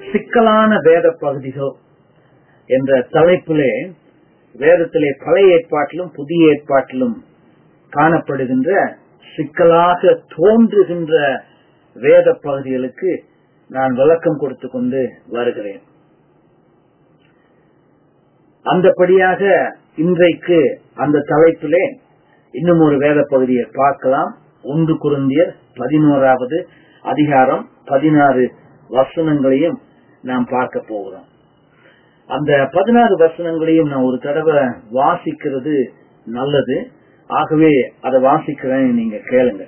சிக்கலான வேத பகுதிகள் என்ற தலைப்பிலே வேதத்திலே பழைய ஏற்பாட்டிலும் புதிய ஏற்பாட்டிலும் காணப்படுகின்ற சிக்கலாக தோன்றுகின்ற வேத பகுதிகளுக்கு நான் விளக்கம் கொடுத்து கொண்டு வருகிறேன் அந்தபடியாக இன்றைக்கு அந்த தலைப்பிலே இன்னும் ஒரு வேத பகுதியை பார்க்கலாம் ஒன்று குருந்தியர் பதினோராவது அதிகாரம் பதினாறு வசனங்களையும் நாம் பார்க்க போகிறோம் அந்த பதினாறு வசனங்களையும் நான் ஒரு தடவை வாசிக்கிறது நல்லது ஆகவே அதை வாசிக்கிறேன் நீங்க கேளுங்க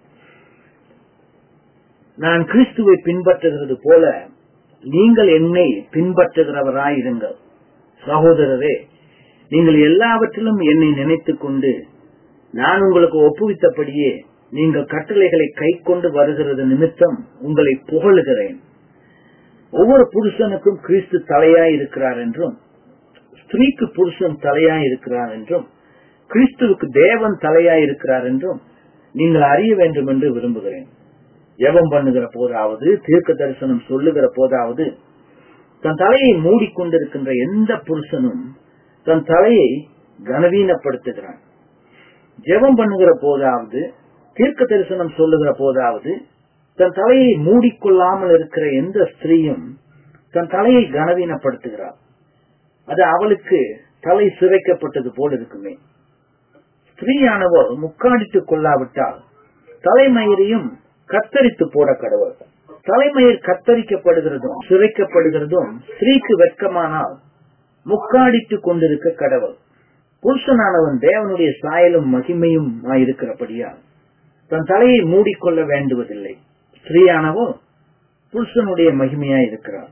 நான் கிறிஸ்துவை பின்பற்றுகிறது போல நீங்கள் என்னை பின்பற்றுகிறவராயிருங்கள் சகோதரரே நீங்கள் எல்லாவற்றிலும் என்னை நினைத்துக் கொண்டு நான் உங்களுக்கு ஒப்புவித்தபடியே நீங்கள் கட்டளைகளை கை கொண்டு வருகிறது நிமித்தம் உங்களை புகழுகிறேன் ஒவ்வொரு புருஷனுக்கும் கிறிஸ்து தலையாய் இருக்கிறார் என்றும் ஸ்திரீக்கு புருஷன் தலையாய் இருக்கிறார் என்றும் கிறிஸ்துவுக்கு தேவன் தலையாய் இருக்கிறார் என்றும் நீங்கள் அறிய வேண்டும் என்று விரும்புகிறேன் ஜெபம் பண்ணுகிற போதாவது தீர்க்க தரிசனம் சொல்லுகிற போதாவது தன் தலையை மூடிக்கொண்டிருக்கின்ற எந்த புருஷனும் தன் தலையை கனவீனப்படுத்துகிறான் ஜெபம் பண்ணுகிற போதாவது தீர்க்க தரிசனம் சொல்லுகிற போதாவது தன் தலையை மூடிக்கொள்ளாமல் இருக்கிற எந்த ஸ்திரீயும் தன் தலையை கனவீனப்படுத்துகிறார் அது அவளுக்கு தலை சிறைக்கப்பட்டது போல் இருக்குமே ஸ்திரீயானவர் முக்காடித்துக் கொள்ளாவிட்டால் தலைமயிரையும் கத்தரித்து போட கடவுள் தலைமயிர் கத்தரிக்கப்படுகிறதும் சிறைக்கப்படுகிறதும் ஸ்திரீக்கு வெட்கமானால் முக்காடித்துக் கொண்டிருக்க கடவுள் புருஷனானவன் தேவனுடைய சாயலும் மகிமையும் இருக்கிறபடியால் தன் தலையை மூடிக்கொள்ள வேண்டுவதில்லை ஸ்திரீயானவோ புருஷனுடைய மகிமையா இருக்கிறார்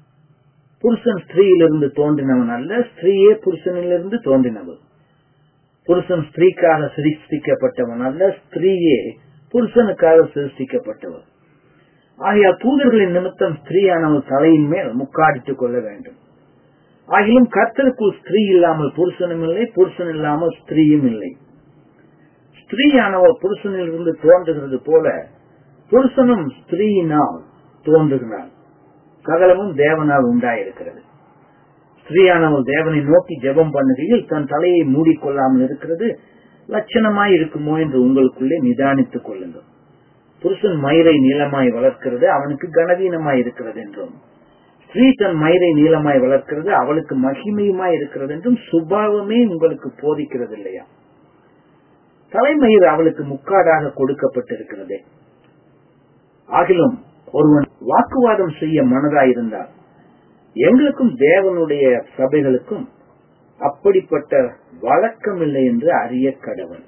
புருஷன் ஸ்திரீயிலிருந்து தோன்றினவன் அல்ல ஸ்திரீயே புருஷனிலிருந்து தோன்றினவள் புருஷன் ஸ்திரீக்காக சிருஷ்டிக்கப்பட்டவன் அல்ல ஸ்திரீயே புருஷனுக்காக சிருஷ்டிக்கப்பட்டவர் ஆகையால் தூதர்களின் நிமித்தம் ஸ்திரீயானவள் தலையின் மேல் முக்காடித்துக் கொள்ள வேண்டும் ஆகிலும் கர்த்தருக்குள் ஸ்திரீ இல்லாமல் புருஷனும் இல்லை புருஷன் இல்லாமல் ஸ்திரீயும் இல்லை ஸ்திரீயானவள் புருஷனில் இருந்து தோன்றுகிறது போல புருஷனும் ஸ்திரீயினால் தோன்றுகிறார் சகலமும் தேவனால் உண்டாயிருக்கிறது ஸ்திரீயானவள் தேவனை நோக்கி ஜெபம் பண்ணுகையில் தன் தலையை மூடிக்கொள்ளாமல் இருக்கிறது லட்சணமாய் இருக்குமோ என்று உங்களுக்குள்ளே நிதானித்துக் கொள்ளுங்கள் புருஷன் மயிரை நீளமாய் வளர்க்கிறது அவனுக்கு கனவீனமாய் இருக்கிறது என்றும் ஸ்திரீ தன் மயிரை நீளமாய் வளர்க்கிறது அவளுக்கு மகிமையுமாய் இருக்கிறது என்றும் சுபாவமே உங்களுக்கு போதிக்கிறது இல்லையா தலைமயிர் அவளுக்கு முக்காடாக கொடுக்கப்பட்டிருக்கிறதே ஆகிலும் ஒருவன் வாக்குவாதம் செய்ய மனதாயிருந்தால் எங்களுக்கும் தேவனுடைய சபைகளுக்கும் அப்படிப்பட்ட வழக்கம் இல்லை என்று அறிய கடவன்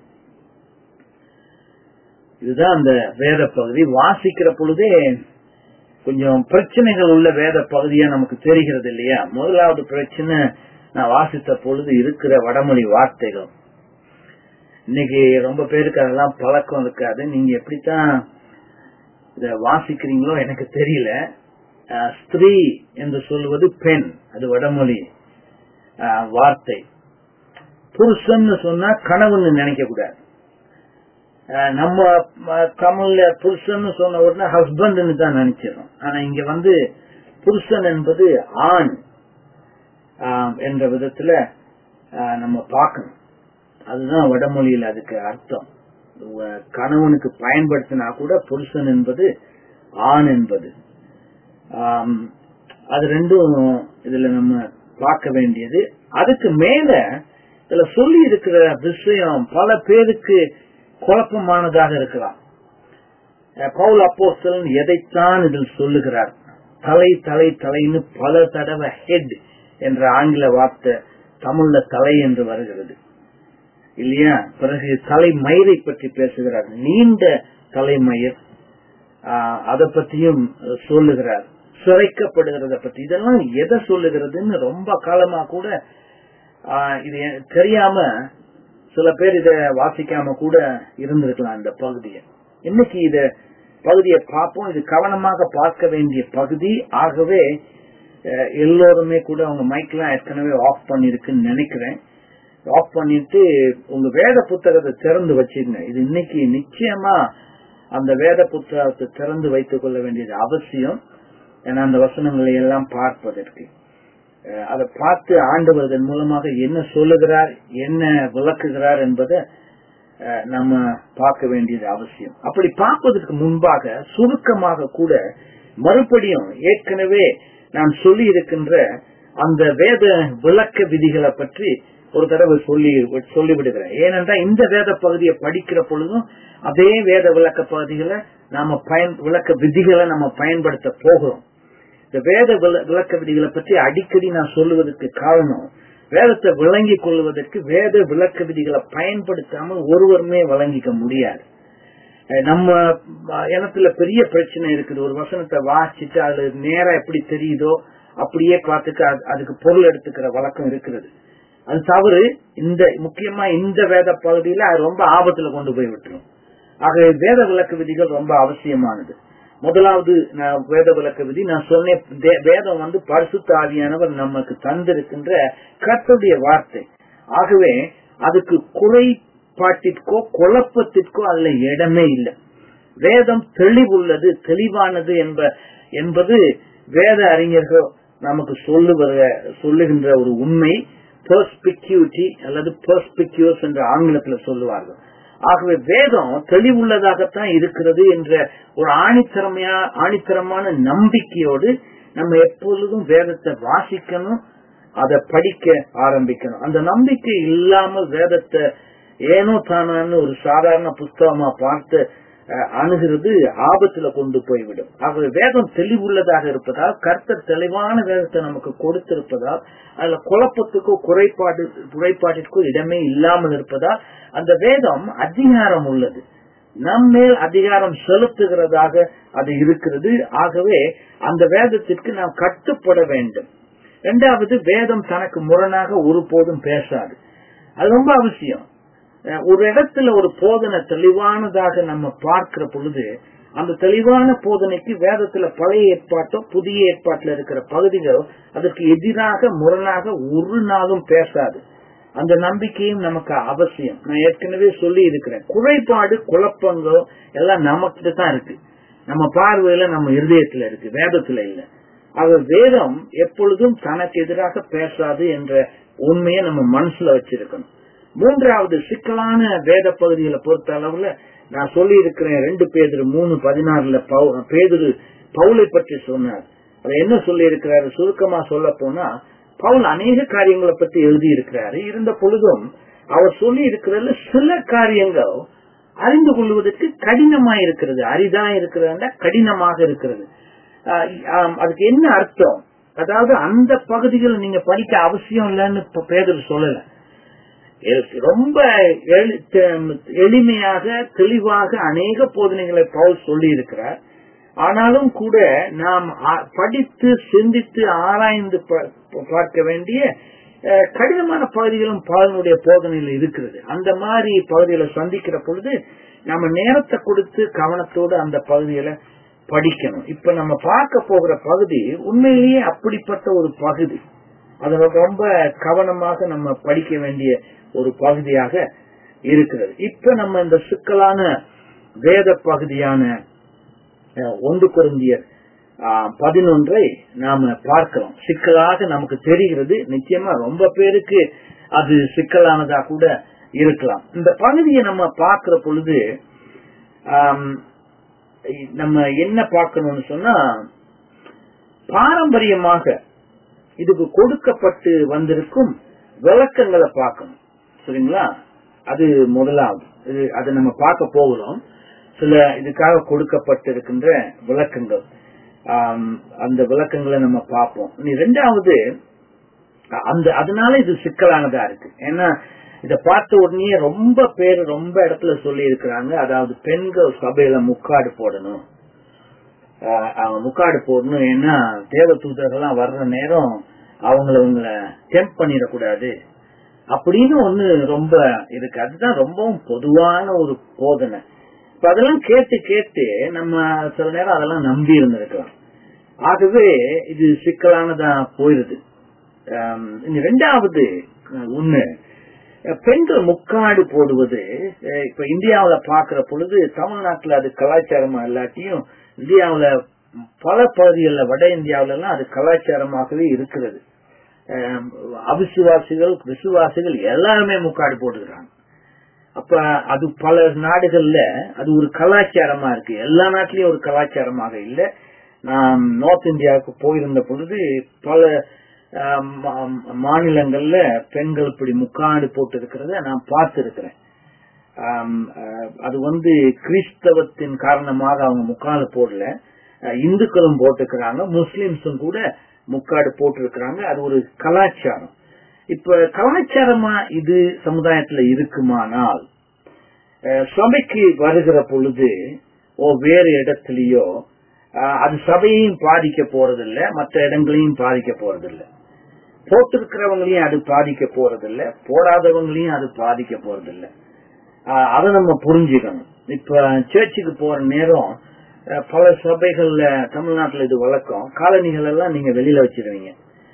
இதுதான் அந்த வேத பகுதி வாசிக்கிற பொழுதே கொஞ்சம் பிரச்சனைகள் உள்ள வேத பகுதியா நமக்கு தெரிகிறது இல்லையா முதலாவது பிரச்சனை நான் வாசித்த பொழுது இருக்கிற வடமொழி வார்த்தைகள் இன்னைக்கு ரொம்ப பேருக்கு அதெல்லாம் பழக்கம் இருக்காது நீங்க எப்படித்தான் இத வாசிக்கிறீங்களோ எனக்கு தெரியல ஸ்திரீ என்று சொல்வது பெண் அது வடமொழி வார்த்தை புருஷன் சொன்னா கணவன் நினைக்க கூடாது நம்ம தமிழ்ல புருஷன் சொன்ன உடனே ஹஸ்பண்ட்னு தான் நினைச்சிடறோம் ஆனா இங்க வந்து புருஷன் என்பது ஆண் என்ற விதத்துல நம்ம பார்க்கணும் அதுதான் வடமொழியில் அதுக்கு அர்த்தம் கணவனுக்கு பயன்படுத்தினா கூட புருஷன் என்பது ஆண் என்பது அது ரெண்டும் இதுல நம்ம பார்க்க வேண்டியது அதுக்கு மேல இதுல சொல்லி இருக்கிற விஷயம் பல பேருக்கு குழப்பமானதாக இருக்கலாம் பவுல் அப்போஸ்தலன் எதைத்தான் இதில் சொல்லுகிறார் தலை தலை தலைன்னு பல தடவை ஹெட் என்ற ஆங்கில வார்த்தை தமிழ்ல தலை என்று வருகிறது இல்லையா பிறகு தலைமயிரை பற்றி பேசுகிறார் நீண்ட தலைமயிர் அதை பற்றியும் சொல்லுகிறார் சிறைக்கப்படுகிறத பற்றி இதெல்லாம் எதை சொல்லுகிறதுன்னு ரொம்ப காலமா கூட இது தெரியாம சில பேர் இத வாசிக்காம கூட இருந்திருக்கலாம் இந்த பகுதியை இன்னைக்கு இத பகுதியை பார்ப்போம் இது கவனமாக பார்க்க வேண்டிய பகுதி ஆகவே எல்லோருமே கூட உங்க மைக்லாம் ஏற்கனவே ஆஃப் பண்ணிருக்குன்னு நினைக்கிறேன் ஆஃப் பண்ணிட்டு உங்க வேத புத்தகத்தை திறந்து வச்சிருங்க இது இன்னைக்கு நிச்சயமா அந்த வேத புத்தகத்தை திறந்து வைத்துக் கொள்ள வேண்டியது அவசியம் ஏன்னா அந்த வசனங்களை எல்லாம் பார்ப்பதற்கு அஹ் அதை பார்த்து ஆண்டவர் இதன் மூலமாக என்ன சொல்லுகிறார் என்ன விளக்குகிறார் என்பதை அஹ் நம்ம பார்க்க வேண்டியது அவசியம் அப்படி பார்ப்பதற்கு முன்பாக சுருக்கமாக கூட மறுபடியும் ஏற்கனவே நான் சொல்லி இருக்கின்ற அந்த வேத விளக்க விதிகளை பற்றி ஒரு தடவை சொல்லி சொல்லிவிடுகிறேன் ஏனென்றால் இந்த வேத பகுதியை படிக்கிற பொழுதும் அதே வேத விளக்க பகுதிகளை நாம பயன் விளக்க விதிகளை நம்ம பயன்படுத்த போகிறோம் இந்த வேத விள- விளக்க விதிகளை பற்றி அடிக்கடி நான் சொல்லுவதற்கு காரணம் வேதத்தை விளங்கிக் கொள்வதற்கு வேத விளக்க விதிகளை பயன்படுத்தாமல் ஒருவருமே விளங்கிக்க முடியாது அஹ் நம்ம அஹ், இனத்துல பெரிய பிரச்சனை இருக்குது ஒரு வசனத்தை வாசிச்சுட்டு அது நேரா எப்படி தெரியுதோ அப்படியே பார்த்துட்டு அது- அதுக்கு பொருள் எடுத்துக்கிற வழக்கம் இருக்கிறது அது தவறு இந்த முக்கியமா இந்த வேத பகுதியில அது ரொம்ப ஆபத்துல கொண்டு போய் விட்டுரும் ஆகவே வேத விளக்க விதிகள் ரொம்ப அவசியமானது முதலாவது நான் வேத விளக்க விதி நான் சொன்னேன் தே- வேதம் வந்து பரிசுத்த ஆவியானவர் நமக்கு தந்திருக்கின்ற கர்த்தருடைய வார்த்தை ஆகவே அதுக்கு குறைபாட்டிற்கோ குழப்பத்திற்கோ அதுல இடமே இல்லை வேதம் தெளிவுள்ளது தெளிவானது என்ப என்பது வேத அறிஞர்கள் நமக்கு சொல்லுவத சொல்லுகின்ற ஒரு உண்மை பெர்ஸ்பிக்யூட்டி அல்லது பெர்ஸ்பிக்யூஸ் என்று ஆங்கிலத்தில் சொல்லுவார்கள் ஆகவே வேதம் தெளிவுள்ளதாகத்தான் இருக்கிறது என்ற ஒரு ஆணித்தரமையா ஆணித்தரமான நம்பிக்கையோடு நம்ம எப்பொழுதும் வேதத்தை வாசிக்கணும் அதை படிக்க ஆரம்பிக்கணும் அந்த நம்பிக்கை இல்லாமல் வேதத்தை ஏனோ தானான்னு ஒரு சாதாரண புஸ்தகமா பார்த்து அஹ், அணுகிறது ஆபத்துல கொண்டு போய்விடும் ஆகவே வேதம் தெளிவுள்ளதாக இருப்பதால் கர்த்தர் தெளிவான வேதத்தை நமக்கு கொடுத்திருப்பதால் அதுல குழப்பத்துக்கோ குறைபாடு குறைபாட்டிற்கோ இடமே இல்லாமல் இருப்பதால் அந்த வேதம் அதிகாரம் உள்ளது நம்மேல் அதிகாரம் செலுத்துகிறதாக அது இருக்கிறது ஆகவே அந்த வேதத்திற்கு நாம் கட்டுப்பட வேண்டும் இரண்டாவது வேதம் தனக்கு முரணாக ஒருபோதும் பேசாது அது ரொம்ப அவசியம் அஹ் ஒரு இடத்துல ஒரு போதனை தெளிவானதாக நம்ம பார்க்கிற பொழுது அந்த தெளிவான போதனைக்கு வேதத்துல பழைய ஏற்பாட்டோ புதிய ஏற்பாட்டில் இருக்கிற பகுதிகள் அதற்கு எதிராக முரணாக ஒரு நாளும் பேசாது அந்த நம்பிக்கையும் நமக்கு அவசியம் நான் ஏற்கனவே சொல்லி இருக்கிறேன் குறைபாடு குழப்பங்கள் எல்லாம் நமக்கிட்ட தான் இருக்கு நம்ம பார்வையில நம்ம இருதயத்துல இருக்கு வேதத்துல இல்ல ஆக வேதம் எப்பொழுதும் தனக்கு எதிராக பேசாது என்ற உண்மையை நம்ம மனசுல வச்சிருக்கணும் மூன்றாவது சிக்கலான வேத பகுதிகளை பொறுத்த அளவுல நான் சொல்லி இருக்கிறேன் ரெண்டு பேதரு மூணு பதினாறுல பவு- பேதுரு பவுலை பற்றி சொன்னார் அது என்ன சொல்லி இருக்கிறாரு சுருக்கமா சொல்ல போனா பவுல் அநேக காரியங்களை பற்றி எழுதி இருக்கிறாரு இருந்த பொழுதும் அவர் சொல்லி இருக்கிறதுல சில காரியங்கள் அறிந்து கொள்வதற்கு கடினமா இருக்கிறது அரிதா இருக்கிறதா கடினமாக இருக்கிறது ஆஹ் ஆம், அதுக்கு என்ன அர்த்தம் அதாவது அந்த பகுதிகள் நீங்க படிக்க அவசியம் இல்லைன்னு இப்ப பேதர் சொல்லல எ- ரொம்ப எளி- தெ- எளிமையாக தெளிவாக அநேக போதனைகளை பவுல் சொல்லி இருக்கிறார் ஆனாலும் கூட நாம் ஆ- படித்து சிந்தித்து ஆராய்ந்து ப- பார்க்க வேண்டிய அஹ், கடினமான பகுதிகளும் பவுலினுடைய போதனையில் இருக்கிறது அந்த மாதிரி பகுதிகளை சந்திக்கிற பொழுது நம்ம நேரத்தை கொடுத்து கவனத்தோடு அந்த பகுதிகளை படிக்கணும் இப்ப நம்ம பார்க்க போகிற பகுதி உண்மையிலேயே அப்படிப்பட்ட ஒரு பகுதி அது ரொம்ப கவனமாக நம்ம படிக்க வேண்டிய ஒரு பகுதியாக இருக்கிறது இப்ப நம்ம இந்த சிக்கலான வேத பகுதியான அஹ், ஒன்று குருந்தியர் பதினொன்றை நாம பார்க்கிறோம் சிக்கலாக நமக்கு தெரிகிறது நிச்சயமா ரொம்ப பேருக்கு அது சிக்கலானதா கூட இருக்கலாம் இந்த பகுதியை நம்ம பார்க்கிற பொழுது ஆம், நம்ம என்ன பார்க்கணும்னு சொன்னா பாரம்பரியமாக இதுக்கு கொடுக்கப்பட்டு வந்திருக்கும் விளக்கங்களை பார்க்கணும் சரிங்களா அது முதலாவது இது அதை நம்ம பார்க்க போகிறோம் சில இதுக்காக கொடுக்கப்பட்டிருக்கின்ற விளக்கங்கள் ஆம், அந்த விளக்கங்களை நம்ம பார்ப்போம் இனி ரெண்டாவது அந்த அதனால இது சிக்கலானதா இருக்கு ஏன்னா இத பார்த்த உடனே ரொம்ப பேர் ரொம்ப இடத்துல சொல்லி இருக்கிறாங்க அதாவது பெண்கள் சபையில முக்காடு போடணும் ஆஹ் அவங்க முக்காடு போடணும் ஏன்னா தேவ தூதர்கள்லாம் வர்ற நேரம் அவங்கள இவங்கள டெம்ப் பண்ணிடக்கூடாது அப்படின்னு ஒண்ணு ரொம்ப இருக்கு அதுதான் ரொம்பவும் பொதுவான ஒரு போதனை இப்ப அதெல்லாம் கேட்டு கேட்டு நம்ம சில நேரம் அதெல்லாம் நம்பி இருந்திருக்கலாம் ஆகவே இது சிக்கலானதா போயிருது ஆம், இனி ரெண்டாவது அஹ், ஒண்ணு அஹ், பெண்கள் முக்காடு போடுவது அஹ், இப்ப இந்தியாவுல பாக்குற பொழுது தமிழ்நாட்டுல அது கலாச்சாரமா இல்லாட்டியும் இந்தியாவுல பல பகுதிகளில் வட இந்தியாவில எல்லாம் அது கலாச்சாரமாகவே இருக்கிறது அஹ், அவிசுவாசிகள் விசுவாசிகள் எல்லாருமே முக்காடு போட்டுக்கிறாங்க அப்ப அது பல நாடுகள்ல அது ஒரு கலாச்சாரமா இருக்கு எல்லா நாட்டிலயும் ஒரு கலாச்சாரமாக இல்ல நான் நார்த் இந்தியாவுக்கு போயிருந்த பொழுது பல ஆஹ், மா- மாநிலங்கள்ல பெண்கள் இப்படி முக்காடு போட்டு இருக்கிறத நான் பார்த்திருக்கிறேன் ஆம், ஆஹ், அது வந்து கிறிஸ்தவத்தின் காரணமாக அவங்க முக்காடு போடல ஆஹ், இந்துக்களும் போட்டுக்கிறாங்க முஸ்லிம்ஸும் கூட முக்காடு போட்டிருக்கிறாங்க அது ஒரு கலாச்சாரம் இப்ப கலாச்சாரமா இது சமுதாயத்துல இருக்குமானால் அஹ், சபைக்கு வருகிற பொழுது ஓ வேறு இடத்துலயோ அஹ், அது சபையையும் பாதிக்க போறதில்ல மற்ற இடங்களையும் பாதிக்க போறதில்ல போட்டிருக்கிறவங்களையும் அது பாதிக்க போறதில்ல போடாதவங்களையும் அது பாதிக்க போறதில்ல அஹ், அதை நம்ம புரிஞ்சுக்கணும் இப்ப சர்ச்சுக்கு போற நேரம் அஹ், பல சபைகள்ல தமிழ்நாட்டுல இது வழக்கம் காலனிகள் எல்லாம் நீங்க வெளியில வச்சிருவீங்க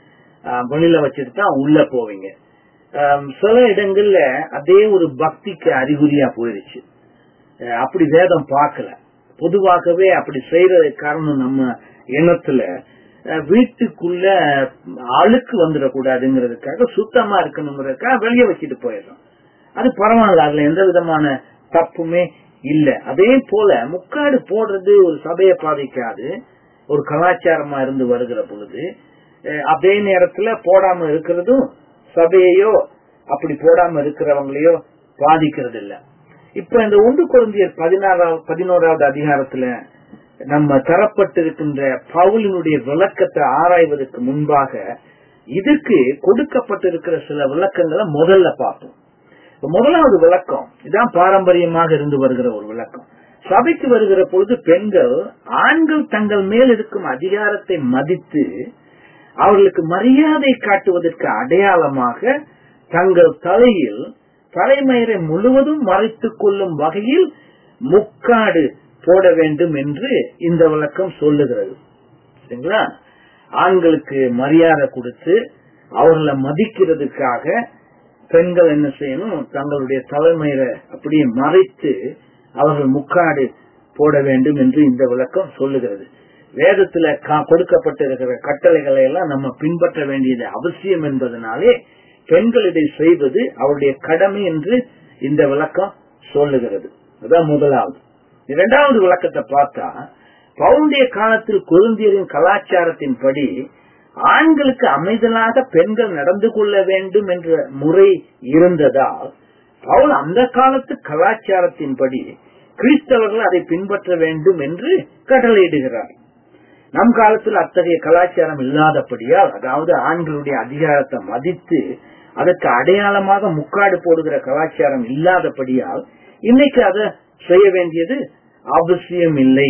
ஆஹ் வெளியில வச்சுட்டு தான் உள்ள போவீங்க ஆம், சில இடங்கள்ல அதே ஒரு பக்திக்கு அறிகுறியா போயிருச்சு அஹ் அப்படி வேதம் பார்க்கல பொதுவாகவே அப்படி செய்யறது காரணம் நம்ம எண்ணத்துல அஹ் வீட்டுக்குள்ள அழுக்கு வந்துடக்கூடாதுங்கிறதுக்காக சுத்தமா இருக்கணுங்கிறதுக்காக வெளியே வச்சுட்டு போயிடுறோம் அது பரவாயில்ல அதுல எந்த விதமான தப்புமே இல்ல அதே போல முக்காடு போடுறது ஒரு சபையை பாதிக்காது ஒரு கலாச்சாரமா இருந்து வருகிற பொழுது அஹ் அதே நேரத்துல போடாம இருக்கிறதும் சபையையோ அப்படி போடாம இருக்கிறவங்களையோ பாதிக்கிறது இல்ல இப்ப இந்த ஒன்று குழந்தையர் பதினாறாவது பதினோராவது அதிகாரத்துல நம்ம தரப்பட்டிருக்கின்ற பவுலினுடைய விளக்கத்தை ஆராய்வதற்கு முன்பாக இதுக்கு கொடுக்கப்பட்டிருக்கிற சில விளக்கங்களை முதல்ல பார்ப்போம் இப்ப முதலாவது விளக்கம் இதான் பாரம்பரியமாக இருந்து வருகிற ஒரு விளக்கம் சபைக்கு வருகிற பொழுது பெண்கள் ஆண்கள் தங்கள் மேல் இருக்கும் அதிகாரத்தை மதித்து அவர்களுக்கு மரியாதை காட்டுவதற்கு அடையாளமாக தங்கள் தலையில் தலைமயிரை முழுவதும் மறைத்துக் கொள்ளும் வகையில் முக்காடு போட வேண்டும் என்று இந்த விளக்கம் சொல்லுகிறது சரிங்களா ஆண்களுக்கு மரியாதை கொடுத்து அவர்களை மதிக்கிறதுக்காக பெண்கள் என்ன செய்யணும் தங்களுடைய தலைமயிரை அப்படியே மறைத்து அவர்கள் முக்காடு போட வேண்டும் என்று இந்த விளக்கம் சொல்லுகிறது வேதத்துல கா- கொடுக்கப்பட்டிருக்கிற கட்டளைகளை எல்லாம் நம்ம பின்பற்ற வேண்டியது அவசியம் என்பதனாலே பெண்கள் இதை செய்வது அவருடைய கடமை என்று இந்த விளக்கம் சொல்லுகிறது அதான் முதலாவது இரண்டாவது விளக்கத்தை பார்த்தா பவுண்டிய காலத்தில் குருந்தியரின் கலாச்சாரத்தின்படி ஆண்களுக்கு அமைதலாக பெண்கள் நடந்து கொள்ள வேண்டும் என்ற முறை இருந்ததால் பவுல் அந்த காலத்து கலாச்சாரத்தின்படி கிறிஸ்தவர்கள் அதை பின்பற்ற வேண்டும் என்று கட்டளையிடுகிறார் நம் காலத்தில் அத்தகைய கலாச்சாரம் இல்லாதபடியால் அதாவது ஆண்களுடைய அதிகாரத்தை மதித்து அதற்கு அடையாளமாக முக்காடு போடுகிற கலாச்சாரம் இல்லாதபடியால் இன்னைக்கு அதை செய்ய வேண்டியது அவசியம் இல்லை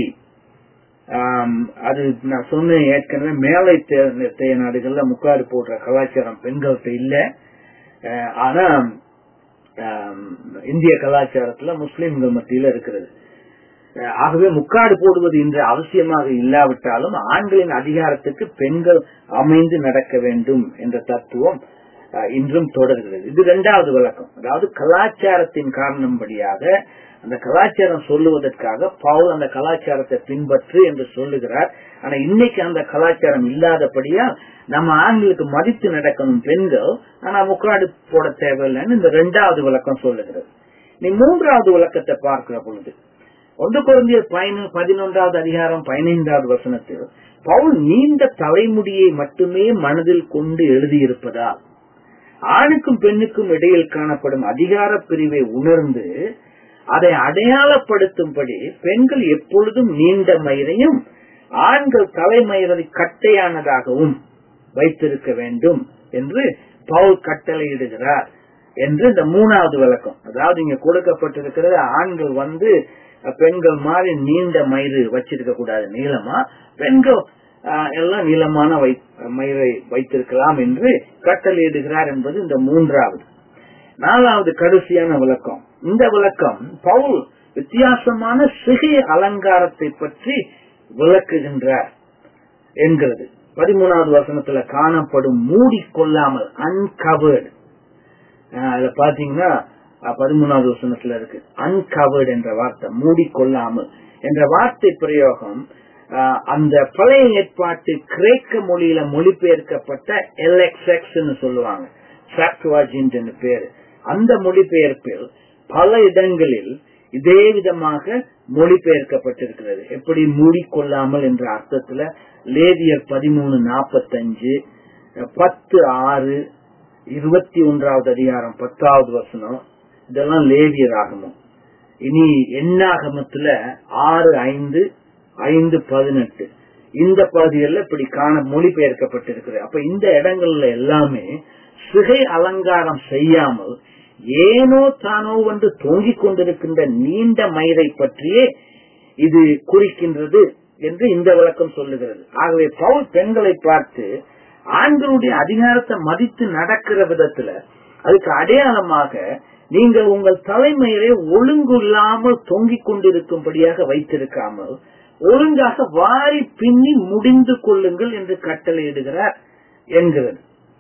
ஆம், அது நான் சொன்னேன் ஏற்கனவே மேலை தே- தேய நாடுகள்ல முக்காடு போடுற கலாச்சாரம் பெண்கள்கிட்ட இல்ல அஹ், ஆனா ஆம், இந்திய கலாச்சாரத்துல முஸ்லிம்கள் மத்தியில இருக்கிறது அஹ், ஆகவே முக்காடு போடுவது இன்று அவசியமாக இல்லாவிட்டாலும் ஆண்களின் அதிகாரத்துக்கு பெண்கள் அமைந்து நடக்க வேண்டும் என்ற தத்துவம் அஹ், இன்றும் தொடர்கிறது இது இரண்டாவது விளக்கம் அதாவது கலாச்சாரத்தின் காரணம்படியாக அந்த கலாச்சாரம் சொல்லுவதற்காக பவுல் அந்த கலாச்சாரத்தை பின்பற்று என்று சொல்லுகிறார் ஆனா இன்னைக்கு அந்த கலாச்சாரம் இல்லாதபடியா நம்ம ஆண்களுக்கு மதித்து நடக்கணும் பெண்கள் ஆனா முக்காடு போட தேவையில்லைன்னு இந்த இரண்டாவது விளக்கம் சொல்லுகிறது நீ மூன்றாவது விளக்கத்தை பார்க்கிற பொழுது ஒன்று குழந்தைய பயண பதினொன்றாவது அதிகாரம் பதினைந்தாவது வசனத்தில் பவுல் நீண்ட தலைமுடியை மட்டுமே மனதில் கொண்டு எழுதியிருப்பதால் ஆணுக்கும் பெண்ணுக்கும் இடையில் காணப்படும் அதிகார பிரிவை உணர்ந்து அதை அடையாளப்படுத்தும்படி பெண்கள் எப்பொழுதும் நீண்ட மயிரையும் ஆண்கள் தலைமயிரை கட்டையானதாகவும் வைத்திருக்க வேண்டும் என்று பவுல் கட்டளையிடுகிறார் என்று இந்த மூணாவது விளக்கம் அதாவது இங்க கொடுக்கப்பட்டிருக்கிறது ஆண்கள் வந்து அஹ், பெண்கள் மாதிரி நீண்ட மயிறு வச்சிருக்க கூடாது நீளமா பெண்கள் அஹ், எல்லாம் நீளமான வை- மயிரை வைத்திருக்கலாம் என்று கட்டளையிடுகிறார் என்பது இந்த மூன்றாவது நாலாவது கடைசியான விளக்கம் இந்த விளக்கம் பவுல் வித்தியாசமான சிகை அலங்காரத்தை பற்றி விளக்குகின்றார் என்கிறது பதிமூணாவது வசனத்துல காணப்படும் மூடிக்கொள்ளாமல் அன்கவர்டு அதுல பாத்தீங்கன்னா அஹ், பதிமூணாவது வசனத்துல இருக்கு அன்கவர்டு என்ற வார்த்தை மூடிக்கொள்ளாமல் என்ற வார்த்தை பிரயோகம் ஆஹ், அந்த பழைய ஏற்பாட்டு கிரேக்க மொழியில மொழிபெயர்க்கப்பட்ட எல்எக்ஸ்எக்ஸ் சொல்லுவாங்க சாப்டுவாஜின்ட் பேரு அந்த மொழிபெயர்ப்பில் பல இடங்களில் இதே விதமாக மொழிபெயர்க்கப்பட்டிருக்கிறது எப்படி மூடிக்கொள்ளாமல் என்ற அர்த்தத்துல லேவியர் பதிமூணு நாற்பத்தஞ்சு பத்து ஆறு இருபத்தி ஒன்றாவது அதிகாரம் பத்தாவது வசனம் இதெல்லாம் லேவியர் ஆகமம் இனி எண்ணாகமத்துல ஆறு ஐந்து ஐந்து பதினெட்டு இந்த பகுதிகளில் இப்படி காண மொழிபெயர்க்கப்பட்டிருக்கிறது அப்ப இந்த இடங்கள்ல எல்லாமே சிகை அலங்காரம் செய்யாமல் ஏனோ தானோ வந்து தொங்கிக் கொண்டிருக்கின்ற நீண்ட மயிரை பற்றியே இது குறிக்கின்றது என்று இந்த விளக்கம் சொல்லுகிறது ஆகவே பவுல் பெண்களை பார்த்து ஆண்களுடைய அதிகாரத்தை மதித்து நடக்கிற விதத்துல அதுக்கு அடையாளமாக நீங்கள் உங்கள் தலைமையிலே ஒழுங்கு இல்லாமல் தொங்கிக் கொண்டிருக்கும்படியாக வைத்திருக்காமல் ஒழுங்காக வாரி பின்னி முடிந்து கொள்ளுங்கள் என்று கட்டளையிடுகிறார் என்கிறது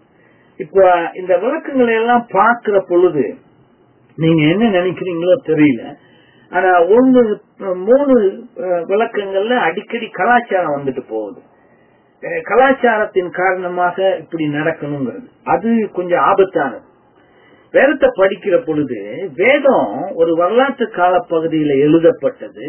இப்ப இந்த விளக்கங்களை எல்லாம் பார்க்கிற பொழுது நீங்க என்ன நினைக்கிறீங்களோ தெரியல ஆனா ஒண்ணு மூணு அஹ், விளக்கங்கள்ல அடிக்கடி கலாச்சாரம் வந்துட்டு போகுது அஹ், கலாச்சாரத்தின் காரணமாக இப்படி நடக்கணுங்கிறது அது கொஞ்சம் ஆபத்தானது வேதத்தை படிக்கிற பொழுது வேதம் ஒரு வரலாற்று கால பகுதியில எழுதப்பட்டது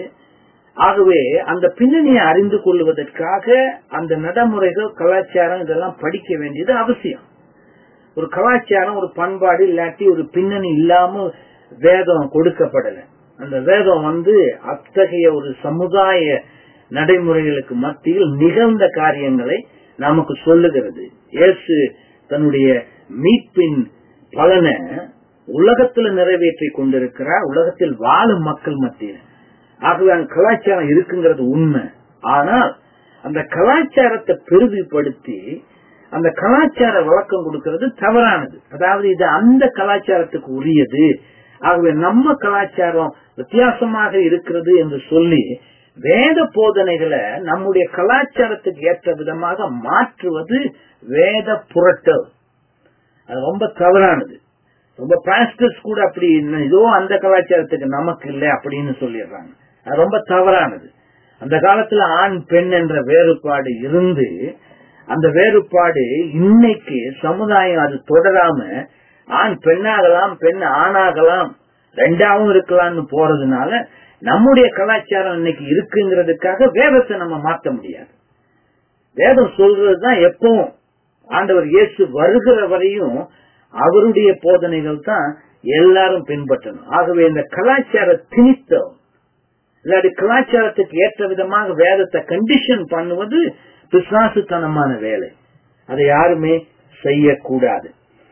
ஆகவே அந்த பின்னணியை அறிந்து கொள்வதற்காக அந்த நடைமுறைகள் கலாச்சாரம் இதெல்லாம் படிக்க வேண்டியது அவசியம் ஒரு கலாச்சாரம் ஒரு பண்பாடு இல்லாட்டி ஒரு பின்னணி இல்லாம வேதம் கொடுக்கப்படல அந்த வேதம் வந்து அத்தகைய ஒரு சமுதாய நடைமுறைகளுக்கு மத்தியில் நிகழ்ந்த காரியங்களை நமக்கு சொல்லுகிறது இயேசு தன்னுடைய மீட்பின் பலனை உலகத்துல நிறைவேற்றி கொண்டிருக்கிறார் உலகத்தில் வாழும் மக்கள் மத்தியில் ஆகவே அந்த கலாச்சாரம் இருக்குங்கிறது உண்மை ஆனால் அந்த கலாச்சாரத்தை பெருமைப்படுத்தி அந்த கலாச்சார விளக்கம் கொடுக்கிறது தவறானது அதாவது இது அந்த கலாச்சாரத்துக்கு உரியது ஆகவே நம்ம கலாச்சாரம் வித்தியாசமாக இருக்கிறது என்று சொல்லி வேத போதனைகளை நம்முடைய கலாச்சாரத்துக்கு ஏற்ற விதமாக மாற்றுவது வேத புரட்டல் அது ரொம்ப தவறானது ரொம்ப பாஸ்டர்ஸ் கூட அப்படி இதோ அந்த கலாச்சாரத்துக்கு நமக்கு இல்லை அப்படின்னு சொல்லிடுறாங்க அது ரொம்ப தவறானது அந்த காலத்துல ஆண் பெண் என்ற வேறுபாடு இருந்து அந்த வேறுபாடு இன்னைக்கு சமுதாயம் அது தொடராம ஆண் பெண்ணாகலாம் பெண் ஆணாகலாம் ரெண்டாவும் இருக்கலாம்னு போறதுனால நம்முடைய கலாச்சாரம் இன்னைக்கு இருக்குங்கிறதுக்காக வேதத்தை நம்ம மாற்ற முடியாது வேதம் சொல்றதுதான் எப்பவும் ஆண்டவர் இயேசு வருகிற வரையும் அவருடைய போதனைகள் தான் எல்லாரும் பின்பற்றணும் ஆகவே இந்த கலாச்சார திணித்தம் இல்லாட்டி கலாச்சாரத்துக்கு ஏற்ற விதமாக வேதத்தை கண்டிஷன் பண்ணுவது பிசாசுத்தனமான வேலை அதை யாருமே செய்யக்கூடாது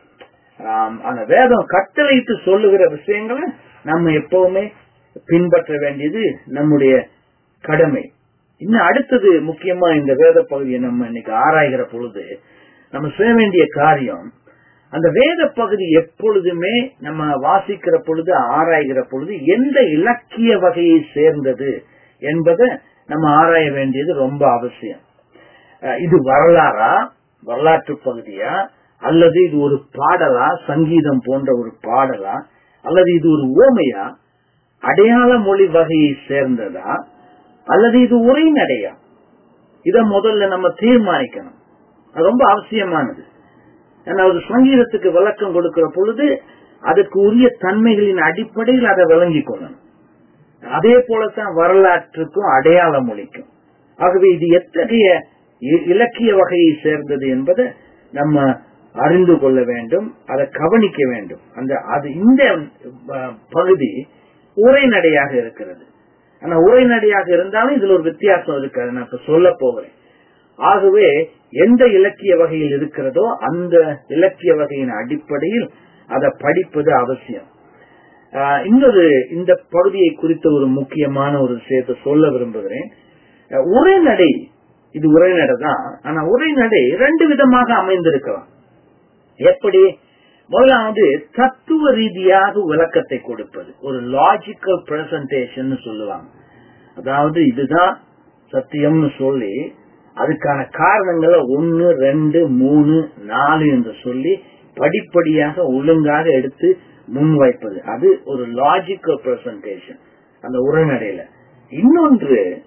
ஆம், ஆனா வேதம் கட்டளையிட்டு சொல்லுகிற விஷயங்களை நம்ம எப்பவுமே பின்பற்ற வேண்டியது நம்முடைய கடமை இன்னும் அடுத்தது முக்கியமா இந்த வேத பகுதியை நம்ம இன்னைக்கு ஆராய்கிற பொழுது நம்ம செய்ய வேண்டிய காரியம் அந்த வேத பகுதி எப்பொழுதுமே நம்ம வாசிக்கிற பொழுது ஆராய்கிற பொழுது எந்த இலக்கிய வகையை சேர்ந்தது என்பதை நம்ம ஆராய வேண்டியது ரொம்ப அவசியம் அஹ் இது வரலாறா வரலாற்று பகுதியா அல்லது இது ஒரு பாடலா சங்கீதம் போன்ற ஒரு பாடலா அல்லது இது ஒரு ஓமையா அடையாள மொழி வகையை சேர்ந்ததா அல்லது இது உரைநடையா இத முதல்ல நம்ம தீர்மானிக்கணும் அது ரொம்ப அவசியமானது ஏன்னா ஒரு சங்கீதத்துக்கு விளக்கம் கொடுக்கிற பொழுது அதற்கு உரிய தன்மைகளின் அடிப்படையில் அதை விளங்கிக் கொள்ளணும் அதே போலத்தான் வரலாற்றுக்கும் அடையாள மொழிக்கும் ஆகவே இது எத்தகைய இ- இலக்கிய வகையை சேர்ந்தது என்பதை நம்ம அறிந்து கொள்ள வேண்டும் அதை கவனிக்க வேண்டும் அந்த அது இந்த அஹ், பகுதி உரைநடையாக இருக்கிறது ஆனா உரைநடையாக இருந்தாலும் இதுல ஒரு வித்தியாசம் இருக்கு அதை நான் இப்ப சொல்ல போகிறேன் ஆகவே எந்த இலக்கிய வகையில் இருக்கிறதோ அந்த இலக்கிய வகையின் அடிப்படையில் அதை படிப்பது அவசியம் ஆஹ் இன்னொரு இந்த பகுதியை குறித்த ஒரு முக்கியமான ஒரு விஷயத்தை சொல்ல விரும்புகிறேன் அஹ் உரைநடை இது உரைநடை தான் ஆனா உரைநடை ரெண்டு விதமாக அமைந்திருக்கலாம் எப்படி முதலாவது தத்துவ ரீதியாக விளக்கத்தை கொடுப்பது ஒரு லாஜிக்கல் பிரசன்டேஷன் சொல்லுவாங்க அதாவது இதுதான் சத்தியம்னு சொல்லி அதுக்கான காரணங்களை ஒன்னு ரெண்டு மூணு நாலு என்று சொல்லி படிப்படியாக ஒழுங்காக எடுத்து முன்வைப்பது அது ஒரு லாஜிக்கல் பிரசன்டேஷன் அந்த உரைநடையில இன்னொன்று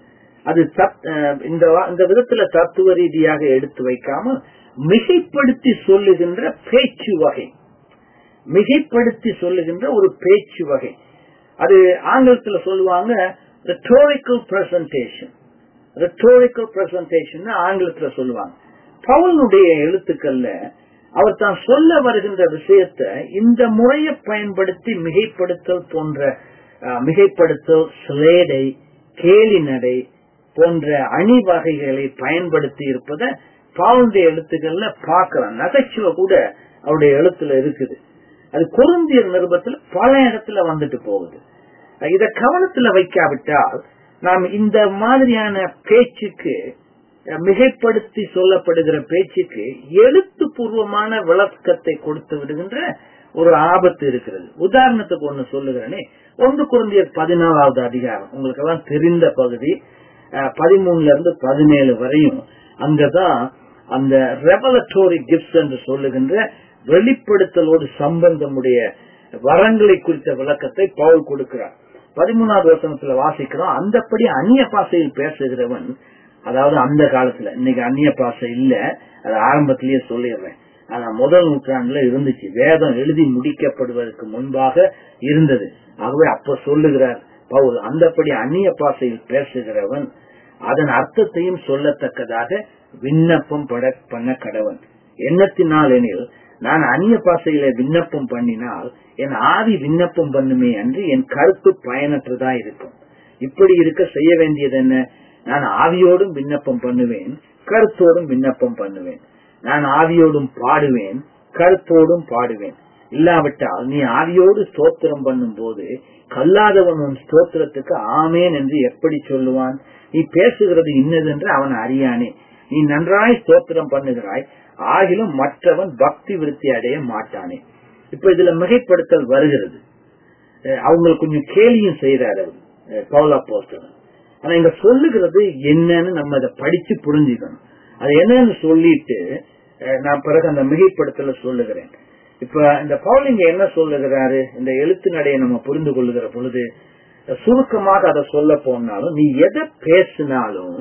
அது தத்- அஹ் இந்த வா- இந்த விதத்துல தத்துவ ரீதியாக எடுத்து வைக்காமல் மிகைப்படுத்தி சொல்லுகின்ற பேச்சு வகை மிகைப்படுத்தி சொல்லுகின்ற ஒரு பேச்சு வகை அது ஆங்கிலத்துல சொல்லுவாங்க rhetorical presentation rhetorical presentation ஆங்கிலத்துல சொல்லுவாங்க பவுலுடைய எழுத்துக்கள்ல அவர் தான் சொல்ல வருகின்ற விஷயத்தை இந்த முறையை பயன்படுத்தி மிகைப்படுத்தல் போன்ற அஹ், மிகைப்படுத்தல் சிலேடை கேலி நடை போன்ற அணி வகைகளை பயன்படுத்தி இருப்பதை பவுலுடைய எழுத்துக்கள்ல பார்க்கலாம் நகைச்சுவை கூட அவருடைய எழுத்துல இருக்குது அது குருந்தியர் நிருபத்துல பல இடத்துல வந்துட்டு போகுது இத கவனத்துல வைக்காவிட்டால் நாம் இந்த மாதிரியான பேச்சுக்கு அஹ், மிகைப்படுத்தி சொல்லப்படுகிற பேச்சுக்கு எழுத்துப்பூர்வமான விளக்கத்தை கொடுத்து விடுகின்ற ஒரு ஆபத்து இருக்கிறது உதாரணத்துக்கு ஒண்ணு சொல்லுகிறேனே ஒன்று குருந்தியர் பதினாலாவது அதிகாரம் உங்களுக்கு எல்லாம் தெரிந்த பகுதி அஹ், பதிமூணுல இருந்து பதினேழு வரையும் அங்கதான் அந்த ரெவலட்டோரி கிஃப்ட்ஸ் என்று சொல்லுகின்ற வெளிப்படுத்தலோடு சம்பந்தமுடைய வரங்களை குறித்த விளக்கத்தை பவுல் கொடுக்கிறார் பதிமூணாவது வசனத்துல வாசிக்கிறோம் அந்தப்படி அந்நிய பாசையில் பேசுகிறவன் அதாவது அந்த காலத்துல இன்னைக்கு அந்நிய பாசை இல்ல அது ஆரம்பத்திலேயே சொல்லிடுறேன் ஆனா முதல் நூற்றாண்டுல இருந்துச்சு வேதம் எழுதி முடிக்கப்படுவதற்கு முன்பாக இருந்தது ஆகவே அப்ப சொல்லுகிறார் பவுல் அந்தப்படி அந்நிய பாசையில் பேசுகிறவன் அதன் அர்த்தத்தையும் சொல்லத்தக்கதாக விண்ணப்பம் பட பண்ண கடவன் எண்ணத்தினால் எனில் நான் அந்நிய பாசையில விண்ணப்பம் பண்ணினால் என் ஆவி விண்ணப்பம் பண்ணுமே அன்று என் கருத்து பயனற்றதா இருக்கும் இப்படி இருக்க செய்ய வேண்டியது என்ன நான் ஆவியோடும் விண்ணப்பம் பண்ணுவேன் கருத்தோடும் விண்ணப்பம் பண்ணுவேன் நான் ஆவியோடும் பாடுவேன் கருத்தோடும் பாடுவேன் இல்லாவிட்டால் நீ ஆவியோடு ஸ்தோத்திரம் பண்ணும் போது கல்லாதவன் உன் ஸ்தோத்திரத்துக்கு ஆமேன் என்று எப்படி சொல்லுவான் நீ பேசுகிறது இன்னதென்று அவன் அறியானே நீ நன்றாய் ஸ்தோத்திரம் பண்ணுகிறாய் ஆகிலும் மற்றவன் பக்தி விருத்தி அடைய மாட்டானே இப்ப இதுல மிகைப்படுத்தல் வருகிறது அஹ் அவங்களுக்கு கொஞ்சம் கேலியும் செய்யறாரு அவர் அஹ் பவுலா போஸ்டர் ஆனா இங்க சொல்லுகிறது என்னன்னு நம்ம அதை படிச்சு புரிஞ்சுக்கணும் அது என்னன்னு சொல்லிட்டு அஹ் நான் பிறகு அந்த மிகைப்படுத்தல சொல்லுகிறேன் இப்ப இந்த பவுல் இங்க என்ன சொல்லுகிறாரு இந்த எழுத்து நடையை நம்ம புரிந்து கொள்ளுகிற பொழுது சுருக்கமாக அதை சொல்ல போனாலும் நீ எதை பேசினாலும்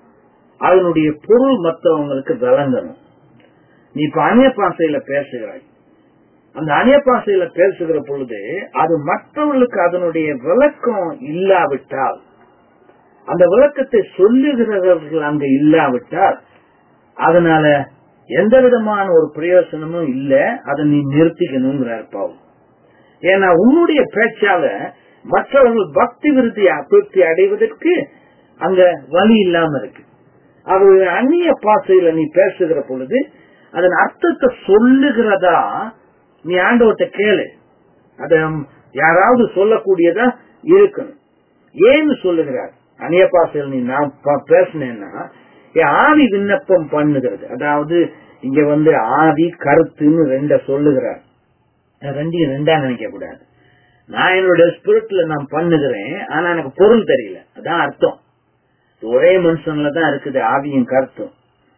அதனுடைய பொருள் மற்றவங்களுக்கு விளங்கணும் நீ இப்ப அந்நிய பாசையில பேசுகிறாய் அந்த அந்நிய பாசையில பேசுகிற பொழுது அது மற்றவர்களுக்கு அதனுடைய விளக்கம் இல்லாவிட்டால் அந்த விளக்கத்தை சொல்லுகிறவர்கள் அங்க இல்லாவிட்டால் அதனால எந்த விதமான ஒரு பிரயோசனமும் இல்ல அதை நீ நிறுத்திக்கணுங்கிறார் பாவம் ஏன்னா உன்னுடைய பேச்சால மற்றவர்கள் பக்தி விருத்தி அபிவிருத்தி அடைவதற்கு அங்க வழி இல்லாம இருக்கு அவர் அந்நிய பாசையில நீ பேசுகிற பொழுது அதன் அர்த்தத்தை சொல்லுகிறதா நீ ஆண்டவர்கிட்ட கேளு அத யாராவது சொல்லக்கூடியதா இருக்கணும் ஏன்னு சொல்லுகிறார் அந்நிய பாசையில் நீ நான் ப- பேசினேன்னா என் ஆவி விண்ணப்பம் பண்ணுகிறது அதாவது இங்க வந்து ஆவி கருத்துன்னு ரெண்ட சொல்லுகிறார் ரெண்டையும் ரெண்டா நினைக்க கூடாது நான் என்னுடைய ஸ்பிரிட்ல நான் பண்ணுகிறேன் ஆனா எனக்கு பொருள் தெரியல அதான் அர்த்தம் இது ஒரே மனுஷன்ல தான் இருக்குது ஆவியும் கருத்தும்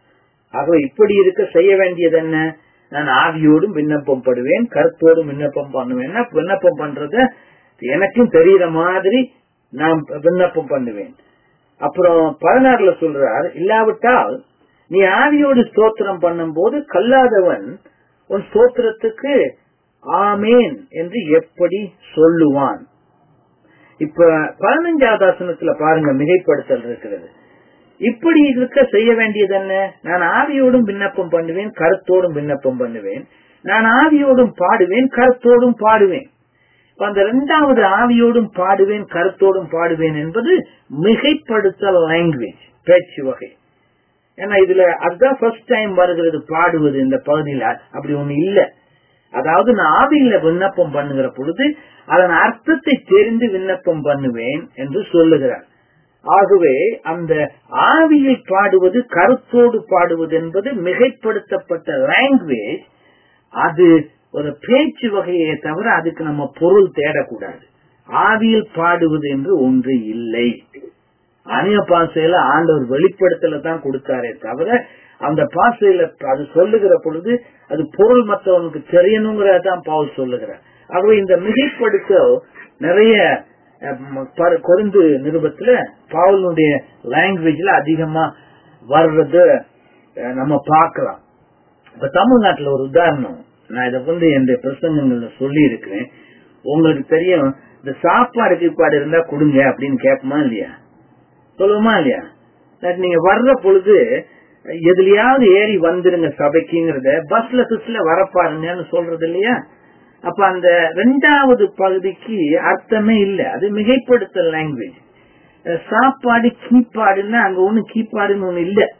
ஆகவே இப்படி இருக்க செய்ய வேண்டியது என்ன நான் ஆவியோடும் விண்ணப்பம் படுவேன் கருத்தோடும் விண்ணப்பம் பண்ணுவேன் விண்ணப்பம் பண்றத எனக்கும் தெரியற மாதிரி நான் விண்ணப்பம் பண்ணுவேன் அப்புறம் பதினாறுல சொல்றார் இல்லாவிட்டால் நீ ஆவியோடு ஸ்தோத்திரம் பண்ணும்போது கல்லாதவன் உன் ஸ்தோத்திரத்துக்கு ஆமேன் என்று எப்படி சொல்லுவான் இப்ப பதினஞ்சாவது ஆசனத்துல பாருங்க மிகைப்படுத்தல் இருக்கிறது இப்படி இருக்க செய்ய வேண்டியது என்ன நான் ஆவியோடும் விண்ணப்பம் பண்ணுவேன் கருத்தோடும் விண்ணப்பம் பண்ணுவேன் நான் ஆவியோடும் பாடுவேன் கருத்தோடும் பாடுவேன் இப்ப அந்த இரண்டாவது ஆவியோடும் பாடுவேன் கருத்தோடும் பாடுவேன் என்பது மிகைப்படுத்தல் லாங்குவேஜ் பேச்சு வகை ஏன்னா இதுல அதுதான் ஃபர்ஸ்ட் டைம் வருகிறது பாடுவது இந்த பகுதியில அப்படி ஒண்ணு இல்ல அதாவது நான் ஆவியில விண்ணப்பம் பண்ணுகிற பொழுது அதன் அர்த்தத்தை தெரிந்து விண்ணப்பம் பண்ணுவேன் என்று சொல்லுகிறார் ஆகவே அந்த ஆவியில் பாடுவது கருத்தோடு பாடுவது என்பது மிகைப்படுத்தப்பட்ட லாங்குவேஜ் அது ஒரு பேச்சு வகையை தவிர அதுக்கு நம்ம பொருள் தேடக்கூடாது ஆவியில் பாடுவது என்று ஒன்று இல்லை அந்நிய பாசையில ஆண்டவர் வெளிப்படுத்தல தான் கொடுத்தாரே தவிர அந்த பாசையில அது சொல்லுகிற பொழுது அது பொருள் மற்றவனுக்கு தெரியணுங்கிறதான் பவுல் சொல்லுகிறார் ஆகவே இந்த மிகைப்படுத்த நிறைய கொருந்து நிருபத்துல பவுலுடைய லாங்குவேஜ்ல அதிகமா வர்றது நம்ம பார்க்கலாம் இப்ப தமிழ்நாட்டுல ஒரு உதாரணம் நான் இதை வந்து என் பிரசங்கங்கள்ல சொல்லி இருக்கிறேன் உங்களுக்கு தெரியும் இந்த சாப்பாடு கீப்பாடு இருந்தா கொடுங்க அப்படின்னு கேட்போமா இல்லையா சொல்லுவோமா இல்லையா நீங்க வர்ற பொழுது எதுலயாவது ஏறி வந்துருங்க சபைக்குங்கிறத பஸ்ல சுஸ்ல வரப்பாருங்கன்னு சொல்றது இல்லையா அப்ப அந்த ரெண்டாவது பகுதிக்கு அர்த்தமே இல்ல அது மிகைப்படுத்தல் லாங்குவேஜ் சாப்பாடு கீப்பாடுன்னா அங்க ஒண்ணு கீப்பாடுன்னு ஒண்ணு இல்ல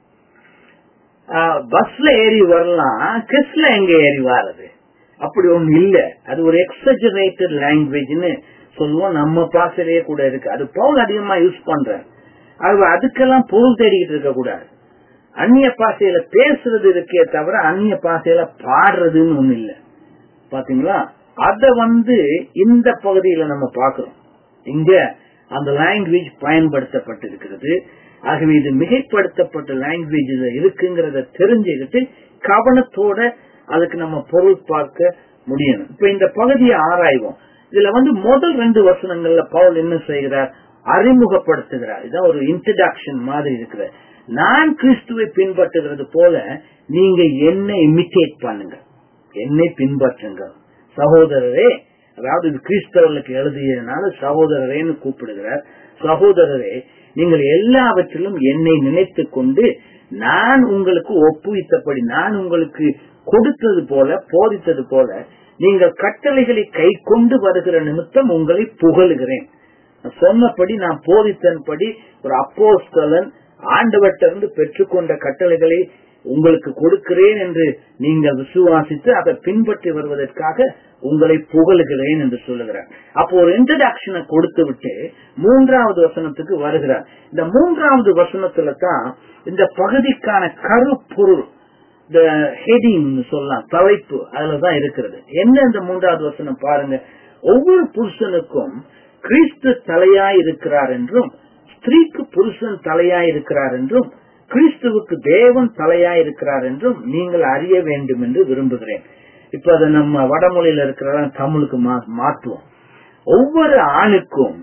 பஸ்ல ஏறி வரலாம் கிறிஸ்ல எங்க ஏறி வாரது அப்படி ஒண்ணு இல்ல அது ஒரு எக்ஸஜரேட்டட் லாங்குவேஜ்னு சொல்லுவோம் நம்ம பாசையிலேயே கூட இருக்கு அது பவுல் அதிகமா யூஸ் பண்ற அது அதுக்கெல்லாம் பொருள் தேடிக்கிட்டு இருக்க கூடாது அந்நிய பாசையில பேசுறது இருக்கே தவிர அந்நிய பாசையில பாடுறதுன்னு ஒண்ணு இல்ல பாத்தீங்களா அத வந்து இந்த பகுதியில நம்ம பாக்குறோம் இங்க அந்த லாங்குவேஜ் பயன்படுத்தப்பட்டிருக்கிறது ஆகவே இது மிகைப்படுத்தப்பட்ட லாங்குவேஜ் இருக்குங்கிறத தெரிஞ்சுக்கிட்டு கவனத்தோட அதுக்கு நம்ம பொருள் பார்க்க முடியணும் இப்ப இந்த பகுதியை ஆராய்வோம் இதுல வந்து முதல் ரெண்டு வசனங்கள்ல பவுல் என்ன செய்கிறார் அறிமுகப்படுத்துகிறார் இதான் ஒரு இன்ட்ரடக்ஷன் மாதிரி இருக்கிற நான் கிறிஸ்துவை பின்பற்றுகிறது போல நீங்க என்னை இமிட்டேட் பண்ணுங்க என்னை பின்பற்றுங்க சகோதரரே அதாவது இது கிறிஸ்தவர்களுக்கு எழுதியதுனால சகோதரரேன்னு கூப்பிடுகிறார் சகோதரரே நீங்கள் எல்லாவற்றிலும் என்னை நினைத்து கொண்டு நான் உங்களுக்கு ஒப்புவித்தபடி நான் உங்களுக்கு கொடுத்தது போல போதித்தது போல நீங்கள் கட்டளைகளை கை கொண்டு வருகிற நிமித்தம் உங்களை புகழுகிறேன் சொன்னபடி நான் போதித்தன்படி ஒரு அப்போஸ்தலன் ஆண்டவற்றிலிருந்து பெற்றுக்கொண்ட கட்டளைகளை உங்களுக்கு கொடுக்கிறேன் என்று நீங்கள் விசுவாசித்து அதை பின்பற்றி வருவதற்காக உங்களை புகழுகிறேன் என்று சொல்லுகிறார் அப்போ ஒரு இன்ட்ரடக்ஷனை கொடுத்து விட்டு மூன்றாவது வசனத்துக்கு வருகிறார் இந்த மூன்றாவது வசனத்துல தான் இந்த பகுதிக்கான கருப்பொருள் இந்த ஹெடிங் சொல்லலாம் தலைப்பு அதுலதான் இருக்கிறது என்ன இந்த மூன்றாவது வசனம் பாருங்க ஒவ்வொரு புருஷனுக்கும் கிறிஸ்து தலையாய் இருக்கிறார் என்றும் ஸ்திரீக்கு புருஷன் தலையாய் இருக்கிறார் என்றும் கிறிஸ்துவுக்கு தேவன் தலையாய் இருக்கிறார் என்றும் நீங்கள் அறிய வேண்டும் என்று விரும்புகிறேன் இப்ப அதை நம்ம வடமொழியில இருக்கிறத தமிழுக்கு மாற்றுவோம் ஒவ்வொரு ஆணுக்கும்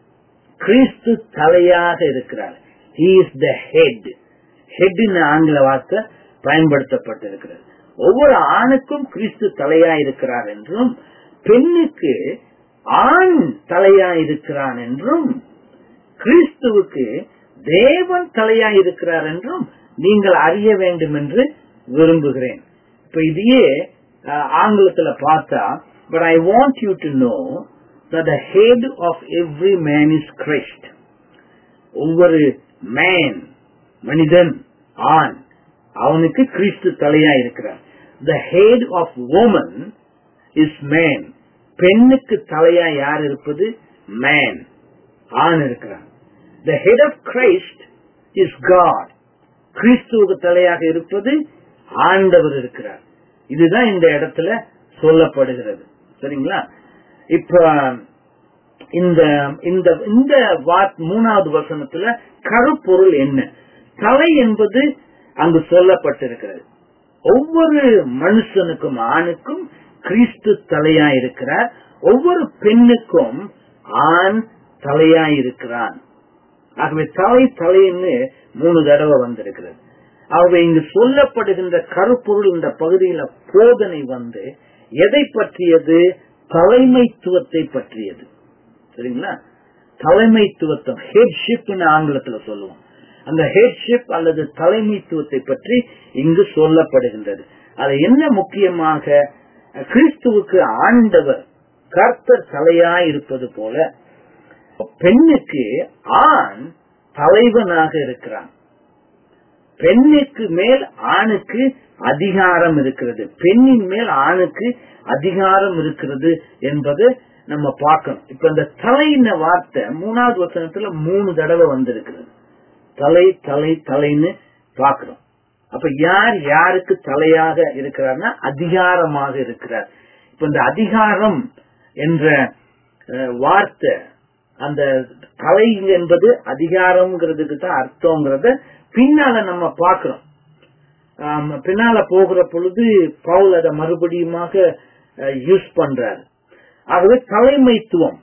கிறிஸ்து தலையாக இருக்கிறார் he is the head head ஆங்கில வார்த்தை பயன்படுத்தப்பட்டிருக்கிறது ஒவ்வொரு ஆணுக்கும் கிறிஸ்து தலையா இருக்கிறார் என்றும் பெண்ணுக்கு ஆண் தலையா இருக்கிறான் என்றும் கிறிஸ்துவுக்கு தேவன் தலையா இருக்கிறார் என்றும் நீங்கள் அறிய வேண்டும் என்று விரும்புகிறேன் இப்ப இதையே ஆங்கிலத்துல பார்த்தா but I want you to know the head of every man is Christ ஒவ்வொரு மேன் மனிதன் ஆண் அவனுக்கு கிறிஸ்து தலையா இருக்கிறார் the head of woman is man பெண்ணுக்கு தலையா யார் இருப்பது மேன் ஆண் இருக்கிறார் the head of Christ is God கிறிஸ்துவுக்கு தலையாக இருப்பது ஆண்டவர் இருக்கிறார் இதுதான் இந்த இடத்துல சொல்லப்படுகிறது சரிங்களா இப்ப இந்த இந்த இந்த மூணாவது வசனத்துல கருப்பொருள் என்ன தலை என்பது அங்கு சொல்லப்பட்டிருக்கிறது ஒவ்வொரு மனுஷனுக்கும் ஆணுக்கும் கிறிஸ்து தலையா இருக்கிறார் ஒவ்வொரு பெண்ணுக்கும் ஆண் தலையா இருக்கிறான் ஆகவே தலை தலைன்னு மூணு தடவை வந்திருக்கிறது ஆகவே இங்கு சொல்லப்படுகின்ற கருப்பொருள் இந்த பகுதியில போதனை வந்து எதை பற்றியது தலைமைத்துவத்தை பற்றியது சரிங்களா தலைமைத்துவத்தம் ஹெட்ஷிப் ஆங்கிலத்துல சொல்லுவோம் அந்த ஹெட்ஷிப் அல்லது தலைமைத்துவத்தை பற்றி இங்கு சொல்லப்படுகின்றது அது என்ன முக்கியமாக கிறிஸ்துவுக்கு ஆண்டவர் கர்த்தர் தலையாய் இருப்பது போல பெண்ணுக்கு ஆண் தலைவனாக இருக்கிறான் பெண்ணுக்கு மேல் ஆணுக்கு அதிகாரம் இருக்கிறது பெண்ணின் மேல் ஆணுக்கு அதிகாரம் இருக்கிறது என்பது நம்ம பார்க்கணும் இப்ப இந்த தலைன வார்த்தை மூணாவது வசனத்துல மூணு தடவை வந்திருக்கிறது தலை தலை தலைன்னு பாக்குறோம் அப்ப யார் யாருக்கு தலையாக இருக்கிறார்னா அதிகாரமாக இருக்கிறார் இப்ப இந்த அதிகாரம் என்ற வார்த்தை அந்த கலை என்பது அதிகாரம்ங்கிறதுக்கு தான் அர்த்தங்கிறத பின்னால நம்ம பாக்குறோம் பின்னால போகிற பொழுது பவுல் அதை மறுபடியுமாக யூஸ் பண்றாரு ஆகவே தலைமைத்துவம்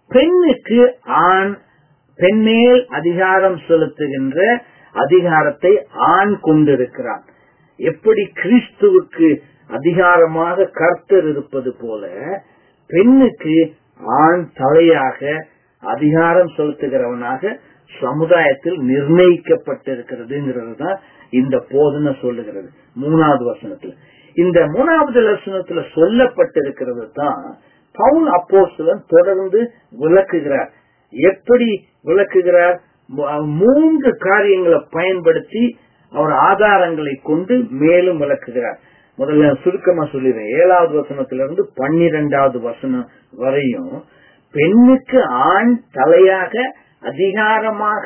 பெண்ணுக்கு ஆண் பெண்மேல் அதிகாரம் செலுத்துகின்ற அதிகாரத்தை ஆண் கொண்டிருக்கிறான் எப்படி கிறிஸ்துவுக்கு அதிகாரமாக கர்த்தர் இருப்பது போல பெண்ணுக்கு ஆண் தலையாக அதிகாரம் செலுத்துகிறவனாக சமுதாயத்தில் நிர்ணயிக்கப்பட்டிருக்கிறதுங்கிறது தான் இந்த போதனை சொல்லுகிறது மூணாவது வசனத்துல இந்த மூணாவது லட்சணத்துல சொல்லப்பட்டிருக்கிறது தான் பவுல் அப்போஸ்தலன் தொடர்ந்து விளக்குகிறார் எப்படி விளக்குகிறார் மூ- மூன்று காரியங்களை பயன்படுத்தி அவர் ஆதாரங்களை கொண்டு மேலும் விளக்குகிறார் முதல்ல சுருக்கமா சொல்லிடுறேன் ஏழாவது வசனத்திலிருந்து பன்னிரெண்டாவது வசனம் வரையும் பெண்ணுக்கு ஆண் தலையாக அதிகாரமாக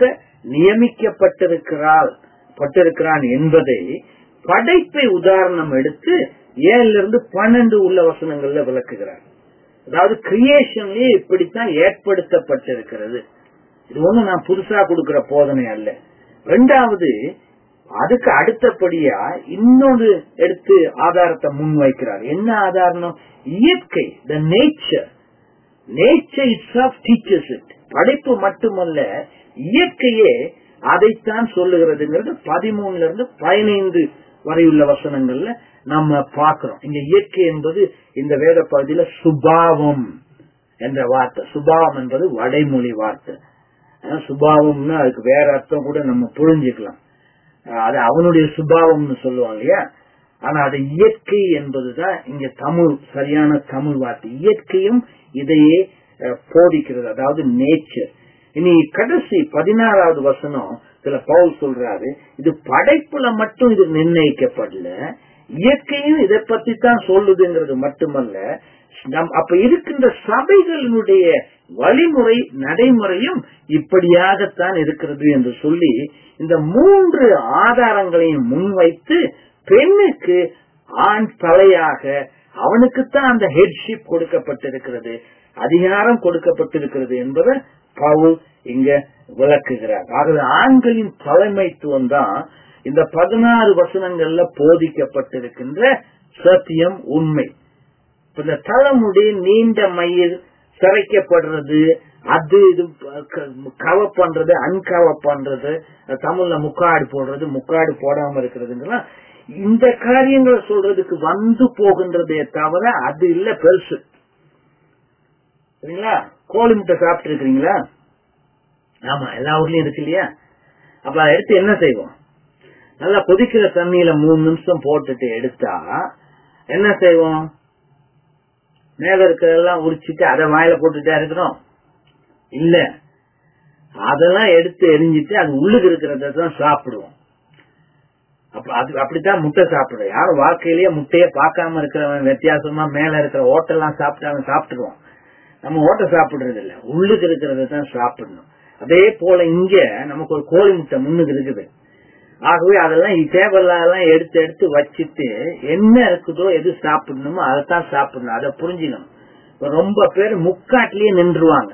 நியமிக்கப்பட்டிருக்கிறாள் பட்டிருக்கிறான் என்பதை படைப்பை உதாரணம் எடுத்து ஏழுல இருந்து பன்னெண்டு உள்ள வசனங்கள்ல விளக்குகிறார் அதாவது கிரியேஷன்லயே இப்படித்தான் ஏற்படுத்தப்பட்டிருக்கிறது இது ஒண்ணு நான் புதுசா கொடுக்கிற போதனை அல்ல ரெண்டாவது அதுக்கு அடுத்தபடியா இன்னொரு எடுத்து ஆதாரத்தை முன்வைக்கிறார் என்ன ஆதாரம் இயற்கை the nature nature it's of teachers it படைப்பு மட்டுமல்ல இயற்கையே அதைத்தான் சொல்லுகிறதுங்கிறது பதிமூணுல இருந்து பதினைந்து வரையுள்ள வசனங்கள்ல நம்ம பார்க்கிறோம் இங்க இயற்கை என்பது இந்த வேத பகுதியில சுபாவம் என்ற வார்த்தை சுபாவம் என்பது வடைமொழி வார்த்தை ஆனா, சுபாவம்னா அதுக்கு வேற அர்த்தம் கூட நம்ம புரிஞ்சுக்கலாம் அஹ் அது அவனுடைய சுபாவம்னு சொல்லுவாங்க இல்லையா ஆனா அது இயற்கை என்பதுதான் இங்க தமிழ் சரியான தமிழ் வார்த்தை இயற்கையும் இதையே அஹ், போதிக்கிறது அதாவது நேச்சர் இனி கடைசி பதினாறாவது வசனம் சில பவுல் சொல்றாரு இது படைப்புல மட்டும் இது நிர்ணயிக்கப்படல இயற்கையும் இதை பத்தி தான் சொல்லுதுங்கிறது மட்டுமல்ல நம் அப்ப இருக்கின்ற சபைகளினுடைய வழிமுறை நடைமுறையும் இப்படியாகத்தான் இருக்கிறது என்று சொல்லி இந்த மூன்று ஆதாரங்களையும் முன்வைத்து பெண்ணுக்கு ஆண் தலையாக அவனுக்குத்தான் அந்த ஹெட்ஷிப் கொடுக்கப்பட்டிருக்கிறது அதிகாரம் கொடுக்கப்பட்டிருக்கிறது என்பதை பவுல் இங்க விளக்குகிறார் ஆகவே ஆண்களின் தலைமைத்துவம் தான் இந்த பதினாறு வசனங்கள்ல போதிக்கப்பட்டிருக்கின்ற சத்தியம் உண்மை இப்ப இந்த தலைமுடி நீண்ட மயிர் சிறைக்கப்படுறது அது இது கவ பண்றது அன்கவ பண்றது தமிழ்ல முக்காடு போடுறது முக்காடு போடாம இருக்கிறதுங்கெல்லாம் இந்த காரியங்களை சொல்றதுக்கு வந்து போகின்றதே தவிர அது இல்ல பெருசு சரிங்களா கோழி முட்டை சாப்பிட்டு இருக்கிறீங்களா ஆமா எல்லா ஊர்லயும் இருக்கு இல்லையா அப்ப அதை எடுத்து என்ன செய்வோம் நல்லா கொதிக்கிற தண்ணியில மூணு நிமிஷம் போட்டுட்டு எடுத்தா என்ன செய்வோம் மேல இருக்கிறதெல்லாம் உரிச்சிட்டு அதை வாயில போட்டுட்டா இருக்கிறோம் இல்ல அதெல்லாம் எடுத்து எரிஞ்சிட்டு அது உள்ளுக்கு இருக்கிறத தான் சாப்பிடுவோம் அப்ப அது அப்படித்தான் முட்டை சாப்பிடுவோம் யாரும் வாழ்க்கையிலேயே முட்டையை பார்க்காம இருக்கிறவன் வித்தியாசமா மேல இருக்கிற ஓட்டெல்லாம் சாப்பிட்டு அவன் சாப்பிட்டுருவோம் நம்ம ஓட்டை சாப்பிடுறது இல்ல உள்ளுக்கு இருக்கிறத தான் சாப்பிடணும் அதே போல இங்க நமக்கு ஒரு கோழி முட்டை முன்னுக்கு இருக்குது ஆகவே அதெல்லாம் தேவையில்லாம் எடுத்து எடுத்து வச்சுட்டு என்ன இருக்குதோ எது சாப்பிடணுமோ அதைத்தான் சாப்பிடணும் அதை புரிஞ்சுக்கணும் இப்ப ரொம்ப பேர் முக்காட்டிலேயே நின்றுவாங்க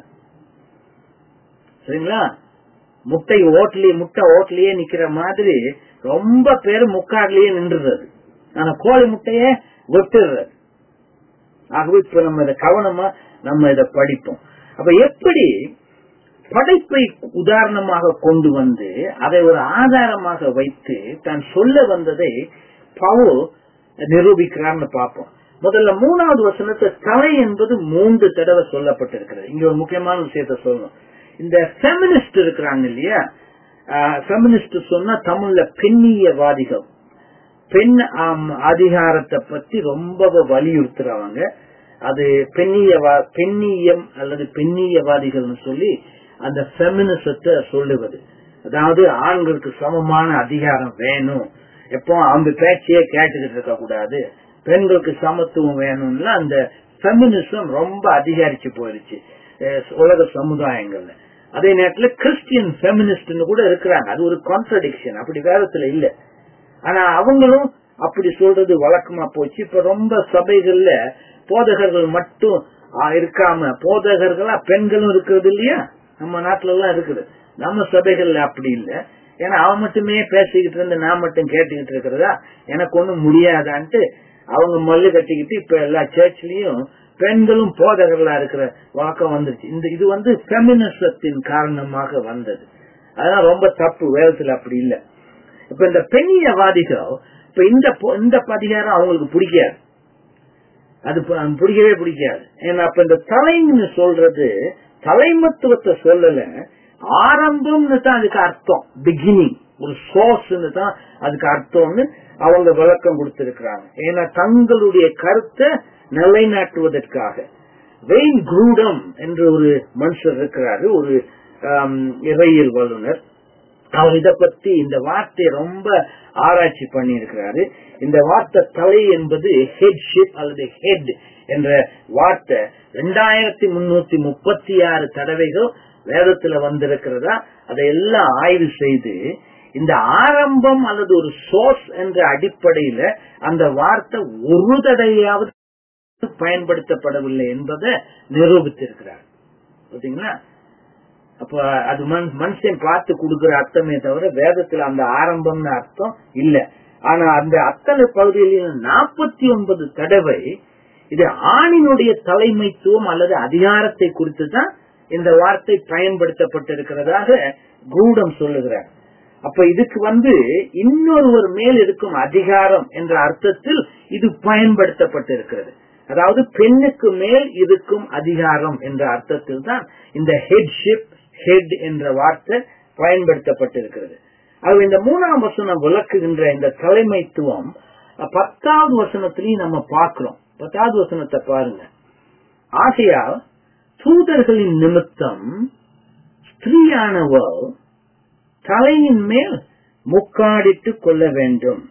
சரிங்களா முட்டை ஓட்டலயே முட்டை ஓட்டலயே நிக்கிற மாதிரி ரொம்ப பேர் முக்காட்லயே நின்றுறது ஆனா கோழி முட்டைய வெட்டுறது ஆகவே இப்ப நம்ம இதை கவனமா நம்ம இதை படிப்போம் அப்ப எப்படி படைப்பை உதாரணமாக கொண்டு வந்து அதை ஒரு ஆதாரமாக வைத்து தான் சொல்ல வந்ததை பவுல் நிரூபிக்கிறார்னு பார்ப்போம் முதல்ல மூணாவது வசனத்தை தலை என்பது மூன்று தடவை சொல்லப்பட்டிருக்கிறது இங்க ஒரு முக்கியமான விஷயத்த சொல்லணும் இந்த பெமினிஸ்ட் இருக்கிறாங்க இல்லையா பெமினிஸ்ட் சொன்னா தமிழ்ல பெண்ணியவாதிகள் பெண் அதிகாரத்தை பத்தி ரொம்ப வலியுறுத்துறவங்க அது பெண்ணியவா பெண்ணியம் அல்லது பெண்ணியவாதிகள்னு சொல்லி அந்த பெமினிசத்தை சொல்லுவது அதாவது ஆண்களுக்கு சமமான அதிகாரம் வேணும் எப்போ அவங்க பேச்சையே கேட்டுக்கிட்டு இருக்க கூடாது பெண்களுக்கு சமத்துவம் வேணும்ல அந்த பெமினிசம் ரொம்ப அதிகரிச்சு போயிருச்சு உலக சமுதாயங்கள்ல அதே நேரத்துல கிறிஸ்டியன் பெமினிஸ்ட் கூட இருக்கிறாங்க அது ஒரு கான்ட்ரடிக்ஷன் அப்படி வேதத்துல இல்ல ஆனா அவங்களும் அப்படி சொல்றது வழக்கமா போச்சு இப்ப ரொம்ப சபைகள்ல போதகர்கள் மட்டும் இருக்காம போதகர்களா பெண்களும் இருக்கிறது இல்லையா நம்ம நாட்டுல எல்லாம் இருக்குது நம்ம சபைகள்ல அப்படி இல்ல ஏன்னா அவன் மட்டுமே பேசிக்கிட்டு இருந்து நான் மட்டும் கேட்டுக்கிட்டு இருக்கிறதா எனக்கு ஒண்ணும் முடியாதான்ட்டு அவங்க மல்லு கட்டிக்கிட்டு இப்ப எல்லா சர்ச்லயும் பெண்களும் போதகர்களா இருக்கிற வழக்கம் வந்துருச்சு இந்த இது வந்து பெமினிசத்தின் காரணமாக வந்தது அதெல்லாம் ரொம்ப தப்பு வேதத்துல அப்படி இல்ல இப்ப இந்த பெண்ணியவாதிகள் இப்ப இந்த பொ- இந்த பதிகாரம் அவங்களுக்கு பிடிக்காது அது ப- அது பிடிக்கவே பிடிக்காது ஏன்னா அப்ப இந்த தலைன்னு சொல்றது தலைமத்துவத்தை சொல்லல ஆரம்பம்னு தான் அதுக்கு அர்த்தம் பிகினிங் ஒரு சோர்ஸ்னு தான் அதுக்கு அர்த்தம்னு அவங்க விளக்கம் கொடுத்திருக்கிறாங்க ஏன்னா தங்களுடைய கருத்தை நிலைநாட்டுவதற்காக வெயின் குரூடம் என்ற ஒரு மனுஷர் இருக்கிறாரு ஒரு ஆம், இறையியல் வல்லுனர் அவர் இத பத்தி இந்த வார்த்தையை ரொம்ப ஆராய்ச்சி பண்ணி இருக்கிறாரு இந்த வார்த்தை தலை என்பது ஹெட்ஷிப் அல்லது ஹெட் என்ற வார்த்தை ரெண்டாயிரத்தி முன்னூத்தி முப்பத்தி ஆறு தடவைகள் வேதத்துல வந்திருக்கிறதா அதையெல்லாம் ஆய்வு செய்து இந்த ஆரம்பம் அல்லது ஒரு சோர்ஸ் என்ற அடிப்படையில அந்த வார்த்தை ஒரு தடவையாவது பயன்படுத்தப்படவில்லை என்பதை நிரூபித்திருக்கிறார் பாத்தீங்களா அப்ப அது மனு- மனுஷன் பார்த்து கொடுக்கிற அர்த்தமே தவிர வேதத்துல அந்த ஆரம்பம்னு அர்த்தம் இல்ல ஆனா அந்த அத்தனை பகுதியிலும் நாற்பத்தி ஒன்பது தடவை இது ஆணினுடைய தலைமைத்துவம் அல்லது அதிகாரத்தை குறித்து தான் இந்த வார்த்தை பயன்படுத்தப்பட்டிருக்கிறதாக கூடம் சொல்லுகிறார் அப்ப இதுக்கு வந்து இன்னொருவர் மேல் இருக்கும் அதிகாரம் என்ற அர்த்தத்தில் இது பயன்படுத்தப்பட்டிருக்கிறது அதாவது பெண்ணுக்கு மேல் இருக்கும் அதிகாரம் என்ற அர்த்தத்தில் தான் இந்த ஹெட்ஷிப் ஹெட் என்ற வார்த்தை பயன்படுத்தப்பட்டிருக்கிறது அது இந்த மூணாம் வசனம் விளக்குகின்ற இந்த தலைமைத்துவம் அஹ், பத்தாவது வசனத்திலையும் நம்ம பார்க்கிறோம் பத்தாவது வசனத்தை பாருங்க ஆகையால் தூதர்களின் நிமித்தம் ஸ்திரீயானவள் தலையின் மேல் முக்காடிட்டுக் கொள்ள வேண்டும்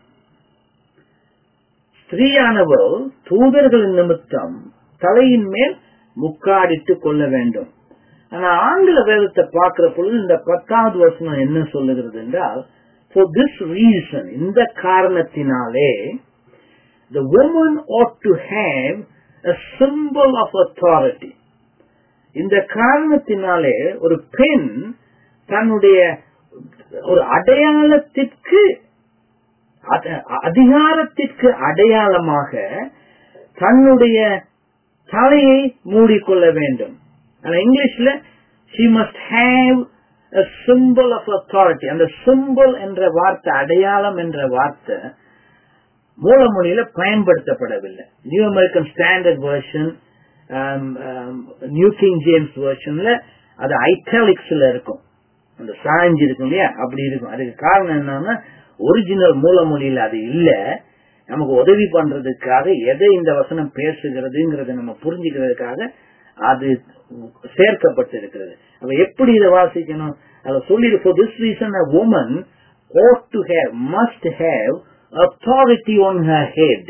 ஸ்திரீயானவள் தூதர்களின் நிமித்தம் தலையின் மேல் முக்காடிட்டுக் கொள்ள வேண்டும் ஆனா ஆங்கில வேதத்தை பார்க்கிற பொழுது இந்த பத்தாவது வசனம் என்ன சொல்லுகிறது என்றால் for this reason இந்த காரணத்தினாலே the woman ought to have a symbol of authority இந்த காரணத்தினாலே ஒரு பெண் தன்னுடைய ஒரு அடையாளத்திற்கு அத- அதிகாரத்திற்கு அடையாளமாக தன்னுடைய தலையை மூடிக்கொள்ள வேண்டும் ஆனா இங்கிலீஷ்ல she must have a symbol of authority அந்த symbol என்ற வார்த்தை அடையாளம் என்ற வார்த்தை மூலமொழியில பயன்படுத்தப்படவில்லை New American Standard Version New King James வெர்ஷன்ல அது ஐட்டாலிக்ஸ்ல இருக்கும் அந்த சாய்ஞ்சு இருக்கும் இல்லையா அப்படி இருக்கும் அதுக்கு காரணம் என்னன்னா ஒரிஜினல் மூலமொழியில அது இல்ல நமக்கு உதவி பண்றதுக்காக எதை இந்த வசனம் பேசுகிறதுங்கிறத நம்ம புரிஞ்சுக்கிறதுக்காக அது சேர்க்கப்பட்டு இருக்கிறது அப்ப எப்படி இதை வாசிக்கணும் அதுல சொல்லி for this reason a woman ought to have must have authority on her head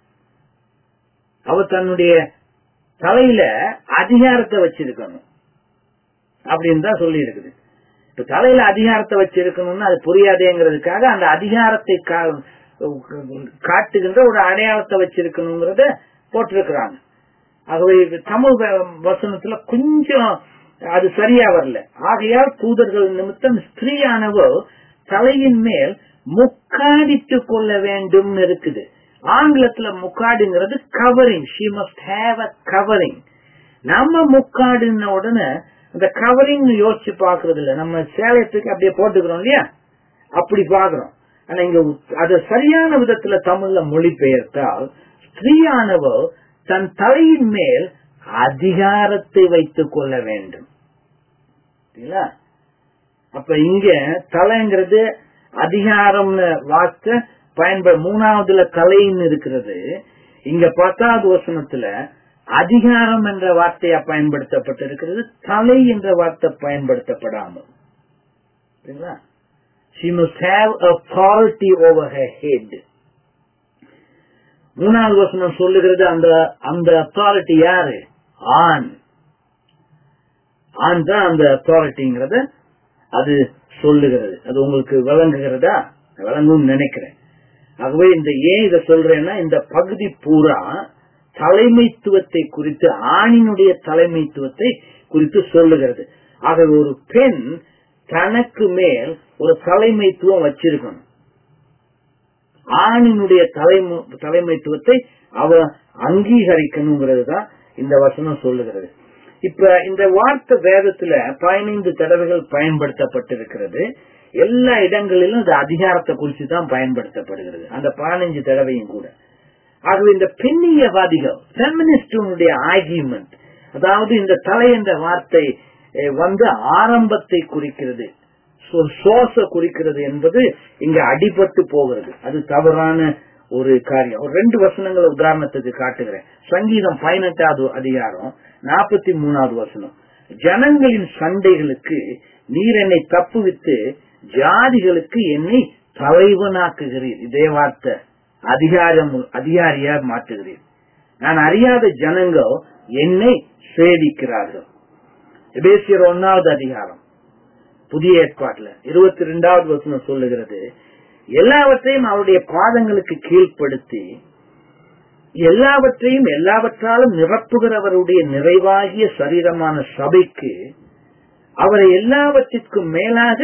அவ தன்னுடைய தலையில அதிகாரத்தை வச்சிருக்கணும் அப்படின்னு தான் சொல்லி இருக்குது இப்ப தலையில அதிகாரத்தை வச்சிருக்கணும்னு அது புரியாதேங்கிறதுக்காக அந்த அதிகாரத்தை கா- காட்டுகின்ற ஒரு அடையாளத்தை வச்சிருக்கணுங்கிறத போட்டிருக்கிறாங்க ஆகவே இது தமிழ் வ- வசனத்துல கொஞ்சம் அது சரியா வரல ஆகையால் தூதர்கள் நிமித்தம் ஸ்திரீயானவள் தலையின் மேல் முக்காடிட்டுக் கொள்ள வேண்டும் இருக்குது ஆங்கிலத்துல முக்காடுங்கிறது covering she must have a covering நம்ம முக்காடுன உடனே அந்த கவரிங் யோசிச்சு பாக்குறது இல்ல நம்ம சேலத்துக்கு அப்படியே போட்டுக்கிறோம் இல்லையா அப்படி பாக்குறோம் ஆனா இங்க அத சரியான விதத்துல தமிழ்ல மொழிபெயர்த்தால் ஸ்திரீயானவள் தன் தலையின் மேல் அதிகாரத்தை வைத்துக் கொள்ள வேண்டும் சரிங்களா? அப்ப இங்க தலைங்கிறது அதிகாரம்னு வார்த்தை பயன்பட மூணாவதுல தலைன்னு இருக்கிறது இங்க பத்தாவது வசனத்துல அதிகாரம் என்ற வார்த்தையா பயன்படுத்தப்பட்டிருக்கிறது தலை என்ற வார்த்தை பயன்படுத்தப்படாமல் சரிங்களா she must have authority over her head மூணாவது வசனம் சொல்லுகிறது அந்த அந்த அத்தாரிட்டி யாரு ஆண் ஆண் தான் அந்த அத்தாரிட்டிங்கிறத அது சொல்லுகிறது அது உங்களுக்கு விளங்குகிறதா விளங்கும் நினைக்கிறேன் ஆகவே இந்த ஏன் இதை சொல்றேன்னா இந்த பகுதி பூரா தலைமைத்துவத்தை குறித்து ஆணினுடைய தலைமைத்துவத்தை குறித்து சொல்லுகிறது ஆகவே ஒரு பெண் தனக்கு மேல் ஒரு தலைமைத்துவம் வச்சிருக்கணும் ஆணினுடைய தலைமு- தலைமைத்துவத்தை அவ அங்கீகரிக்கணுங்கிறது தான் இந்த வசனம் சொல்லுகிறது இப்ப இந்த வார்த்தை வேதத்துல பதினைந்து தடவைகள் பயன்படுத்தப்பட்டிருக்கிறது எல்லா இடங்களிலும் இந்த அதிகாரத்தை குறித்து தான் பயன்படுத்தப்படுகிறது அந்த பதினைஞ்சு தடவையும் கூட ஆகவே இந்த பெண்ணியவாதிகள் பெமினிஸ்டுடைய ஆர்கியூமெண்ட் அதாவது இந்த தலை என்ற வார்த்தை அஹ், வந்து ஆரம்பத்தை குறிக்கிறது சோச குறிக்கிறது என்பது இங்க அடிபட்டு போகிறது அது தவறான ஒரு காரியம் ஒரு ரெண்டு வசனங்களை உதாரணத்துக்கு காட்டுகிறேன் சங்கீதம் பதினெட்டாவது அதிகாரம் நாற்பத்தி மூணாவது வசனம் ஜனங்களின் சண்டைகளுக்கு நீர் என்னை தப்புவித்து ஜாதிகளுக்கு என்னை தலைவனாக்குகிறீர் இதே வார்த்தை அதிகாரம் அதிகாரியா மாற்றுகிறீர் நான் அறியாத ஜனங்கள் என்னை சேவிக்கிறார்கள் எபேசியர் ஒன்னாவது அதிகாரம் புதிய ஏற்பாட்டுல இருபத்தி ரெண்டாவது வசனம் சொல்லுகிறது எல்லாவற்றையும் அவருடைய பாதங்களுக்கு கீழ்ப்படுத்தி எல்லாவற்றையும் எல்லாவற்றாலும் நிரப்புகிறவருடைய நிறைவாகிய சரீரமான சபைக்கு அவரை எல்லாவற்றிற்கும் மேலாக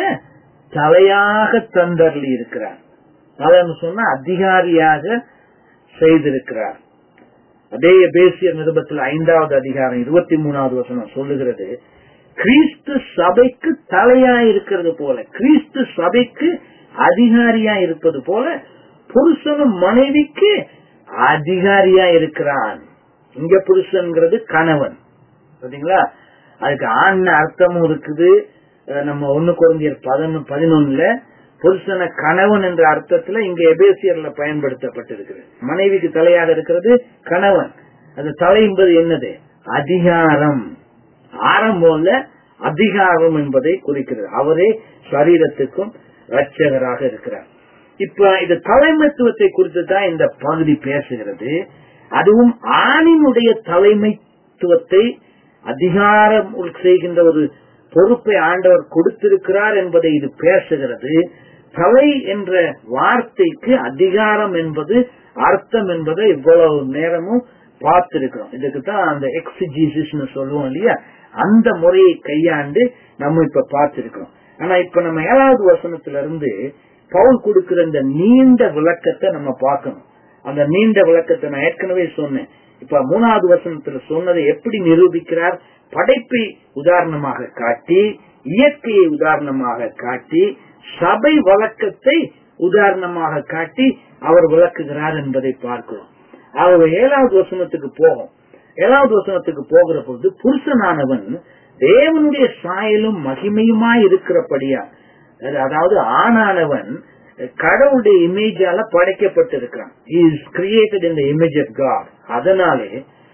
தலையாக தந்தர்லி இருக்கிறார் அதன்னு சொன்னா அதிகாரியாக செய்திருக்கிறார் அதே பேசிய நிருபத்தில் ஐந்தாவது அதிகாரம் இருபத்தி மூணாவது வசனம் சொல்லுகிறது கிறிஸ்து சபைக்கு தலையா இருக்கிறது போல கிறிஸ்து சபைக்கு அதிகாரியா இருப்பது போல புருஷனும் மனைவிக்கு அதிகாரியா இருக்கிறான் இங்க புருஷன்கிறது கணவன் பாத்தீங்களா அதுக்கு ஆண் அர்த்தமும் இருக்குது அஹ் நம்ம ஒண்ணு குழந்தையர் பதினொன்னு பதினொன்னுல புருஷன கணவன் என்ற அர்த்தத்துல இங்க எபேசியர்ல பயன்படுத்தப்பட்டிருக்கிறது மனைவிக்கு தலையாக இருக்கிறது கணவன் அது தலை என்பது என்னது அதிகாரம் ஆரம்பம்ல அதிகாரம் என்பதை குறிக்கிறது அவரே சரீரத்துக்கும் ரட்சகராக இருக்கிறார் இப்ப இது தலைமைத்துவத்தை குறித்து தான் இந்த பகுதி பேசுகிறது அதுவும் ஆணினுடைய தலைமைத்துவத்தை அதிகாரம் செய்கின்ற ஒரு பொறுப்பை ஆண்டவர் கொடுத்திருக்கிறார் என்பதை இது பேசுகிறது தலை என்ற வார்த்தைக்கு அதிகாரம் என்பது அர்த்தம் என்பதை இவ்வளவு நேரமும் பார்த்திருக்கிறோம் இதுக்கு தான் அந்த எக்ஸிஜிசிஸ் சொல்லுவோம் இல்லையா அந்த முறையை கையாண்டு நம்ம இப்ப பார்த்திருக்கிறோம் ஆனா இப்ப நம்ம ஏழாவது வசனத்துல இருந்து பவுல் கொடுக்கிற இந்த நீண்ட விளக்கத்தை நம்ம பார்க்கணும் அந்த நீண்ட விளக்கத்தை நான் ஏற்கனவே சொன்னேன் இப்ப மூணாவது வசனத்துல சொன்னதை எப்படி நிரூபிக்கிறார் படைப்பை உதாரணமாக காட்டி இயற்கையை உதாரணமாக காட்டி சபை வழக்கத்தை உதாரணமாக காட்டி அவர் விளக்குகிறார் என்பதை பார்க்கிறோம் அவர் ஏழாவது வசனத்துக்கு போகும் ஏழாவது வசனத்துக்கு போகிற பொழுது புருஷனானவன் தேவனுடைய சாயலும் மகிமையுமாய் இருக்கிறபடியா அதாவது ஆணானவன் கடவுளுடைய இமேஜால படைக்கப்பட்டிருக்கிறான் is created in the image of God அதனாலே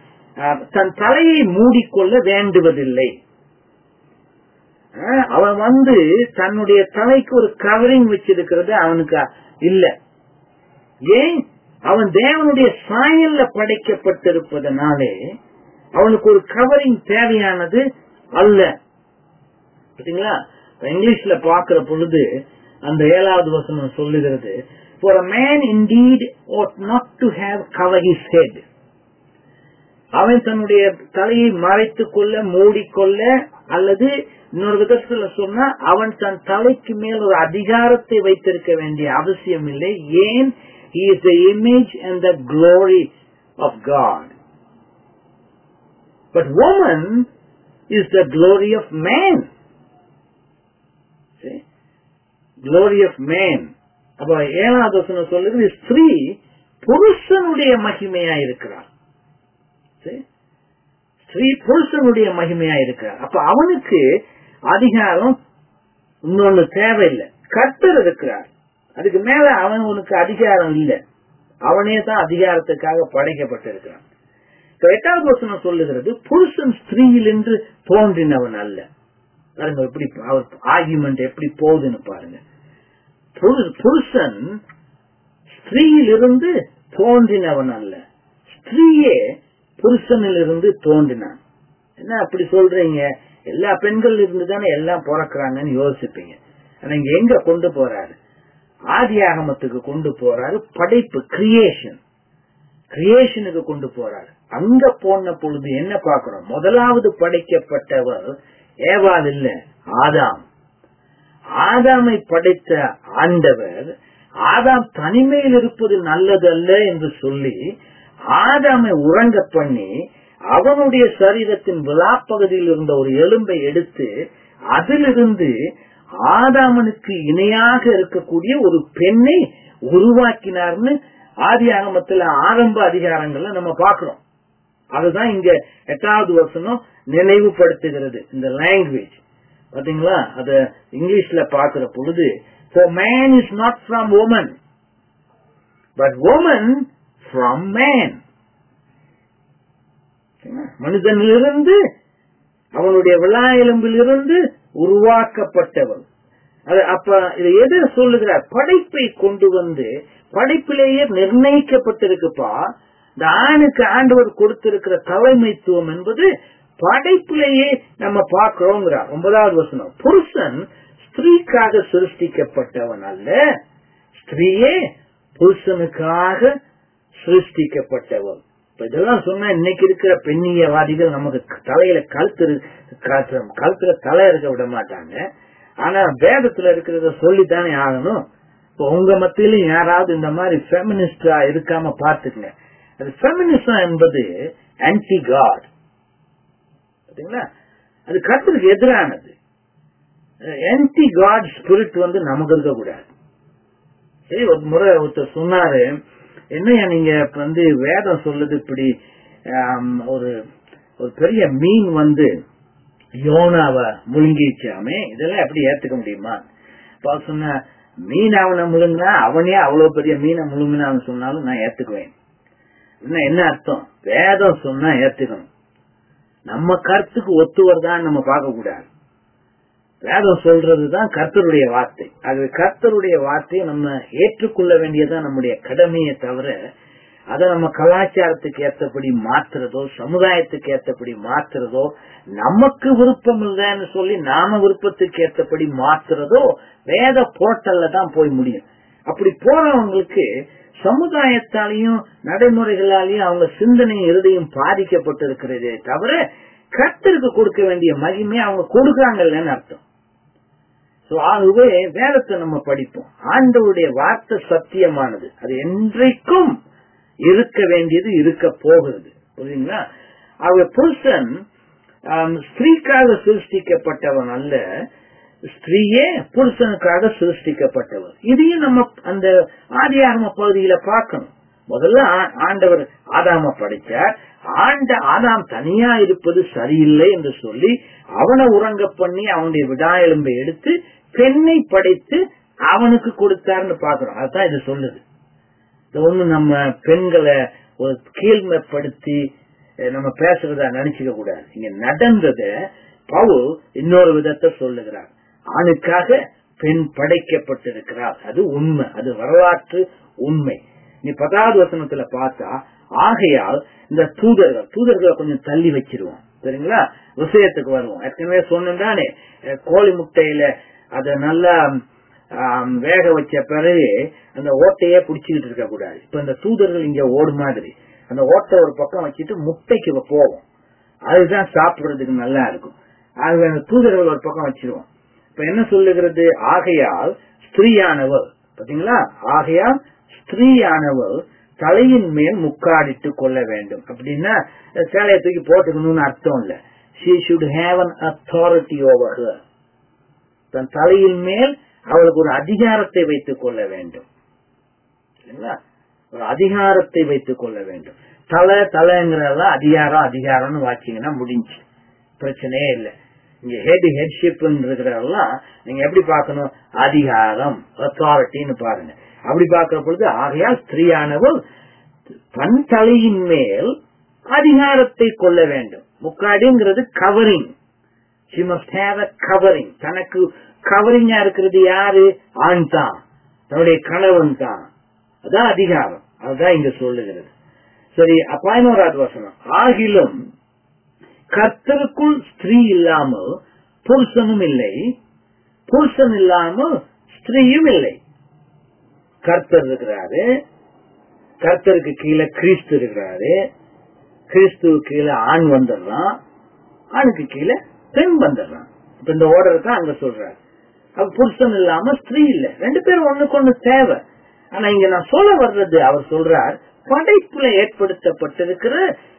தன் தலையை மூடிக்கொள்ள வேண்டுவதில்லை அவன் வந்து தன்னுடைய தலைக்கு ஒரு கவரிங் வச்சிருக்கிறது அவனுக்கு இல்ல ஏன் அவன் தேவனுடைய சாயல்ல படைக்கப்பட்டிருப்பதனாலே அவனுக்கு ஒரு கவரிங் தேவையானது அல்ல பாத்தீங்களா இங்கிலீஷ்ல பாக்குற பொழுது அந்த ஏழாவது வசனம் சொல்லுகிறது for a man indeed ought not to have cover his head அவன் தன்னுடைய தலையை மறைத்துக் கொள்ள மூடிக்கொள்ள அல்லது இன்னொரு விதத்துல சொன்னா அவன் தன் தலைக்கு மேல் ஒரு அதிகாரத்தை வைத்திருக்க வேண்டிய அவசியம் இல்லை ஏன் he is the image and the glory of God but woman is the glory of man See? glory of man அப்ப ஏழாவது வசனம் சொல்லுது ஸ்திரீ புருஷனுடைய மகிமையா இருக்கிறார் ஸ்ரீ புருஷனுடைய மகிமையா இருக்கிறார் அப்ப அவனுக்கு அதிகாரம் இன்னொன்னு தேவையில்லை கர்த்தர் இருக்கிறார் அதுக்கு மேல அவனுக்கு அதிகாரம் இல்லை அவனே தான் அதிகாரத்துக்காக படைக்கப்பட்டிருக்கிறான் இப்ப எட்டாவது வசனம் சொல்லுகிறது புருஷன் ஸ்திரீயில் என்று தோன்றினவன் அல்ல பாருங்க எப்படி அவர் ஆர்குமெண்ட் எப்படி போகுதுன்னு பாருங்க புருஷன் ஸ்திரீயிலிருந்து தோன்றினவன் அல்ல ஸ்திரீயே புருஷனில் இருந்து தோன்றினான் என்ன அப்படி சொல்றீங்க எல்லா பெண்கள் இருந்து தானே எல்லாம் பிறக்கிறாங்கன்னு யோசிப்பீங்க ஆனா இங்க எங்க கொண்டு போறாரு ஆதி ஆகமத்துக்கு கொண்டு போறாரு படைப்பு கிரியேஷன் கிரியேஷனுக்கு கொண்டு போறாரு அங்க போன பொழுது என்ன பாக்குறோம் முதலாவது படைக்கப்பட்டவர் ஏவாள் இல்ல ஆதாம் ஆதாமை படைத்த ஆண்டவர் ஆதாம் தனிமையில் இருப்பது நல்லதல்ல என்று சொல்லி ஆதாமை உறங்க பண்ணி அவனுடைய சரீரத்தின் விழாப்பகுதியில் இருந்த ஒரு எலும்பை எடுத்து அதிலிருந்து ஆதாமனுக்கு இணையாக இருக்கக்கூடிய ஒரு பெண்ணை உருவாக்கினார்னு ஆதி ஆகமத்துல ஆரம்ப அதிகாரங்கள்ல நம்ம பார்க்கிறோம் அதுதான் இங்க எட்டாவது வசனம் நினைவுபடுத்துகிறது இந்த லாங்குவேஜ் பாத்தீங்களா அத இங்கிலீஷ்ல பாக்குற பொழுது for man is not from woman but woman from man மனிதனிலிருந்து அவனுடைய விழா எலும்பிலிருந்து உருவாக்கப்பட்டவன் அது அப்ப இதை எது சொல்லுகிறார் படைப்பை கொண்டு வந்து படைப்பிலேயே நிர்ணயிக்கப்பட்டிருக்குப்பா இந்த ஆணுக்கு ஆண்டவர் கொடுத்திருக்கிற தலைமைத்துவம் என்பது படைப்பிலேயே நம்ம பார்க்கிறோங்கிறார் ஒன்பதாவது வசனம் புருஷன் ஸ்திரீக்காக சிருஷ்டிக்கப்பட்டவன் அல்ல ஸ்திரீயே புருஷனுக்காக சிருஷ்டிக்கப்பட்டவன் இப்ப இதெல்லாம் சொன்னா இன்னைக்கு இருக்கிற பெண்ணியவாதிகள் நமக்கு தலையில கழுத்து கழுத்துல தலை இருக்க விட மாட்டாங்க ஆனா வேதத்துல இருக்கிறத சொல்லித்தானே ஆகணும் இப்ப உங்க மத்தியிலும் யாராவது இந்த மாதிரி பெமினிஸ்டா இருக்காம பாத்துக்கங்க அது பெமினிசம் என்பது ஆன்டி காட் பாத்தீங்களா அது கருத்துக்கு எதிரானது ஆன்டி காட் ஸ்பிரிட் வந்து நமக்கு இருக்க கூடாது சரி ஒரு முறை ஒருத்தர் சொன்னாரு என்னையா நீங்க வந்து வேதம் சொல்லுது இப்படி ஒரு ஒரு பெரிய மீன் வந்து யோனாவ முழுங்கிச்சாமே இதெல்லாம் எப்படி ஏத்துக்க முடியுமா இப்ப சொன்ன மீன் அவனை முழுங்கினா அவனே அவ்வளவு பெரிய மீனை முழுங்கினான்னு சொன்னாலும் நான் ஏத்துக்குவேன் என்ன அர்த்தம் வேதம் சொன்னா ஏத்துக்கணும் நம்ம கருத்துக்கு ஒத்து வருதான்னு நம்ம பார்க்க கூடாது வேதம் சொல்றதுதான் கர்த்தருடைய வார்த்தை ஆகவே கர்த்தருடைய வார்த்தையை நம்ம ஏற்றுக்கொள்ள வேண்டியதான் நம்முடைய கடமையை தவிர அதை நம்ம கலாச்சாரத்துக்கு ஏற்றபடி மாத்துறதோ சமுதாயத்துக்கு ஏற்றபடி மாத்துறதோ நமக்கு விருப்பம் இல்லைன்னு சொல்லி நாம விருப்பத்துக்கு ஏற்றபடி மாத்துறதோ வேத போர்ட்டல்ல தான் போய் முடியும் அப்படி போறவங்களுக்கு சமுதாயத்தாலையும் நடைமுறைகளாலையும் அவங்க சிந்தனை இறுதியும் பாதிக்கப்பட்டு இருக்கிறதே தவிர கர்த்தருக்கு கொடுக்க வேண்டிய மகிமையை அவங்க கொடுக்காங்கல்லன்னு அர்த்தம் ஆகவே வேதத்தை நம்ம படிப்போம் ஆண்டவருடைய வார்த்தை சத்தியமானது அது என்றைக்கும் இருக்க வேண்டியது இருக்க போகிறது புரியுங்களா ஆகவே புருஷன் ஸ்திரீக்காக சிருஷ்டிக்கப்பட்டவன் அல்ல ஸ்திரீயே புருஷனுக்காக சிருஷ்டிக்கப்பட்டவர் இதையும் நம்ம அந்த ஆதியாகம பகுதியில பார்க்கணும் முதல்ல ஆண்டவர் ஆதாம படைச்சார் ஆண்ட ஆதாம் தனியா இருப்பது சரியில்லை என்று சொல்லி அவனை உறங்க பண்ணி அவனுடைய விடா எலும்பை எடுத்து பெண்ணை படைத்து அவனுக்கு கொடுத்தாருன்னு பாக்குறோம் அதுதான் இது சொல்லுது இது ஒண்ணு நம்ம பெண்களை ஒரு கீழ்மைப்படுத்தி நம்ம பேசுறதா நினைச்சுக்க கூடாது இங்க நடந்தத பவு இன்னொரு விதத்தை சொல்லுகிறார் ஆணுக்காக பெண் படைக்கப்பட்டிருக்கிறார் அது உண்மை அது வரலாற்று உண்மை நீ பத்தாவது வசனத்துல பார்த்தா ஆகையால் இந்த தூதர்கள் தூதர்களை கொஞ்சம் தள்ளி வச்சிருவோம் சரிங்களா விஷயத்துக்கு வருவோம் ஏற்கனவே சொன்னானே கோழி முட்டையில அத நல்லா வேக வச்ச பிறகு அந்த ஓட்டையே புடிச்சுக்கிட்டு இருக்க கூடாது இப்ப இந்த தூதர்கள் இங்க ஓடு மாதிரி அந்த ஓட்டை ஒரு பக்கம் வச்சுட்டு முட்டைக்கு போவோம் அதுதான் சாப்பிடுறதுக்கு நல்லா இருக்கும் ஆகவே அந்த தூதர்கள் ஒரு பக்கம் வச்சிருவோம் இப்ப என்ன சொல்லுகிறது ஆகையால் ஸ்திரீயானவர் பாத்தீங்களா ஆகையால் ஸ்திரீயானவர் தலையின் மேல் முக்காடிட்டு கொள்ள வேண்டும் அப்படின்னா சேலையை தூக்கி போட்டுக்கணும்னு அர்த்தம் இல்ல she should have an authority over தன் தலையின் மேல் அவளுக்கு ஒரு அதிகாரத்தை வைத்துக் கொள்ள வேண்டும் ஒரு அதிகாரத்தை வைத்துக் கொள்ள வேண்டும் தலை தலைங்கிறதெல்லாம் அதிகாரம் அதிகாரம்னு வாச்சிங்கன்னா முடிஞ்சு பிரச்சனையே இல்லை இங்க ஹெட் ஹெட்ஷிப் இருக்கிறதெல்லாம் நீங்க எப்படி பார்க்கணும் அதிகாரம் அத்தாரிட்டின்னு பாருங்க அப்படி பார்க்கிற பொழுது ஆகையால் ஸ்திரீயானவள் தன் தலையின் மேல் அதிகாரத்தை கொள்ள வேண்டும் முக்காடிங்கிறது covering she must have a covering தனக்கு கவரிங்கா இருக்கிறது யாரு ஆண் தான் தன்னுடைய கணவன் தான் அதான் அதிகாரம் அதுதான் இங்க சொல்லுகிறது சரி பதினோராவது வசனம் ஆகிலும் கர்த்தருக்குள் ஸ்திரீ இல்லாமல் புருஷனும் இல்லை புருஷன் இல்லாமல் ஸ்திரீயும் இல்லை கர்த்தர் இருக்கிறாரு கர்த்தருக்கு கீழே கிறிஸ்து இருக்கிறாரு கிறிஸ்துவ கீழே ஆண் வந்துடுறான் ஆணுக்கு கீழே பெண் வந்துடுறான் இப்ப இந்த ஓர்டர் தான் அங்க சொல்றாரு அப்ப புருஷன் இல்லாம ஸ்திரீ இல்ல ரெண்டு பேரும் ஒண்ணுக்கு ஒண்ணு தேவை ஆனா இங்க நான் சொல்ல வர்றது அவர் சொல்றார் படைப்புல ஏற்படுத்தப்பட்டிருக்கிற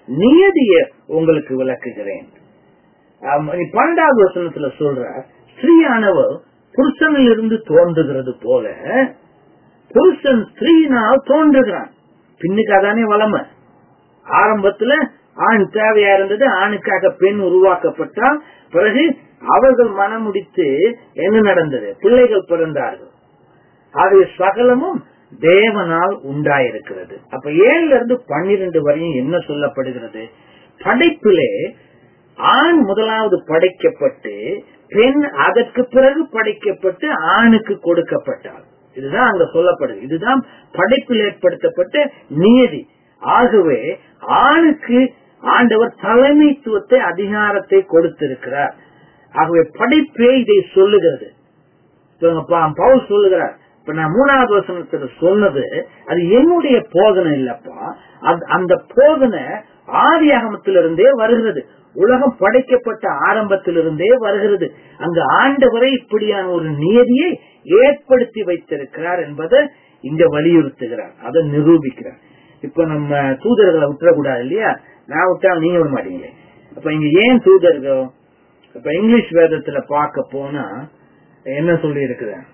நியதியை உங்களுக்கு விளக்குகிறேன் ஆம், நீ பன்னெண்டாவது வசனத்துல சொல்ற ஸ்திரீயானவர் புருஷனில் இருந்து தோன்றுகிறது போல புருஷன் ஸ்திரீனால் தோன்றுகிறான் பின்னுக்கு அதானே வளமை ஆரம்பத்துல ஆண் தேவையா இருந்தது ஆணுக்காக பெண் உருவாக்கப்பட்டால் பிறகு அவர்கள் மனமுடித்து என்ன நடந்தது பிள்ளைகள் பிறந்தார்கள் அது சகலமும் தேவனால் உண்டாயிருக்கிறது அப்ப ஏழுல இருந்து பன்னிரண்டு வரையும் என்ன சொல்லப்படுகிறது படைப்பிலே ஆண் முதலாவது படைக்கப்பட்டு பெண் அதற்கு பிறகு படைக்கப்பட்டு ஆணுக்கு கொடுக்கப்பட்டாள் இதுதான் அங்க சொல்லப்படுது இதுதான் படைப்பில் ஏற்படுத்தப்பட்ட நியதி ஆகவே ஆணுக்கு ஆண்டவர் தலைமைத்துவத்தை அதிகாரத்தை கொடுத்திருக்கிறார் ஆகவே படைப்பே இதை சொல்லுகிறது சொல்லுங்க, பா- பவுல் சொல்லுகிறார் இப்ப நான் மூணாவது வசனத்துல சொன்னது அது என்னுடைய போதனை இல்லப்பா அந்த- அந்த போதனை ஆதி ஆகமத்திலிருந்தே வருகிறது உலகம் படைக்கப்பட்ட ஆரம்பத்திலிருந்தே வருகிறது அங்க ஆண்டவரை இப்படியான ஒரு நியதியை ஏற்படுத்தி வைத்திருக்கிறார் என்பதை இங்க வலியுறுத்துகிறார் அதை நிரூபிக்கிறார் இப்ப நம்ம தூதர்களை விட்டுறக்கூடாது இல்லையா நான் விட்டா நீங்க விட மாட்டீங்களே அப்ப இங்க ஏன் தூதர்கள் இப்ப இங்கிலீஷ் வேதத்துல பார்க்க போனா என்ன சொல்லி இருக்கிறேன்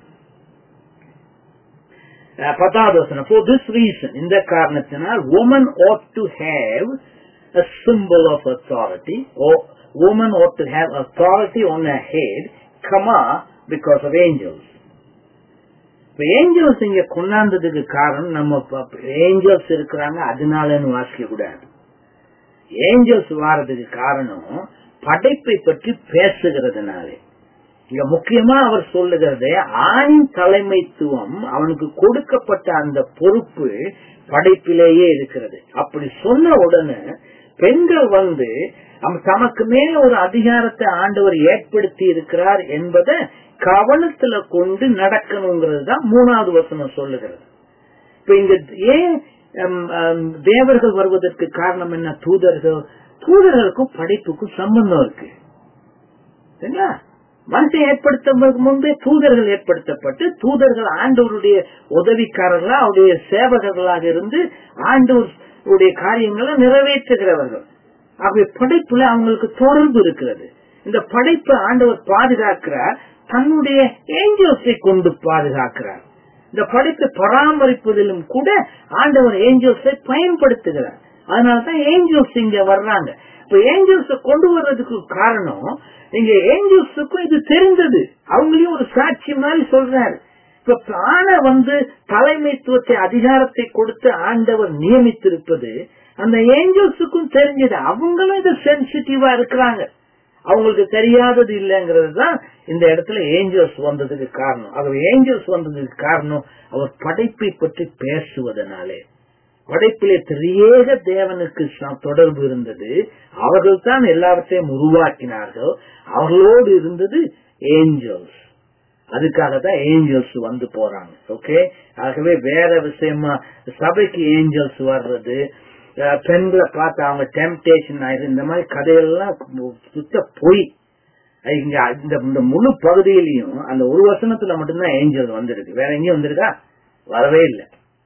பத்தாவது வசனம் for this reason இந்த காரணத்தினால் woman ought to have a symbol of authority or woman ought to have authority on her head comma because of angels இப்ப ஏஞ்சல்ஸ் இங்க கொண்டாந்ததுக்கு காரணம் நம்ம ஏஞ்சல்ஸ் இருக்கிறாங்க அதனாலன்னு வாசிக்க கூடாது ஏஞ்சல்ஸ் வாரதுக்கு காரணம் படைப்பை பற்றி பேசுகிறதுனாலே இங்க முக்கியமா அவர் சொல்லுகிறது ஆணின் தலைமைத்துவம் அவனுக்கு கொடுக்கப்பட்ட அந்த பொறுப்பு படைப்பிலேயே இருக்கிறது அப்படி சொன்ன உடனே பெண்கள் வந்து அவன் தமக்கு மேல ஒரு அதிகாரத்தை ஆண்டவர் ஏற்படுத்தி இருக்கிறார் என்பதை கவனத்துல கொண்டு நடக்கணுங்கிறது தான் மூணாவது வசனம் சொல்லுகிறது இப்ப இங்க ஏன் ஹம், ஹம், தேவர்கள் வருவதற்கு காரணம் என்ன தூதர்கள் தூதர்களுக்கும் படைப்புக்கும் சம்பந்தம் இருக்கு சரிங்களா மனுஷன் ஏற்படுத்த முன்பே தூதர்கள் ஏற்படுத்தப்பட்டு தூதர்கள் ஆண்டவருடைய உதவிக்காரர்களா அவருடைய சேவகர்களாக இருந்து ஆண்டவருடைய காரியங்களை நிறைவேற்றுகிறவர்கள் ஆகவே படைப்புல அவங்களுக்கு தொடர்பு இருக்கிறது இந்த படைப்பை ஆண்டவர் பாதுகாக்கிறார் தன்னுடைய ஏஞ்சல்ஸை கொண்டு பாதுகாக்கிறார் இந்த படைப்பை பராமரிப்பதிலும் கூட ஆண்டவர் ஏஞ்சல்ஸை பயன்படுத்துகிறார் அதனாலதான் ஏஞ்சல்ஸ் இங்க வர்றாங்க இப்ப ஏஞ்சல்ஸ கொண்டு வர்றதுக்கு காரணம் இங்க ஏஞ்சல்ஸுக்கும் இது தெரிந்தது அவங்களையும் ஒரு சாட்சி மாதிரி சொல்றாரு இப்ப பிராண வந்து தலைமைத்துவத்தை அதிகாரத்தை கொடுத்து ஆண்டவர் நியமித்திருப்பது அந்த ஏஞ்சல்ஸுக்கும் தெரிஞ்சது அவங்களும் இது சென்சிட்டிவா இருக்கிறாங்க அவங்களுக்கு தெரியாதது இல்லைங்கிறது தான் இந்த இடத்துல ஏஞ்சல்ஸ் வந்ததுக்கு காரணம் ஆகவே ஏஞ்சல்ஸ் வந்ததுக்கு காரணம் அவர் படைப்பை பற்றி பேசுவதனாலே படைப்பிலே திரியேக தேவனுக்கு ச- தொடர்பு இருந்தது அவர்கள் தான் எல்லாவற்றையும் உருவாக்கினார்கள் அவர்களோடு இருந்தது ஏஞ்சல்ஸ் அதுக்காக தான் ஏஞ்சல்ஸ் வந்து போறாங்க ஓகே ஆகவே வேற விஷயமா சபைக்கு ஏஞ்சல்ஸ் வர்றது அஹ், பெண்களை பார்த்து அவங்க டெம்டேஷன் ஆயிரு இந்த மாதிரி கதையெல்லாம் சுத்த பொய் அது இங்க இந்த இந்த முழு பகுதியிலையும் அந்த ஒரு வசனத்துல மட்டும்தான் ஏஞ்சல் வந்திருக்கு வேற எங்கேயும் வந்திருக்கா வரவே இல்லை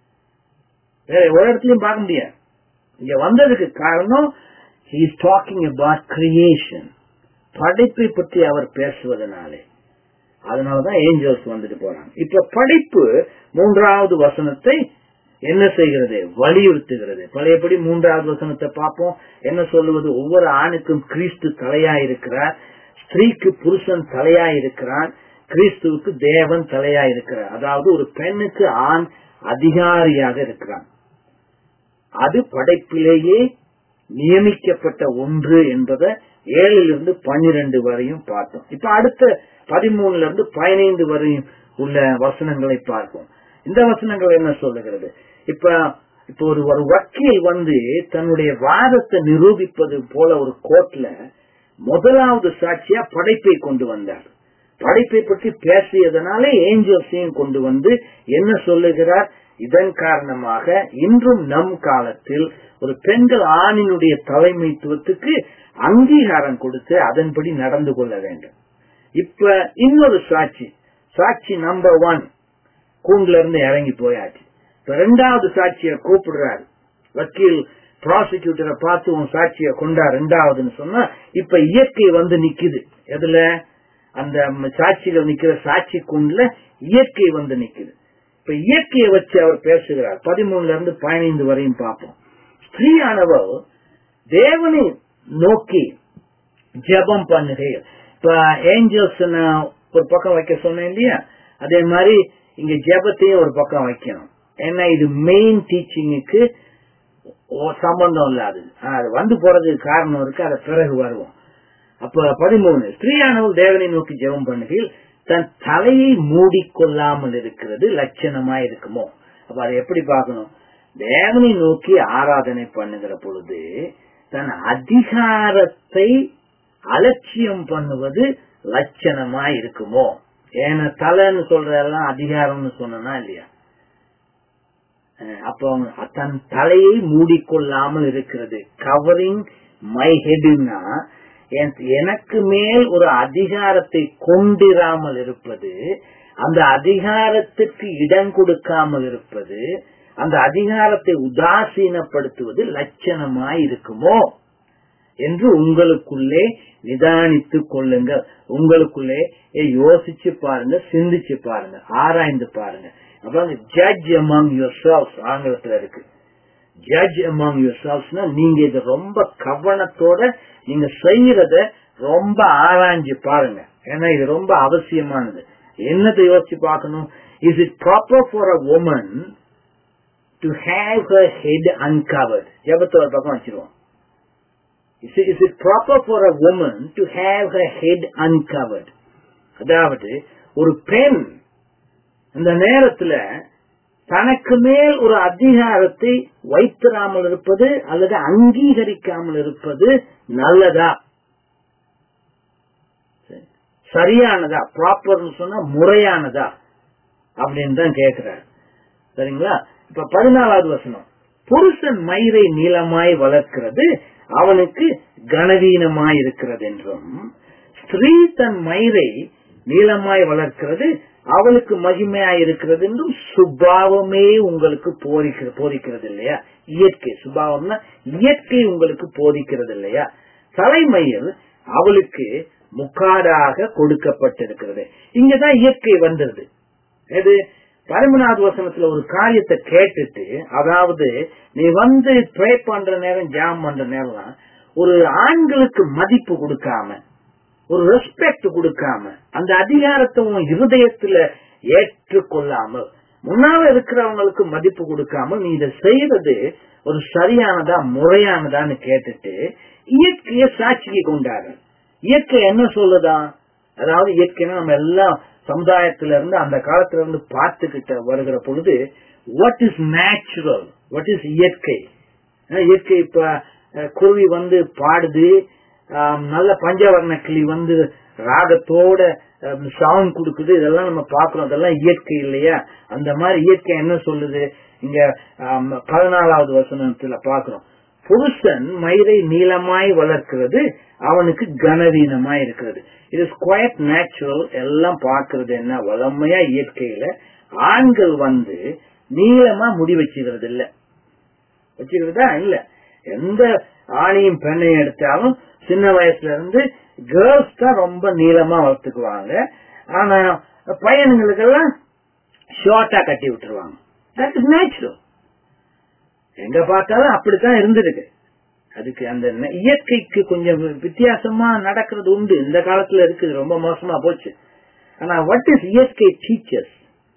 வேற ஒரு இடத்துலயும் பார்க்க முடியாது இங்க வந்ததுக்கு காரணம் இஸ் டாக்கிங் அபவுட் கிரியேஷன் படைப்பை பற்றி அவர் பேசுவதனாலே அதனாலதான் ஏஞ்சல்ஸ் வந்துட்டு போறாங்க இப்ப படைப்பு மூன்றாவது வசனத்தை என்ன செய்கிறது வலியுறுத்துகிறது பழையபடி மூன்றாவது வசனத்தை பார்ப்போம் என்ன சொல்லுவது ஒவ்வொரு ஆணுக்கும் கிறிஸ்து தலையா இருக்கிறார் ஸ்திரீக்கு புருஷன் தலையா இருக்கிறான் கிறிஸ்துவுக்கு தேவன் தலையா இருக்கிறார் அதாவது ஒரு பெண்ணுக்கு ஆண் அதிகாரியாக இருக்கிறான் அது படைப்பிலேயே நியமிக்கப்பட்ட ஒன்று என்பதை ஏழிலிருந்து பன்னிரண்டு வரையும் பார்த்தோம் இப்ப அடுத்த பதிமூணுல இருந்து பதினைந்து வரையும் உள்ள வசனங்களை பார்ப்போம் இந்த வசனங்கள் என்ன சொல்லுகிறது இப்ப இப்ப ஒரு ஒரு வக்கீல் வந்து தன்னுடைய வாதத்தை நிரூபிப்பது போல ஒரு கோர்ட்ல முதலாவது சாட்சியா படைப்பை கொண்டு வந்தார் படைப்பை பற்றி பேசியதனாலே ஏஞ்சல்ஸையும் கொண்டு வந்து என்ன சொல்லுகிறார் இதன் காரணமாக இன்றும் நம் காலத்தில் ஒரு பெண்கள் ஆணினுடைய தலைமைத்துவத்துக்கு அங்கீகாரம் கொடுத்து அதன்படி நடந்து கொள்ள வேண்டும் இப்ப இன்னொரு சாட்சி சாட்சி நம்பர் ஒன் கூண்டுல இருந்து இறங்கி போயாச்சு இப்ப ரெண்டாவது சாட்சியை கூப்பிடுறாரு வக்கீல் ப்ராசிக்யூட்டரை பார்த்து உன் சாட்சியை கொண்டா ரெண்டாவதுன்னு சொன்னா இப்ப இயற்கை வந்து நிக்குது எதுல அந்த சாட்சிகள் நிக்கிற சாட்சி குண்டுல இயற்கை வந்து நிக்குது இப்ப இயற்கையை வச்சு அவர் பேசுகிறார் பதிமூணுல இருந்து பதினைந்து வரையும் பார்ப்போம் ஸ்திரீயானவர் தேவனை நோக்கி ஜெபம் பண்ணுகையில் இப்ப ஏஞ்சல்ஸ் ஒரு பக்கம் வைக்க சொன்னேன் இல்லையா அதே மாதிரி இங்க ஜெபத்தையும் ஒரு பக்கம் வைக்கணும் ஏன்னா இது மெயின் டீச்சிங்குக்கு சம்பந்தம் இல்லாதது அது வந்து போறதுக்கு காரணம் இருக்கு அதை பிறகு வருவோம் அப்ப பதிமூணு ஸ்திரீயானவள் தேவனை நோக்கி ஜெபம் பண்ணுகையில் தன் தலையை மூடிக்கொள்ளாமல் இருக்கிறது லட்சணமா இருக்குமோ அப்ப அதை எப்படி பார்க்கணும் தேவனை நோக்கி ஆராதனை பண்ணுகிற பொழுது தன் அதிகாரத்தை அலட்சியம் பண்ணுவது லட்சணமா இருக்குமோ ஏன்னா தலைன்னு சொல்றதெல்லாம் அதிகாரம்னு சொன்னா இல்லையா அப்போ தன் தலையை மூடிக்கொள்ளாமல் இருக்கிறது கவரிங் மை ஹெட்னா எனக்கு மேல் ஒரு அதிகாரத்தை கொண்டிராமல் இருப்பது அந்த அதிகாரத்திற்கு இடம் கொடுக்காமல் இருப்பது அந்த அதிகாரத்தை உதாசீனப்படுத்துவது லட்சணமாய் இருக்குமோ என்று உங்களுக்குள்ளே நிதானித்து கொள்ளுங்க உங்களுக்குள்ளே யோசிச்சு பாருங்க சிந்திச்சு பாருங்க ஆராய்ந்து பாருங்க அப்புறம் ஜட்ஜ் அமாங் யுவர் செல்ஸ் ஆங்கிலத்துல இருக்கு ஜட்ஜ் அமாங் யுவர் செல்ஸ்னா நீங்க இதை ரொம்ப கவனத்தோட நீங்க செய்யறத ரொம்ப ஆராய்ஞ்சு பாருங்க ஏன்னா இது ரொம்ப அவசியமானது என்னத்தை யோசிச்சு பார்க்கணும் is it proper for a woman to have her head uncovered ஜபத்தை ஒரு பக்கம் வச்சிருவோம் Is it, is it proper for a woman to have her head uncovered? அதாவது ஒரு பெண் அந்த நேரத்துல தனக்கு மேல் ஒரு அதிகாரத்தை வைத்திராமல் இருப்பது அல்லது அங்கீகரிக்காமல் இருப்பது நல்லதா சரியானதா ப்ராப்பர்னு சொன்னா முறையானதா அப்படின்னு தான் கேட்கிறார் சரிங்களா இப்ப பதினாலாவது வசனம் புருஷன் மயிரை நீளமாய் வளர்க்கிறது அவனுக்கு கனவீனமாய் இருக்கிறது என்றும் ஸ்திரீ தன் மயிரை நீளமாய் வளர்க்கிறது அவளுக்கு மகிமையாய் இருக்கிறது என்றும் சுபாவமே உங்களுக்கு போதிக்கிறது இல்லையா இயற்கை சுபாவம்னா இயற்கை உங்களுக்கு போதிக்கிறது இல்லையா தலைமையில் அவளுக்கு முக்காடாக கொடுக்கப்பட்டிருக்கிறது இங்கதான் இயற்கை வந்துருது எது பதிமூணாவது வசனத்துல ஒரு காரியத்தை கேட்டுட்டு அதாவது நீ வந்து ப்ரே பண்ற நேரம் ஜாம் பண்ற நேரம் ஒரு ஆண்களுக்கு மதிப்பு கொடுக்காம ஒரு ரெஸ்பெக்ட் கொடுக்காம அந்த அதிகாரத்தை உன் இருதயத்துல ஏற்றுக்கொள்ளாமல் முன்னால இருக்கிறவங்களுக்கு மதிப்பு கொடுக்காமல் நீ இதை செய்யறது ஒரு சரியானதா முறையானதான்னு கேட்டுட்டு இயற்கைய சாட்சிக்கு கொண்டாரு இயற்கை என்ன சொல்லுதா அதாவது இயற்கைனா நம்ம எல்லாம் சமுதாயத்தில இருந்து அந்த காலத்துல இருந்து பார்த்துக்கிட்ட வருகிற பொழுது what is natural what is இயற்கை இயற்கை இப்ப குருவி வந்து பாடுது நல்ல பஞ்சவர்ண கிளி வந்து ராகத்தோட சவுண்ட் கொடுக்குது இதெல்லாம் நம்ம பாக்குறோம் அதெல்லாம் இயற்கை இல்லையா அந்த மாதிரி இயற்கை என்ன சொல்லுது இங்க பதினாலாவது வசனத்துல பாக்குறோம் புருஷன் மயிரை நீளமாய் வளர்க்கிறது அவனுக்கு கனவீனமாய் இருக்கிறது இது இஸ் குவைட் நேச்சுரல் எல்லாம் பாக்குறது என்ன வளமையா இயற்கையில ஆண்கள் வந்து நீளமா முடி வச்சுக்கிறது இல்ல வச்சுக்கிறதா இல்ல எந்த ஆணையும் பெண்ணையும் எடுத்தாலும் சின்ன வயசுல இருந்து கேர்ள்ஸ் தான் ரொம்ப நீளமா வளர்த்துக்குவாங்க ஆனா பையனுங்களுக்கெல்லாம் ஷார்ட்டா கட்டி விட்டுருவாங்க தட் இஸ் நேச்சுரல் எங்க பார்த்தாலும் அப்படித்தான் இருந்திருக்கு அதுக்கு அந்த இயற்கைக்கு கொஞ்சம் வித்தியாசமா நடக்கிறது உண்டு இந்த காலத்துல இருக்குது ரொம்ப மோசமா போச்சு ஆனா வாட் இஸ் இயற்கை டீச்சர்ஸ்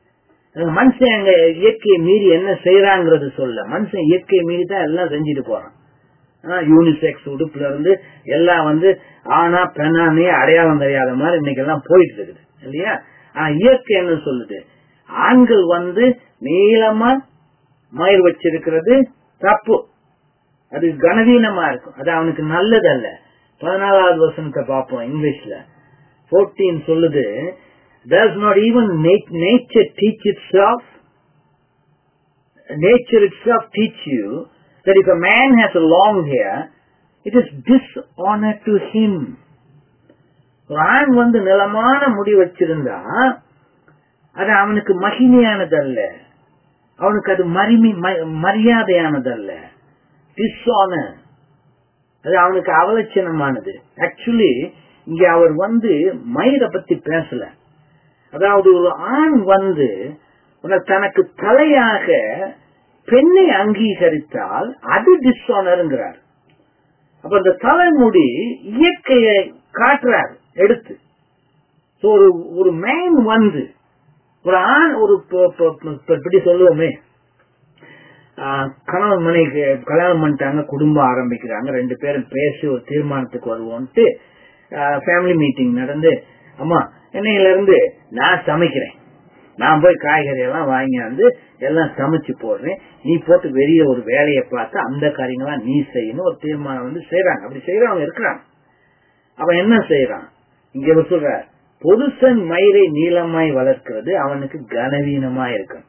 மனுஷன் அங்க இயற்கையை மீறி என்ன செய்யறாங்கிறது சொல்ல மனுஷன் இயற்கையை மீறி தான் எல்லாம் செஞ்சுட்டு போறான் யூனிசெக்ஸ் உடுப்புல இருந்து எல்லாம் வந்து ஆனா பெண்ணானே அடையாளம் தெரியாத மாதிரி இன்னைக்கு எல்லாம் போயிட்டு இருக்குது இல்லையா ஆனா இயற்கை என்ன சொல்லுது ஆண்கள் வந்து நீளமா மயிர் வச்சிருக்கிறது தப்பு அது கனவீனமா இருக்கும் அது அவனுக்கு நல்லது அல்ல பதினாலாவது வசனத்தை பார்ப்போம் இங்கிலீஷ்ல போர்டீன் சொல்லுது does not even nature teach itself nature itself teach you that if a man has a long hair it is dishonor to him ஒரு ஆண் வந்து நிலமான முடி வச்சிருந்தா அது அவனுக்கு மகிமையானதல்ல அவனுக்கு அது மரிமை மரியாதையானதல்ல டிஸ்ஆனர் அது அவனுக்கு அவலட்சணமானது ஆக்சுவலி இங்க அவர் வந்து மயிரை பத்தி பேசல அதாவது ஒரு ஆண் வந்து உனக்கு தனக்கு தலையாக பெண்ணை அங்கீகரித்தால் அது டிஸ்ஆனருங்கிறார் அப்ப இந்த தலைமுடி இயற்கையை காட்டுறார் எடுத்து So, ஒரு ஒரு மேன் வந்து ஒரு ஆண் ஒரு ப- ப- ப- ப- இப்படி சொல்லுவோமே ஆஹ், கணவன் மனைவி கல்யாணம் பண்ணிட்டாங்க குடும்பம் ஆரம்பிக்கிறாங்க ரெண்டு பேரும் பேசி ஒரு தீர்மானத்துக்கு வருவோம்ட்டு ஃபேமிலி மீட்டிங் நடந்து அம்மா என்னையில இருந்து நான் சமைக்கிறேன் நான் போய் காய்கறி எல்லாம் வாங்கி வந்து எல்லாம் சமைச்சு போடுறேன் நீ போட்டு வெளிய ஒரு வேலையை பார்த்து அந்த காரியங்களாம் நீ செய்யணும் ஒரு தீர்மானம் வந்து செய்யறாங்க அப்படி செய்யறவங்க இருக்கிறாங்க அவன் என்ன செய்யறான் இங்க இவர் சொல்றார் புருஷன் மயிரை நீளமாய் வளர்க்கிறது அவனுக்கு கனவீனமா இருக்கும்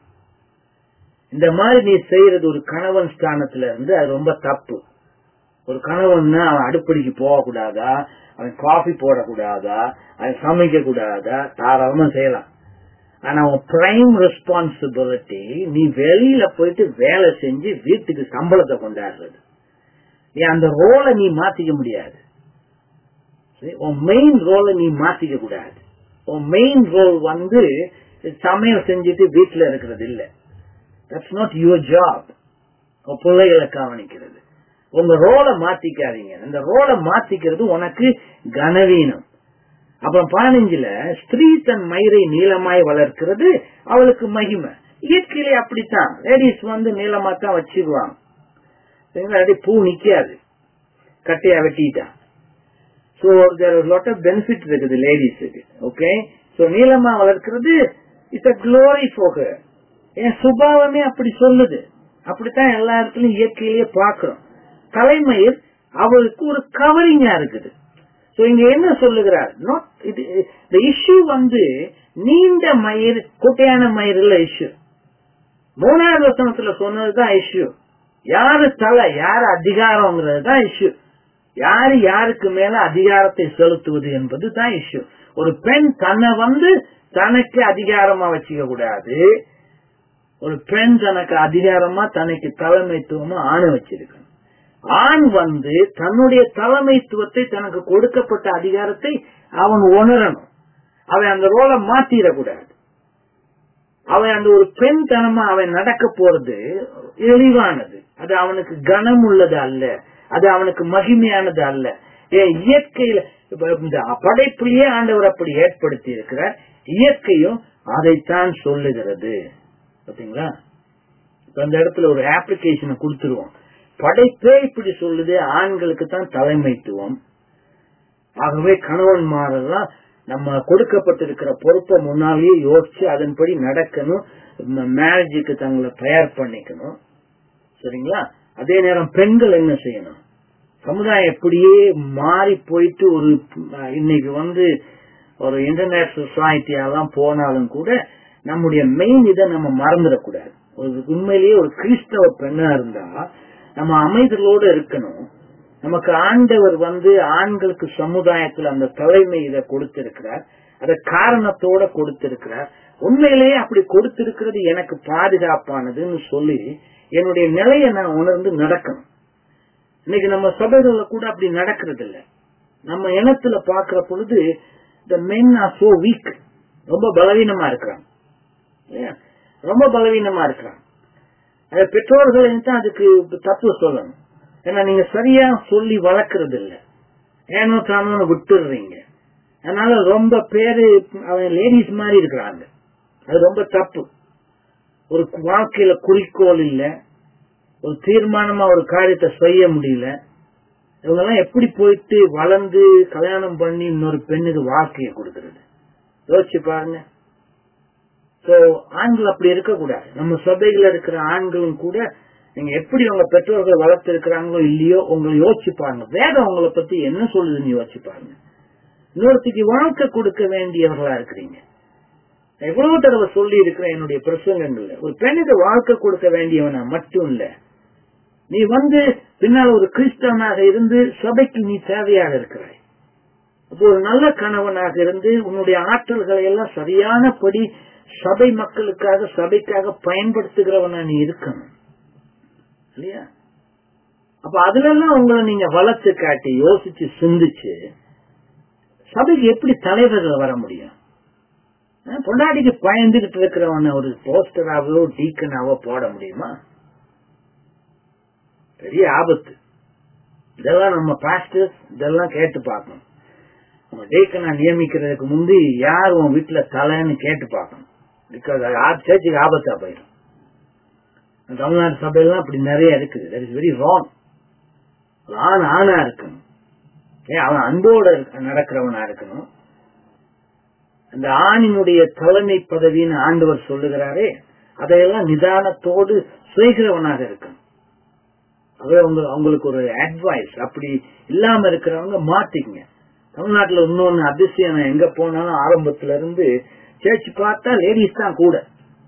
இந்த மாதிரி நீ செய்யறது ஒரு கணவன் ஸ்தானத்துல இருந்து அது ரொம்ப தப்பு ஒரு கணவன்னா அவன் அடுப்படிக்கு போகக்கூடாதா அவன் காஃபி போடக்கூடாதா அவன் சமைக்க கூடாதா தாராளமா செய்யலாம் ஆனா உன் பிரைம் ரெஸ்பான்சிபிலிட்டி நீ வெளியில போயிட்டு வேலை செஞ்சு வீட்டுக்கு சம்பளத்தை கொண்டாடுறது நீ அந்த ரோலை நீ மாத்திக்க முடியாது சரி? உன் மெயின் ரோலை நீ மாத்திக்க கூடாது உன் மெயின் ரோல் வந்து சமையல் செஞ்சுட்டு வீட்டுல இருக்கிறது இல்ல தட்ஸ் நாட் யுவர் ஜாப் உன் பிள்ளைகளை கவனிக்கிறது உங்க ரோலை மாத்திக்காதீங்க இந்த ரோலை மாத்திக்கிறது உனக்கு கனவீனம் அப்புறம் பதினஞ்சுல ஸ்திரீ தன் மயிரை நீளமாய் வளர்க்கிறது அவளுக்கு மகிமை இயற்கையிலே அப்படித்தான் லேடிஸ் வந்து நீளமா தான் வச்சிருவாங்க சரிங்களா? அப்படியே பூ நிக்காது கட்டையா வெட்டிட்டான் so there lot of benefit இருக்குது லேடிஸுக்கு ஓகே சோ நீளமா வளர்க்கிறது இட்ஸ் அ க்ளோரி ஃபோக என் சுபாவமே அப்படி சொல்லுது அப்படித்தான் எல்லா இடத்துலயும் இயற்கையிலேயே பாக்குறோம் தலைமயிர் அவளுக்கு ஒரு கவரிங்கா இருக்குது சோ இங்க என்ன சொல்லுகிறார் நாட் இது இந்த இஷ்யூ வந்து நீண்ட மயிர் குட்டையான மயிர் இல்ல இஷ்யூ மூணாவது வசனத்துல சொன்னதுதான் இஷ்யூ யாரு தலை யாரு அதிகாரம்ங்கிறது தான் இஷ்யூ யாரு யாருக்கு மேல அதிகாரத்தை செலுத்துவது என்பது தான் இஷ்யூ ஒரு பெண் தன்னை வந்து தனக்கு அதிகாரமா வச்சுக்க கூடாது ஒரு பெண் தனக்கு அதிகாரமா தனக்கு தலைமைத்துவமா ஆண வச்சிருக்கணும் ஆண் வந்து தன்னுடைய தலைமைத்துவத்தை தனக்கு கொடுக்கப்பட்ட அதிகாரத்தை அவன் உணரணும் அவன் அந்த ரோலை மாத்திடக்கூடாது அவன் அந்த ஒரு பெண் தனமா அவன் நடக்க போறது இழிவானது அது அவனுக்கு கனம் உள்ளது அல்ல அது அவனுக்கு மகிமையானது அல்ல ஏன் இயற்கையில இப்ப இந்த படைப்பிலேயே ஆண்டவர் அப்படி ஏற்படுத்தி இருக்கிறார் இயற்கையும் அதைத்தான் சொல்லுகிறது பாத்தீங்களா இப்ப இந்த இடத்துல ஒரு அப்ளிகேஷனை கொடுத்துருவோம் படைப்பே இப்படி சொல்லுது ஆண்களுக்கு தான் தலைமைத்துவம் ஆகவே கணவன்மாரெல்லாம் நம்ம கொடுக்கப்பட்டிருக்கிற பொறுப்பை முன்னாலேயே யோசிச்சு அதன்படி நடக்கணும் மேரேஜுக்கு தங்களை தயார் பண்ணிக்கணும் சரிங்களா அதே நேரம் பெண்கள் என்ன செய்யணும் சமுதாயம் எப்படியே மாறி போயிட்டு ஒரு அஹ், இன்னைக்கு வந்து ஒரு இன்டர்நெட் சொசைட்டியெல்லாம் போனாலும் கூட நம்முடைய மெயின் இதை நம்ம மறந்துடக்கூடாது ஒரு உண்மையிலேயே ஒரு கிறிஸ்தவ பெண்ணா இருந்தா நம்ம அமைதலோடு இருக்கணும் நமக்கு ஆண்டவர் வந்து ஆண்களுக்கு சமுதாயத்தில் அந்த தலைமை இதை கொடுத்திருக்கிறார் அத காரணத்தோட கொடுத்திருக்கிறார் உண்மையிலேயே அப்படி கொடுத்திருக்கிறது எனக்கு பாதுகாப்பானதுன்னு சொல்லி என்னுடைய நிலையை நான் உணர்ந்து நடக்கணும் இன்னைக்கு நம்ம சபைகள்ல கூட அப்படி நடக்கிறது இல்ல நம்ம இனத்துல பாக்குற பொழுது the men are so weak ரொம்ப பலவீனமா இருக்கிறாங்க இல்லையா? ரொம்ப பலவீனமா இருக்கிறாங்க அது பெற்றோர்கள் தான் அதுக்கு தப்பு சொல்லணும் ஏன்னா நீங்க சரியா சொல்லி வளர்க்கறது இல்ல ஏனோ தானோ விட்டுடுறீங்க அதனால ரொம்ப பேரு அவன் லேடிஸ் மாதிரி இருக்கிறாங்க அது ரொம்ப தப்பு ஒரு வாழ்க்கையில குறிக்கோள் இல்ல ஒரு தீர்மானமா ஒரு காரியத்தை செய்ய முடியல இவங்க எல்லாம் எப்படி போயிட்டு வளர்ந்து கல்யாணம் பண்ணி இன்னொரு பெண்ணுக்கு வாழ்க்கையை கொடுக்கறது யோசிச்சு பாருங்க சோ ஆண்கள் அப்படி இருக்கக்கூடாது நம்ம சபையில இருக்கிற ஆண்களும் கூட நீங்க எப்படி உங்க பெற்றோர்கள் வளர்த்து இருக்கிறாங்களோ இல்லையோ உங்களை யோசிச்சு பாருங்க வேதம் உங்களை பத்தி என்ன சொல்லுதுன்னு யோசிச்சு பாருங்க இன்னொருத்திக்கு வாழ்க்கை கொடுக்க வேண்டியவர்களா இருக்கிறீங்க நான் எவ்வளவு தடவை சொல்லி இருக்கிறேன் என்னுடைய பிரசங்கங்கள்ல ஒரு பெண்ணுக்கு வாழ்க்கை கொடுக்க வேண்டியவனா மட்டும் இல்ல நீ வந்து பின்னால் ஒரு கிறிஸ்தவனாக இருந்து சபைக்கு நீ தேவையாக இருக்கிறாய் அப்போ ஒரு நல்ல கணவனாக இருந்து உன்னுடைய ஆற்றல்களை எல்லாம் சரியானபடி சபை மக்களுக்காக சபைக்காக பயன்படுத்துகிறவனா நீ இருக்கணும் இல்லையா அப்ப அதுல எல்லாம் உங்களை நீங்க வளர்த்து காட்டி யோசிச்சு சிந்திச்சு சபைக்கு எப்படி தலைவர்கள் வர முடியும் அஹ் பொண்டாட்டிக்கு பயந்துகிட்டு இருக்கிறவன ஒரு போஸ்டராவோ டீக்கனாவோ போட முடியுமா பெரிய ஆபத்து இதெல்லாம் நம்ம பாஸ்டர்ஸ் இதெல்லாம் கேட்டு பார்க்கணும் நம்ம டீக்கனா நியமிக்கிறதுக்கு முந்தி யார் உன் வீட்டுல தலைன்னு கேட்டு பார்க்கணும் பிகாஸ் சேர்ச்சுக்கு ஆபத்தா போயிடும் தமிழ்நாடு சபையெல்லாம் அப்படி நிறைய இருக்குது தட் இஸ் வெரி ராங் ஆண் ஆணா இருக்கணும் ஏன் அவன் அன்போட இருக்க- நடக்கிறவனா இருக்கணும் அந்த ஆணினுடைய தலைமை பதவின்னு ஆண்டவர் சொல்லுகிறாரே அதையெல்லாம் நிதானத்தோடு செய்கிறவனாக இருக்கணும் அது உங்க அவங்களுக்கு ஒரு அட்வைஸ் அப்படி இல்லாம இருக்கிறவங்க மாத்திக்கங்க தமிழ்நாட்டுல இன்னொன்னு அதிசயம் நான் எங்க போனாலும் ஆரம்பத்துல இருந்து சேர்ச் பார்த்தா லேடிஸ் தான் கூட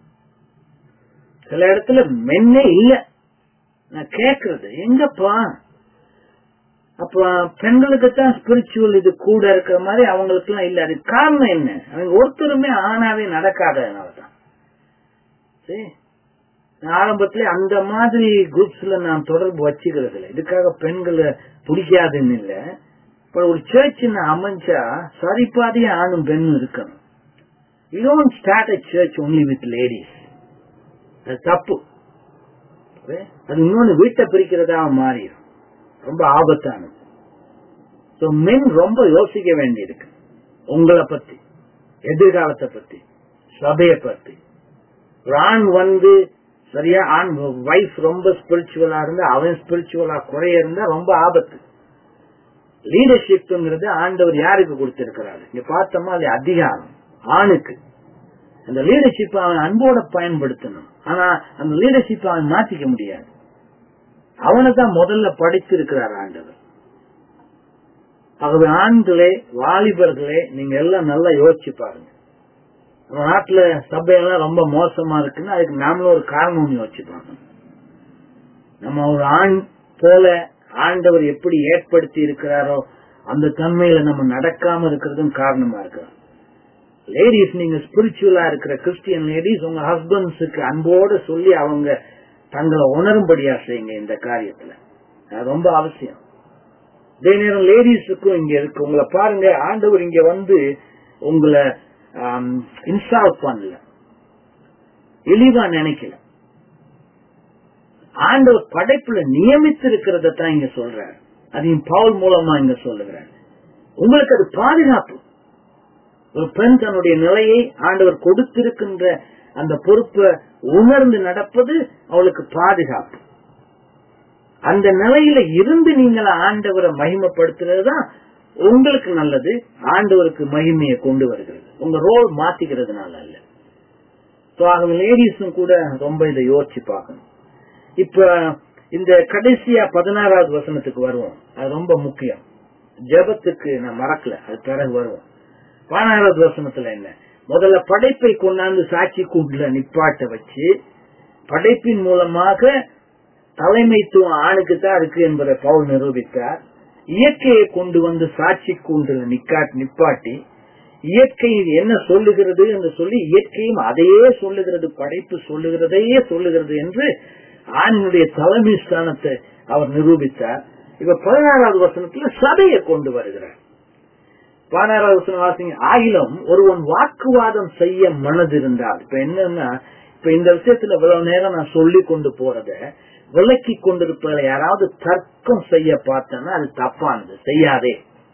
சில இடத்துல மென்னே இல்ல நான் கேக்குறது எங்கப்பா அப்ப பெண்களுக்கு தான் ஸ்பிரிச்சுவல் இது கூட இருக்கிற மாதிரி அவங்களுக்கு எல்லாம் இல்ல அது காரணம் என்ன அவங்க ஒருத்தருமே ஆணாவே நடக்காததுனாலதான் சரி நான் ஆரம்பத்துல அந்த மாதிரி குரூப்ஸ்ல நான் தொடர்பு வச்சுக்கிறது இல்லை இதுக்காக பெண்களை பிடிக்காதுன்னு இல்ல இப்ப ஒரு சர்ச் அமைஞ்சா சரிபாதியா ஆணும் பெண்ணும் இருக்கணும் you don't start a church only with ladies அது தப்பு அது இன்னொன்னு வீட்டை பிரிக்கிறதா மாறிடும் ரொம்ப ஆபத்தானது சோ மென் ரொம்ப யோசிக்க வேண்டியிருக்கு உங்களை பத்தி எதிர்காலத்தை பத்தி சபையை பத்தி ஒரு ஆண் வந்து சரியா ஆண் வைஃப் ரொம்ப ஸ்பிரிச்சுவலா இருந்தா அவன் ஸ்பிரிச்சுவலா குறைய இருந்தா ரொம்ப ஆபத்து லீடர்ஷிப்ங்கிறது ஆண்டவர் யாருக்கு கொடுத்திருக்கிறாரு இங்க பார்த்தோமா அது அதிகாரம் ஆணுக்கு அந்த லீடர்ஷிப் அவன் அன்போட பயன்படுத்தணும் ஆனா அந்த லீடர்ஷிப் அவன் மாத்திக்க முடியாது அவனை தான் முதல்ல படித்திருக்கிறார் ஆண்டவர் ஆகவே ஆண்களே வாலிபர்களே நீங்க எல்லாம் நல்லா யோசிச்சு பாருங்க நம்ம நாட்டுல சபையெல்லாம் ரொம்ப மோசமா இருக்குன்னா அதுக்கு நாமளும் ஒரு காரணம் யோசிச்சு பார்க்கணும் நம்ம ஒரு ஆண் போல ஆண்டவர் எப்படி ஏற்படுத்தி இருக்கிறாரோ அந்த தன்மையில நம்ம நடக்காம இருக்கிறதும் காரணமா இருக்கிறோம் லேடிஸ் நீங்க ஸ்பிரிச்சுவலா இருக்கிற கிறிஸ்டியன் லேடிஸ் உங்க ஹஸ்பண்ட்ஸுக்கு அன்போடு சொல்லி அவங்க தங்களை உணரும்படியா செய்யுங்க இந்த காரியத்துல அது ரொம்ப அவசியம் அதே நேரம் லேடிஸுக்கும் இங்க இருக்கு உங்களை பாருங்க ஆண்டவர் இங்க வந்து உங்களை இன்ஸ்டால் பண்ணல இழிவா நினைக்கல ஆண்டவர் படைப்புல நியமித்து இருக்கிறத தான் இங்க சொல்றாரு அதையும் பவுல் மூலமா இங்க சொல்லுகிறார் உங்களுக்கு அது பாதுகாப்பு ஒரு பெண் தன்னுடைய நிலையை ஆண்டவர் கொடுத்திருக்கின்ற அந்த பொறுப்பை உணர்ந்து நடப்பது அவளுக்கு பாதுகாப்பு அந்த நிலையில இருந்து நீங்கள் ஆண்டவரை மகிமைப்படுத்துறது தான் உங்களுக்கு நல்லது ஆண்டவருக்கு மகிமையை கொண்டு வருகிறது உங்க ரோல் மாத்திக்கிறதுனால அல்ல ஆகவே லேடிஸும் கூட ரொம்ப இதை யோசிச்சு பார்க்கணும் இப்ப இந்த கடைசியா பதினாறாவது வசனத்துக்கு வருவோம் அது ரொம்ப முக்கியம் ஜபத்துக்கு நான் மறக்கல அது பிறகு வருவோம் பதினாறாவது வசனத்துல என்ன முதல்ல படைப்பை கொண்டாந்து சாட்சி கூண்டுல நிப்பாட்ட வச்சு படைப்பின் மூலமாக தலைமைத்துவம் ஆணுக்கு தான் இருக்கு என்பதை பவுல் நிரூபித்தார் இயற்கையை கொண்டு வந்து சாட்சி கூண்டுல நிக்காட் நிப்பாட்டி இயற்கை என்ன சொல்லுகிறது என்று சொல்லி இயற்கையும் அதையே சொல்லுகிறது படைப்பு சொல்லுகிறதையே சொல்லுகிறது என்று ஆணினுடைய தலைமை ஸ்தானத்தை அவர் நிரூபித்தார் இப்ப பதினாறாவது வசனத்துல சபையை கொண்டு வருகிறார் பதினாறாவது வசனம் வாசிங்க ஆகிலும் ஒருவன் வாக்குவாதம் செய்ய மனது இருந்தால் இப்ப என்னன்னா இப்ப இந்த விஷயத்துல இவ்வளவு நேரம் நான் சொல்லி கொண்டு போறத விலக்கி கொண்டிருப்பதில் யாராவது தர்க்கம் செய்ய பார்த்தேன்னா அது தப்பானது செய்யாதே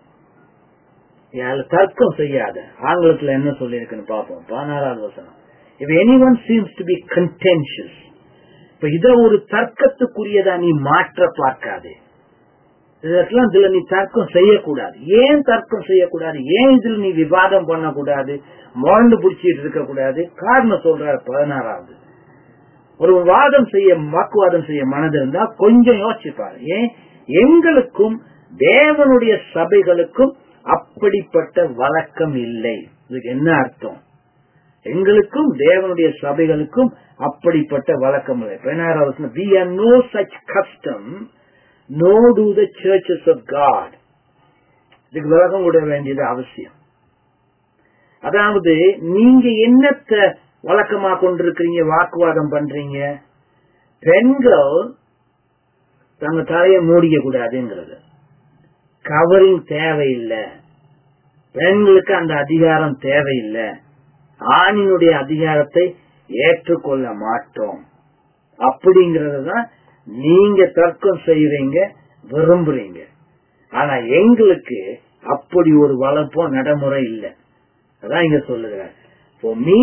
தர்க்கம் செய்யாத ஆங்கிலத்துல என்ன சொல்லி இருக்குன்னு பார்ப்போம் பதினாறாவது வசனம் if anyone seems to be contentious இப்ப இத ஒரு தர்க்கத்துக்குரியதா நீ மாற்ற பார்க்காதே இதெல்லாம் இதுல நீ தர்க்கம் செய்யக்கூடாது ஏன் தர்க்கம் செய்யக்கூடாது ஏன் இதுல நீ விவாதம் பண்ணக்கூடாது முரண்டு பிடிச்சிட்டு இருக்க கூடாது காரணம் சொல்றாரு பதினாறாவது ஒரு வாதம் செய்ய வாக்குவாதம் செய்ய மனது இருந்தா கொஞ்சம் யோசிச்சுப்பாரு ஏன் எங்களுக்கும் தேவனுடைய சபைகளுக்கும் அப்படிப்பட்ட வழக்கம் இல்லை இதுக்கு என்ன அர்த்தம் எங்களுக்கும் தேவனுடைய சபைகளுக்கும் அப்படிப்பட்ட வழக்கம் இல்லை பதினாறாவது we are no such custom no to the churches of God இதுக்கு விளக்கம் விட வேண்டியது அவசியம் அதாவது நீங்க என்னத்தை வழக்கமா கொண்டிருக்கிறீங்க வாக்குவாதம் பண்றீங்க பெண்கள் தங்க தலையை மூடிக்க கூடாதுங்கிறது கவரிங் தேவையில்லை பெண்களுக்கு அந்த அதிகாரம் தேவையில்லை ஆணினுடைய அதிகாரத்தை ஏற்றுக்கொள்ள மாட்டோம் அப்படிங்கறத தான் நீங்க தர்க்கம் செய்யறீங்க விரும்புறீங்க ஆனா எங்களுக்கு அப்படி ஒரு வளர்ப்போ நடைமுறை இல்லை அதான் இங்க சொல்லுகிறார் for me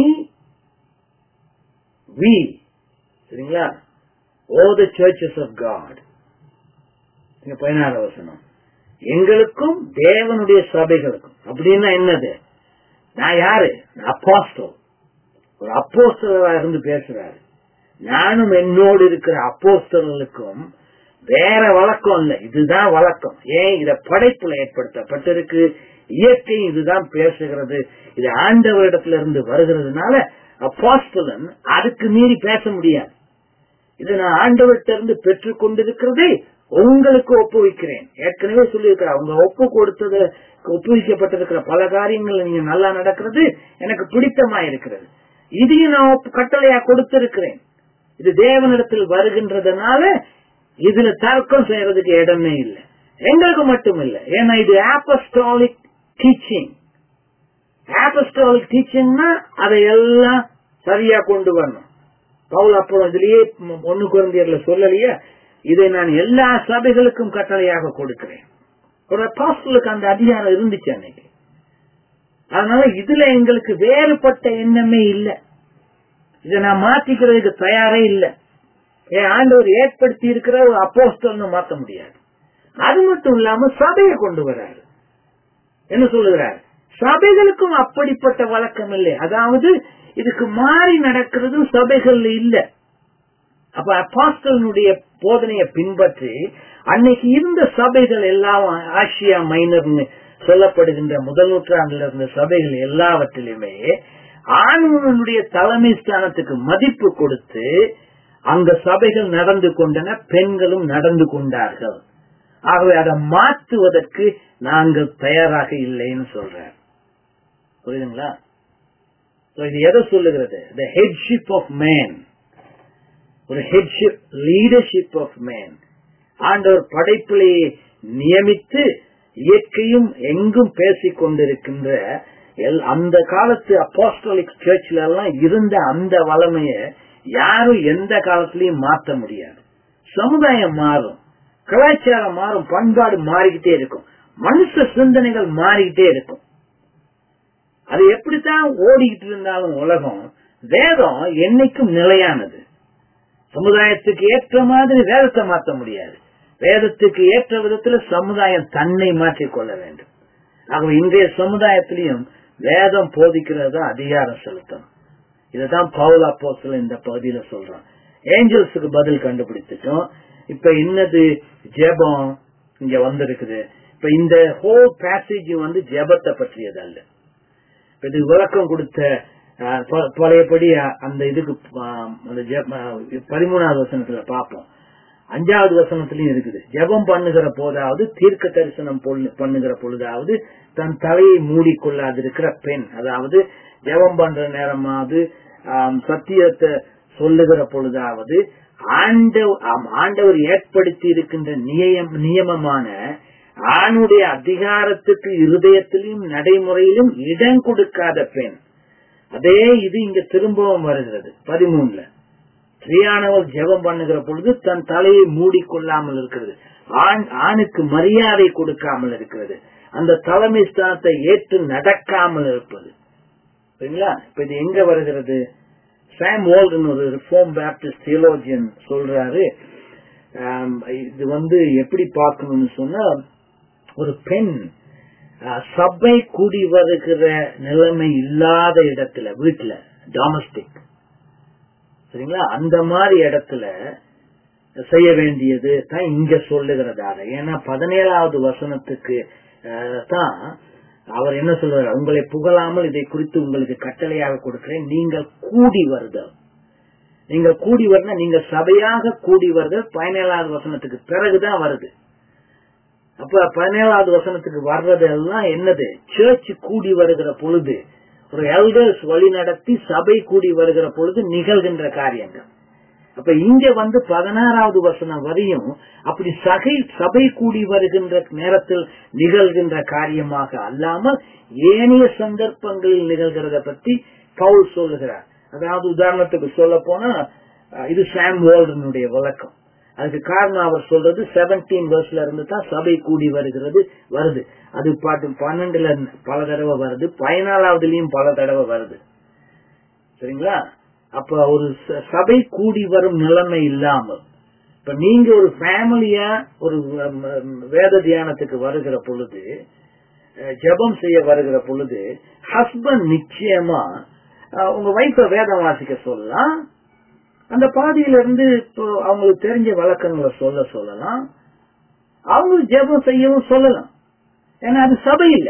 we சரிங்களா all the churches of God இங்க பதினாறு வசனம் எங்களுக்கும் தேவனுடைய சபைகளுக்கும் அப்படின்னா என்னது நான் யாரு அப்போஸ்டல் ஒரு அப்போஸ்தலரா இருந்து பேசுறாரு நானும் என்னோடு இருக்கிற அப்போஸ்தலர்களுக்கும் வேற வழக்கம் இல்ல இதுதான் வழக்கம் ஏன் இத படைப்புல ஏற்படுத்தப்பட்டிருக்கு இயற்கை இதுதான் பேசுகிறது இது ஆண்டவரிடத்துல இருந்து வருகிறதுனால அப்போஸ்தலன் அதுக்கு மீறி பேச முடியாது இது நான் ஆண்டவர்கிட்ட இருந்து பெற்றுக் கொண்டிருக்கிறதை உங்களுக்கு ஒப்புவிக்கிறேன் ஏற்கனவே சொல்லியிருக்கிறேன் அவங்க ஒப்பு கொடுத்தது ஒப்புவிக்கப்பட்டிருக்கிற பல காரியங்கள் நீங்க நல்லா நடக்கிறது எனக்கு பிடித்தமா இருக்கிறது இதையும் நான் ஒப்பு- கட்டளையா கொடுத்திருக்கிறேன் இது தேவனிடத்தில் வருகின்றதுனால இதுல தர்க்கம் செய்யறதுக்கு இடமே இல்லை எங்களுக்கு மட்டும் இல்ல ஏன்னா இது ஆப்பஸ்டாலிக் டீச்சிங் ஆப்பஸ்டாலிக் டீச்சிங்னா அதை எல்லாம் சரியா கொண்டு வரணும் பவுல் அப்புறம் இதுலயே ஒன்னு குழந்தையர்ல சொல்லலையே இதை நான் எல்லா சபைகளுக்கும் கட்டளையாக கொடுக்கிறேன் ஒரு அப்பாஸ்டலுக்கு அந்த அதிகாரம் இருந்துச்சு அன்னைக்கு அதனால இதுல எங்களுக்கு வேறுபட்ட எண்ணமே இல்லை இதை நான் மாத்திக்கிறதுக்கு தயாரே இல்லை என் ஆண்டவர் ஏற்படுத்தி இருக்கிற ஒரு அப்போஸ்தல்னு மாத்த முடியாது அது மட்டும் இல்லாம சபையை கொண்டு வராரு என்ன சொல்லுகிறார் சபைகளுக்கும் அப்படிப்பட்ட வழக்கம் இல்லை அதாவது இதுக்கு மாறி நடக்கிறது சபைகள்ல இல்ல அப்ப அப்பாஸ்டலனுடைய போதனையை பின்பற்றி அன்னைக்கு இருந்த சபைகள் எல்லாம் ஆசியா மைனர்னு சொல்லப்படுகின்ற முதல் நூற்றாண்டுல இருந்த சபைகள் எல்லாவற்றிலுமே ஆண்களுடைய தலைமை ஸ்தானத்துக்கு மதிப்பு கொடுத்து அங்க சபைகள் நடந்து கொண்டன பெண்களும் நடந்து கொண்டார்கள் ஆகவே அதை மாற்றுவதற்கு நாங்கள் தயாராக இல்லைன்னு சொல்றார் புரியுதுங்களா So, இது எதை சொல்லுகிறது த ஹெட்ஷிப் ஆஃப் மேன் ஒரு ஹெட்ஷிப் லீடர்ஷிப் ஆஃப் மேன் ஆண்டவர் படைப்பிலேயே நியமித்து இயற்கையும் எங்கும் பேசிக் கொண்டிருக்கின்ற எல்- அந்த காலத்து அப்போஸ்டலிக் சர்ச்ல எல்லாம் இருந்த அந்த வளமைய யாரும் எந்த காலத்திலையும் மாற்ற முடியாது சமுதாயம் மாறும் கலாச்சாரம் மாறும் பண்பாடு மாறிக்கிட்டே இருக்கும் மனுஷ சிந்தனைகள் மாறிக்கிட்டே இருக்கும் அது எப்படித்தான் ஓடிக்கிட்டு இருந்தாலும் உலகம் வேதம் என்னைக்கும் நிலையானது சமுதாயத்துக்கு ஏற்ற மாதிரி வேதத்தை மாற்ற முடியாது வேதத்துக்கு ஏற்ற விதத்துல சமுதாயம் தன்னை மாற்றிக் கொள்ள வேண்டும் ஆகவே இன்றைய சமுதாயத்திலையும் வேதம் போதிக்கிறது தான் அதிகாரம் செலுத்தணும் இதுதான் பவுல் அப்போஸ்தலன் இந்த பகுதியில சொல்றான் ஏஞ்சல்ஸுக்கு பதில் கண்டுபிடிச்சிட்டோம் இப்ப இன்னது ஜெபம் இங்க வந்திருக்குது இப்ப இந்த ஹோல் பேசேஜ் வந்து ஜெபத்தை பற்றியது அல்ல இப்ப இது விளக்கம் கொடுத்த அஹ், ப- பழையபடி அஹ், அந்த இதுக்கு அஹ், அந்த ஜெப- அஹ், பதிமூணாவது வசனத்துல பார்ப்போம் அஞ்சாவது வசனத்திலயும் இருக்குது ஜெபம் பண்ணுகிற போதாவது தீர்க்க தரிசனம் பொழு- பண்ணுகிற பொழுதாவது தன் தலையை மூடிக்கொள்ளாதிருக்கிற பெண் அதாவது ஜெபம் பண்ற நேரமாவது ஆம், சத்தியத்தை சொல்லுகிற பொழுதாவது ஆண்டவ- ஆம், ஆண்டவர் ஏற்படுத்தி இருக்கின்ற நியம நியமமான ஆணுடைய அதிகாரத்துக்கு இருதயத்திலும் நடைமுறையிலும் இடம் கொடுக்காத பெண் அதே இது இங்க திரும்பவும் வருகிறது பதிமூணுல ஸ்ரீயானவர் ஜெபம் பண்ணுகிற பொழுது தன் தலையை மூடிக்கொள்ளாமல் இருக்கிறது ஆண் ஆணுக்கு மரியாதை கொடுக்காமல் இருக்கிறது அந்த தலைமை ஸ்தானத்தை ஏற்று நடக்காமல் இருப்பது சரிங்களா இப்ப இது எங்க வருகிறது சாம் ஓல்டன் ஒரு ரிஃபார்ம் பேப்டிஸ்ட் தியோலோஜியன் சொல்றாரு ஆம், இது வந்து எப்படி பார்க்கணும்னு சொன்னா ஒரு பெண் அஹ், சபை கூடி வருகிற நிலைமை இல்லாத இடத்துல வீட்டுல டாமஸ்டிக் சரிங்களா அந்த மாதிரி இடத்துல செய்ய வேண்டியது தான் இங்க சொல்லுகிறதாக ஏன்னா பதினேழாவது வசனத்துக்கு அஹ், தான் அவர் என்ன சொல்றாரு உங்களை புகழாமல் இதை குறித்து உங்களுக்கு கட்டளையாக கொடுக்கிறேன் நீங்கள் கூடி வருதல் நீங்க கூடி வரணும் நீங்க சபையாக கூடி வருதல் பதினேழாவது வசனத்துக்கு பிறகுதான் வருது அப்ப பதினேழாவது வசனத்துக்கு வர்றதெல்லாம் என்னது சர்ச் கூடி வருகிற பொழுது ஒரு எல்டர்ஸ் வழி நடத்தி சபை கூடி வருகிற பொழுது நிகழ்கின்ற காரியங்கள் அப்ப இங்க வந்து பதினாறாவது வசனம் வரையும் அப்படி சகை சபை கூடி வருகின்ற நேரத்தில் நிகழ்கின்ற காரியமாக அல்லாமல் ஏனைய சந்தர்ப்பங்களில் நிகழ்கிறத பத்தி பவுல் சொல்லுகிறார் அதாவது உதாரணத்துக்கு சொல்ல போனா அஹ், இது சாம் வேர்ல்டனுடைய விளக்கம் அதுக்கு காரணம் அவர் சொல்றது செவன்டீன் வேர்ஸ்ல இருந்து தான் சபை கூடி வருகிறது வருது அது பாட்டு பன்னெண்டுல பல தடவை வருது பதினாலாவதுலயும் பல தடவை வருது சரிங்களா அப்ப ஒரு ச- சபை கூடி வரும் நிலைமை இல்லாமல் இப்ப நீங்க ஒரு ஃபேமிலியா ஒரு ம், ம், வேத தியானத்துக்கு வருகிற பொழுது அஹ், ஜெபம் செய்ய வருகிற பொழுது ஹஸ்பண்ட் நிச்சயமா அஹ், உங்க வைஃப வேதம் வாசிக்க சொல்லலாம் அந்த பாதியில இருந்து இப்போ அவங்களுக்கு தெரிஞ்ச வழக்கங்களை சொல்ல சொல்லலாம் அவங்க ஜெபம் செய்யவும் சொல்லலாம் ஏன்னா அது சபை இல்ல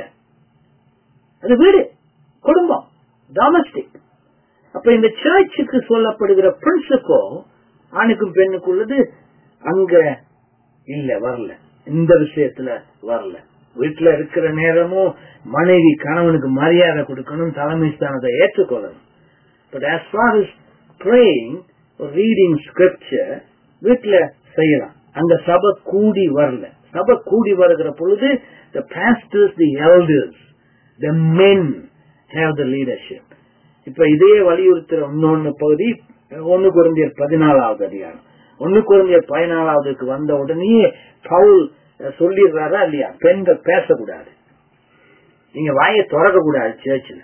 அது வீடு குடும்பம் டாமஸ்டிக் அப்ப இந்த சர்ச்சுக்கு சொல்லப்படுகிற பிரின்சிபல் ஆணுக்கும் பெண்ணுக்குள்ளது அங்க இல்ல வரல இந்த விஷயத்துல வரல வீட்டுல இருக்கிற நேரமும் மனைவி கணவனுக்கு மரியாதை கொடுக்கணும் தலைமை ஸ்தானத்தை ஏற்றுக்கொள்ளணும் but as far as praying or reading scripture வீட்டுல செய்யலாம் அங்க சபை கூடி வரல சபை கூடி வருகிற பொழுது the pastors the elders the men have the leadership இப்ப இதே வலியுறுத்துற இன்னொன்னு பகுதி ஒன்னு குறைந்தியர் பதினாலாவது அதிகாரம் ஒன்னு குறைந்தியர் பதினாலாவதுக்கு வந்த உடனே பவுல் அஹ், சொல்லிடுறாரா இல்லையா பெண்கள் பேசக்கூடாது நீங்க வாயை திறக்க கூடாது சேர்ச்சில்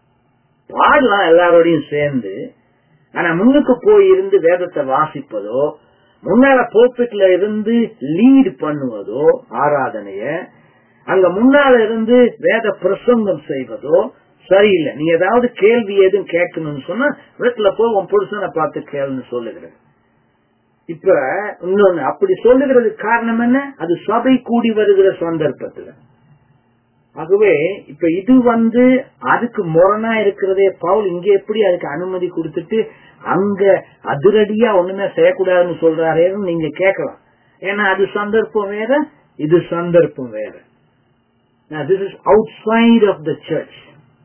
பாடலாம் எல்லாரோடையும் சேர்ந்து ஆனா முன்னுக்கு போய் இருந்து வேதத்தை வாசிப்பதோ முன்னால போப்பிட்ல இருந்து லீட் பண்ணுவதோ ஆராதனைய அங்க முன்னால இருந்து வேத பிரசங்கம் செய்வதோ சரியில்லை நீ ஏதாவது கேள்வி எதுவும் கேட்கணும்னு சொன்னா வீட்டுல போய் உன் புருஷனை பார்த்து கேளுன்னு சொல்லுகிறது இப்ப இன்னொன்னு அப்படி சொல்லுகிறதுக்கு காரணம் என்ன அது சபை கூடி வருகிற சந்தர்ப்பத்துல ஆகவே இப்ப இது வந்து அதுக்கு முரணா இருக்கிறதே பவுல் இங்க எப்படி அதுக்கு அனுமதி கொடுத்துட்டு அங்க அதிரடியா ஒண்ணுமே செய்யக்கூடாதுன்னு சொல்றாரேன்னு நீங்க கேட்கலாம் ஏன்னா அது சந்தர்ப்பம் வேற இது சந்தர்ப்பம் வேற this is outside of the church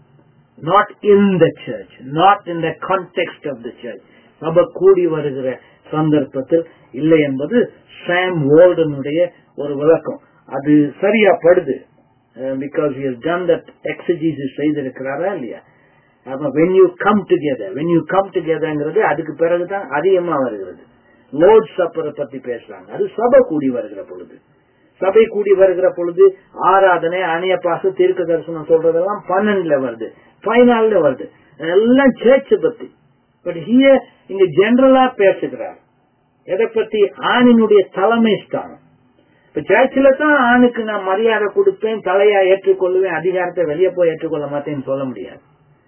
not in the church not in the context of the church சபை கூடி வருகிற சந்தர்ப்பத்தில் இல்லை என்பது சாம் வோல்டனுடைய ஒரு விளக்கம் அது சரியா படுது because you done that exercise செய்திருக்கிறாரா இல்லையா அப்ப when you come together when you come டுகெதர்ங்கிறது அதுக்கு பிறகுதான் அதிகமா வருகிறது லோட் சப்பரை பத்தி பேசுறாங்க அது சபை கூடி வருகிற பொழுது சபை கூடி வருகிற பொழுது ஆராதனை அணைய பாச தீர்க்க தரிசனம் சொல்றதெல்லாம் பன்னெண்டுல வருது பதினாலுல வருது எல்லாம் சேர்ச்ச பத்தி பட் ஹிய இங்க ஜெனரலா பேசுகிறார் எதை பத்தி ஆணினுடைய தலைமை ஸ்தானம் இப்ப சர்ச்சில் தான் ஆணுக்கு நான் மரியாதை கொடுப்பேன் தலையா ஏற்றுக்கொள்ளுவேன் அதிகாரத்தை வெளியே போய் ஏற்றுக்கொள்ள மாட்டேன்னு சொல்ல முடியாது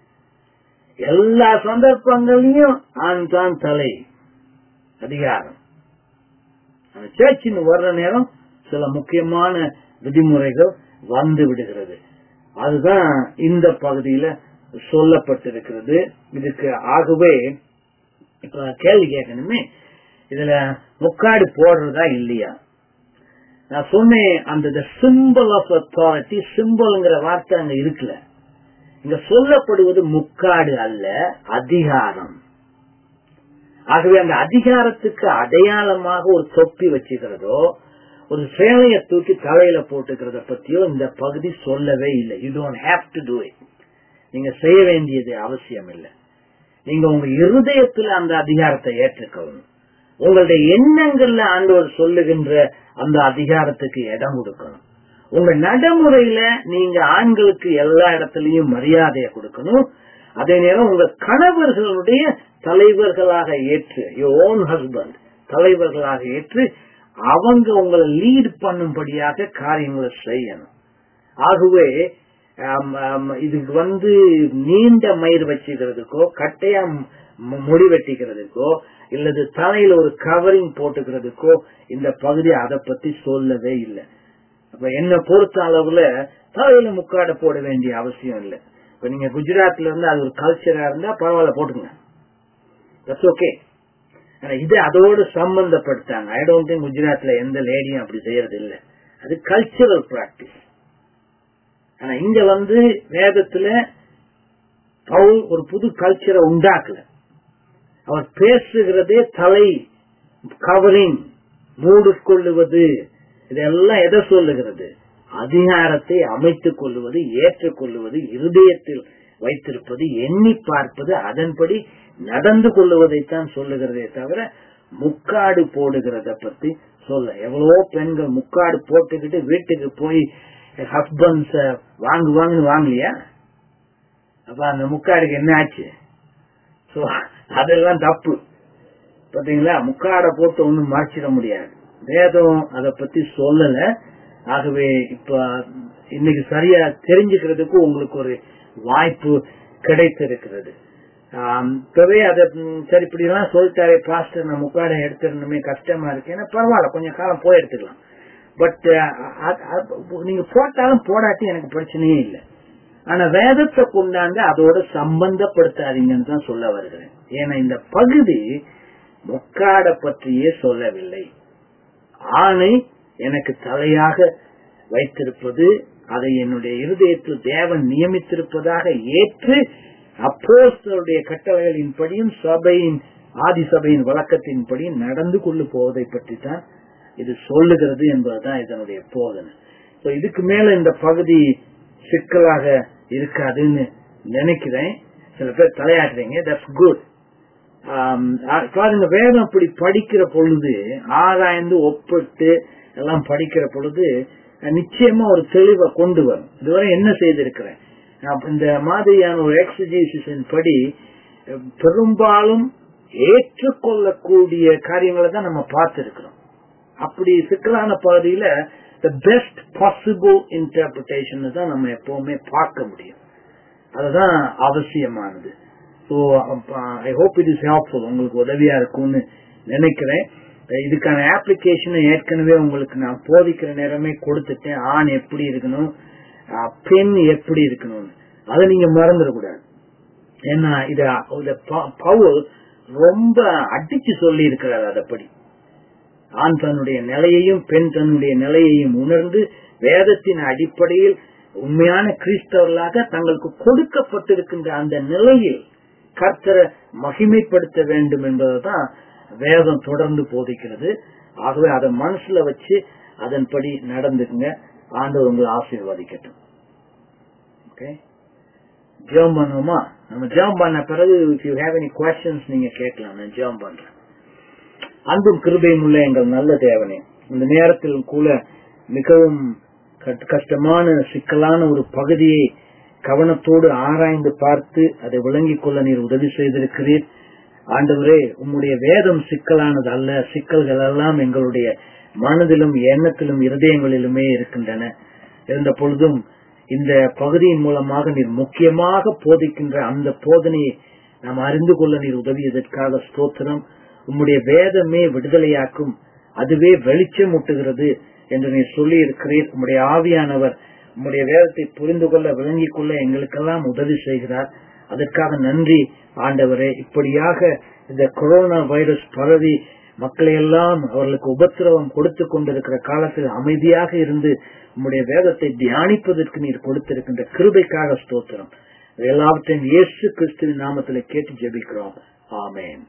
எல்லா சந்தர்ப்பங்களையும் ஆண் தான் தலை அதிகாரம் சர்ச்சின்னு வர்ற நேரம் சில முக்கியமான விதிமுறைகள் வந்து விடுகிறது அதுதான் இந்த பகுதியில சொல்லப்பட்டிருக்கிறது இதுக்கு ஆகவே இப்ப கேள்வி கேட்கணுமே இதுல முக்காடு போடுறதா இல்லையா நான் சொன்னேன் அந்த சிம்பிள் ஆஃப் அத்தாரிட்டி சிம்பிள்ங்கிற வார்த்தை அங்க இருக்குல்ல இங்க சொல்லப்படுவது முக்காடு அல்ல அதிகாரம் ஆகவே அந்த அதிகாரத்துக்கு அடையாளமாக ஒரு தொப்பி வச்சுக்கிறதோ ஒரு சேலையை தூக்கி தலையில போட்டுக்கிறத பத்தியோ இந்த பகுதி சொல்லவே இல்லை you don't have to do it நீங்க செய்ய வேண்டியது அவசியம் இல்லை நீங்க உங்க இருதயத்துல அந்த அதிகாரத்தை ஏற்றுக்கணும் உங்களுடைய எண்ணங்கள்ல ஆண்டவர் சொல்லுகின்ற அந்த அதிகாரத்துக்கு இடம் கொடுக்கணும் உங்க நடைமுறையில நீங்க ஆண்களுக்கு எல்லா இடத்துலயும் மரியாதையை கொடுக்கணும் அதே நேரம் உங்க கணவர்களுடைய தலைவர்களாக ஏற்று யோர் ஓன் ஹஸ்பண்ட் தலைவர்களாக ஏற்று அவங்க உங்களை லீட் பண்ணும்படியாக காரியங்களை செய்யணும் ஆகவே இதுக்கு வந்து நீண்ட மயிர் வச்சுக்கிறதுக்கோ கட்டையா முடி வெட்டிக்கிறதுக்கோ இல்லது தலையில ஒரு கவரிங் போட்டுக்கிறதுக்கோ இந்த பகுதி அதை பத்தி சொல்லவே இல்லை அப்ப என்ன பொறுத்த அளவுல தலையில முக்காட போட வேண்டிய அவசியம் இல்லை இப்ப நீங்க குஜராத்ல இருந்து அது ஒரு கல்ச்சரா இருந்தா பரவாயில்ல போட்டுங்க தட்ஸ் ஓகே ஆனா இது அதோடு சம்பந்தப்படுத்தாங்க ஐ டோன்ட் திங்க் குஜராத்ல எந்த லேடியும் அப்படி செய்யறது இல்லை அது கல்ச்சரல் பிராக்டிஸ் ஆனா இங்க வந்து வேதத்துல பவுல் ஒரு புது கல்ச்சரை உண்டாக்கல அவர் பேசுகிறதே தலை கவரிங் மூடிக்கொள்ளுவது இதெல்லாம் எதை சொல்லுகிறது அதிகாரத்தை அமைத்துக் கொள்ளுவது ஏற்றுக்கொள்ளுவது இருதயத்தில் வைத்திருப்பது எண்ணி பார்ப்பது அதன்படி நடந்து கொள்ளுவதைத்தான் சொல்லுகிறதே தவிர முக்காடு போடுகிறத பத்தி சொல்ல எவ்வளவோ பெண்கள் முக்காடு போட்டுக்கிட்டு வீட்டுக்கு போய் ஹஸ்பண்ட்ஸ வாங்கு வாங்குன்னு வாங்கலையா அப்ப அந்த முக்காடுக்கு என்ன ஆச்சு சோ அதெல்லாம் தப்பு பாத்தீங்களா முக்காட போட்டு ஒண்ணும் மறைச்சிட முடியாது வேதம் அத பத்தி சொல்லல ஆகவே இப்ப இன்னைக்கு சரியா தெரிஞ்சுக்கிறதுக்கு உங்களுக்கு ஒரு வாய்ப்பு கிடைத்திருக்கிறது இப்பவே அத சரி இப்படி எல்லாம் சொல்லிட்டாரே பாஸ்டர் நான் முக்காடை எடுத்துடணுமே கஷ்டமா இருக்கு ஏன்னா பரவாயில்ல கொஞ்சம் காலம் போய் எடுத்துக்கலாம் பட் நீங்க போட்டாலும் போடாட்டி எனக்கு பிரச்சனையே இல்லை ஆனா வேதத்தை கொண்டாந்து அதோட சம்பந்தப்படுத்தாதீங்கன்னு தான் சொல்ல வருகிறேன் ஏன்னா இந்த பகுதி முக்காட பற்றியே சொல்லவில்லை ஆணை எனக்கு தலையாக வைத்திருப்பது அதை என்னுடைய இருதயத்தில் தேவன் நியமித்திருப்பதாக ஏற்று அப்போஸ்தருடைய கட்டளைகளின்படியும் சபையின் ஆதி சபையின் வழக்கத்தின்படியும் நடந்து கொண்டு போவதை பற்றி தான் இது சொல்லுகிறது என்பதுதான் இதனுடைய போதனை இதுக்கு மேல இந்த பகுதி சிக்கலாக இருக்காதுன்னு நினைக்கிறேன் சில பேர் தலையாட்டுறீங்க தட்ஸ் குட் பாருங்க வேதம் அப்படி படிக்கிற பொழுது ஆராய்ந்து ஒப்பிட்டு எல்லாம் படிக்கிற பொழுது நிச்சயமா ஒரு தெளிவை கொண்டு வரும் இதுவரை என்ன செய்திருக்கிறேன் இந்த மாதிரியான ஒரு எக்ஸசைசின் படி பெரும்பாலும் ஏற்றுக்கொள்ளக்கூடிய காரியங்களை தான் நம்ம பார்த்திருக்கிறோம் அப்படி சிக்கலான பகுதியில த பெஸ்ட் பாசிபிள் இன்டர்பிரிட்டேஷன் தான் நம்ம எப்பவுமே பார்க்க முடியும் அதுதான் அவசியமானது so I hope it is helpful உங்களுக்கு உதவியா இருக்கும்னு நினைக்கிறேன் இதுக்கான ஆப்ளிகேஷனை ஏற்கனவே உங்களுக்கு நான் போதிக்கிற நேரமே கொடுத்துட்டேன் ஆண் எப்படி இருக்கணும் பெண் எப்படி இருக்கணும்னு அதை நீங்க மறந்துடக்கூடாது ஏன்னா இத பவுல் ரொம்ப அடிச்சு சொல்லி இருக்கிறார் அதைப்படி ஆண் தன்னுடைய நிலையையும் பெண் தன்னுடைய நிலையையும் உணர்ந்து வேதத்தின் அடிப்படையில் உண்மையான கிறிஸ்தவர்களாக தங்களுக்கு கொடுக்கப்பட்டிருக்கின்ற அந்த நிலையில் கர்த்தரை மகிமைப்படுத்த வேண்டும் என்பதுதான் வேதம் தொடர்ந்து போதிக்கிறது ஆகவே அதை மனசுல வச்சு அதன்படி நடந்துக்குங்க ஆண்டவர் உங்களை ஆசீர்வதிக்கட்டும் ஓகே ஜெபம் பண்ணுவோமா நம்ம ஜெபம் பண்ண பிறகு if you have any questions நீங்க கேட்கலாம் நான் ஜெபம் பண்றேன் அன்பும் கிருபையும் உள்ள எங்கள் நல்ல தேவனே இந்த நேரத்தில் கூட மிகவும் கஷ்டமான சிக்கலான ஒரு பகுதியை கவனத்தோடு ஆராய்ந்து பார்த்து அதை விளங்கிக் கொள்ள நீர் உதவி செய்திருக்கிறீர் ஆண்டவரே உம்முடைய வேதம் சிக்கலானது அல்ல சிக்கல்கள் எல்லாம் எங்களுடைய மனதிலும் எண்ணத்திலும் இருதயங்களிலுமே இருக்கின்றன இருந்த பொழுதும் இந்த பகுதியின் மூலமாக நீர் முக்கியமாக போதிக்கின்ற அந்த போதனையை நாம் அறிந்து கொள்ள நீர் உதவியதற்காக ஸ்தோத்திரம் உம்முடைய வேதமே விடுதலையாக்கும் அதுவே வெளிச்சம் ஊட்டுகிறது என்று நீர் சொல்லி இருக்கிறீர் உம்முடைய ஆவியானவர் உம்முடைய வேதத்தை புரிந்து கொள்ள விளங்கிக் கொள்ள எங்களுக்கெல்லாம் உதவி செய்கிறார் அதற்காக நன்றி ஆண்டவரே இப்படியாக இந்த கொரோனா வைரஸ் பரவி மக்களை எல்லாம் அவர்களுக்கு உபத்திரவம் கொடுத்து கொண்டிருக்கிற காலத்தில் அமைதியாக இருந்து உம்முடைய வேதத்தை தியானிப்பதற்கு நீர் கொடுத்திருக்கின்ற கிருபைக்காக ஸ்தோத்திரம் எல்லாவற்றையும் இயேசு கிறிஸ்துவின் நாமத்தில் கேட்டு ஜெபிக்கிறோம் ஆமேன்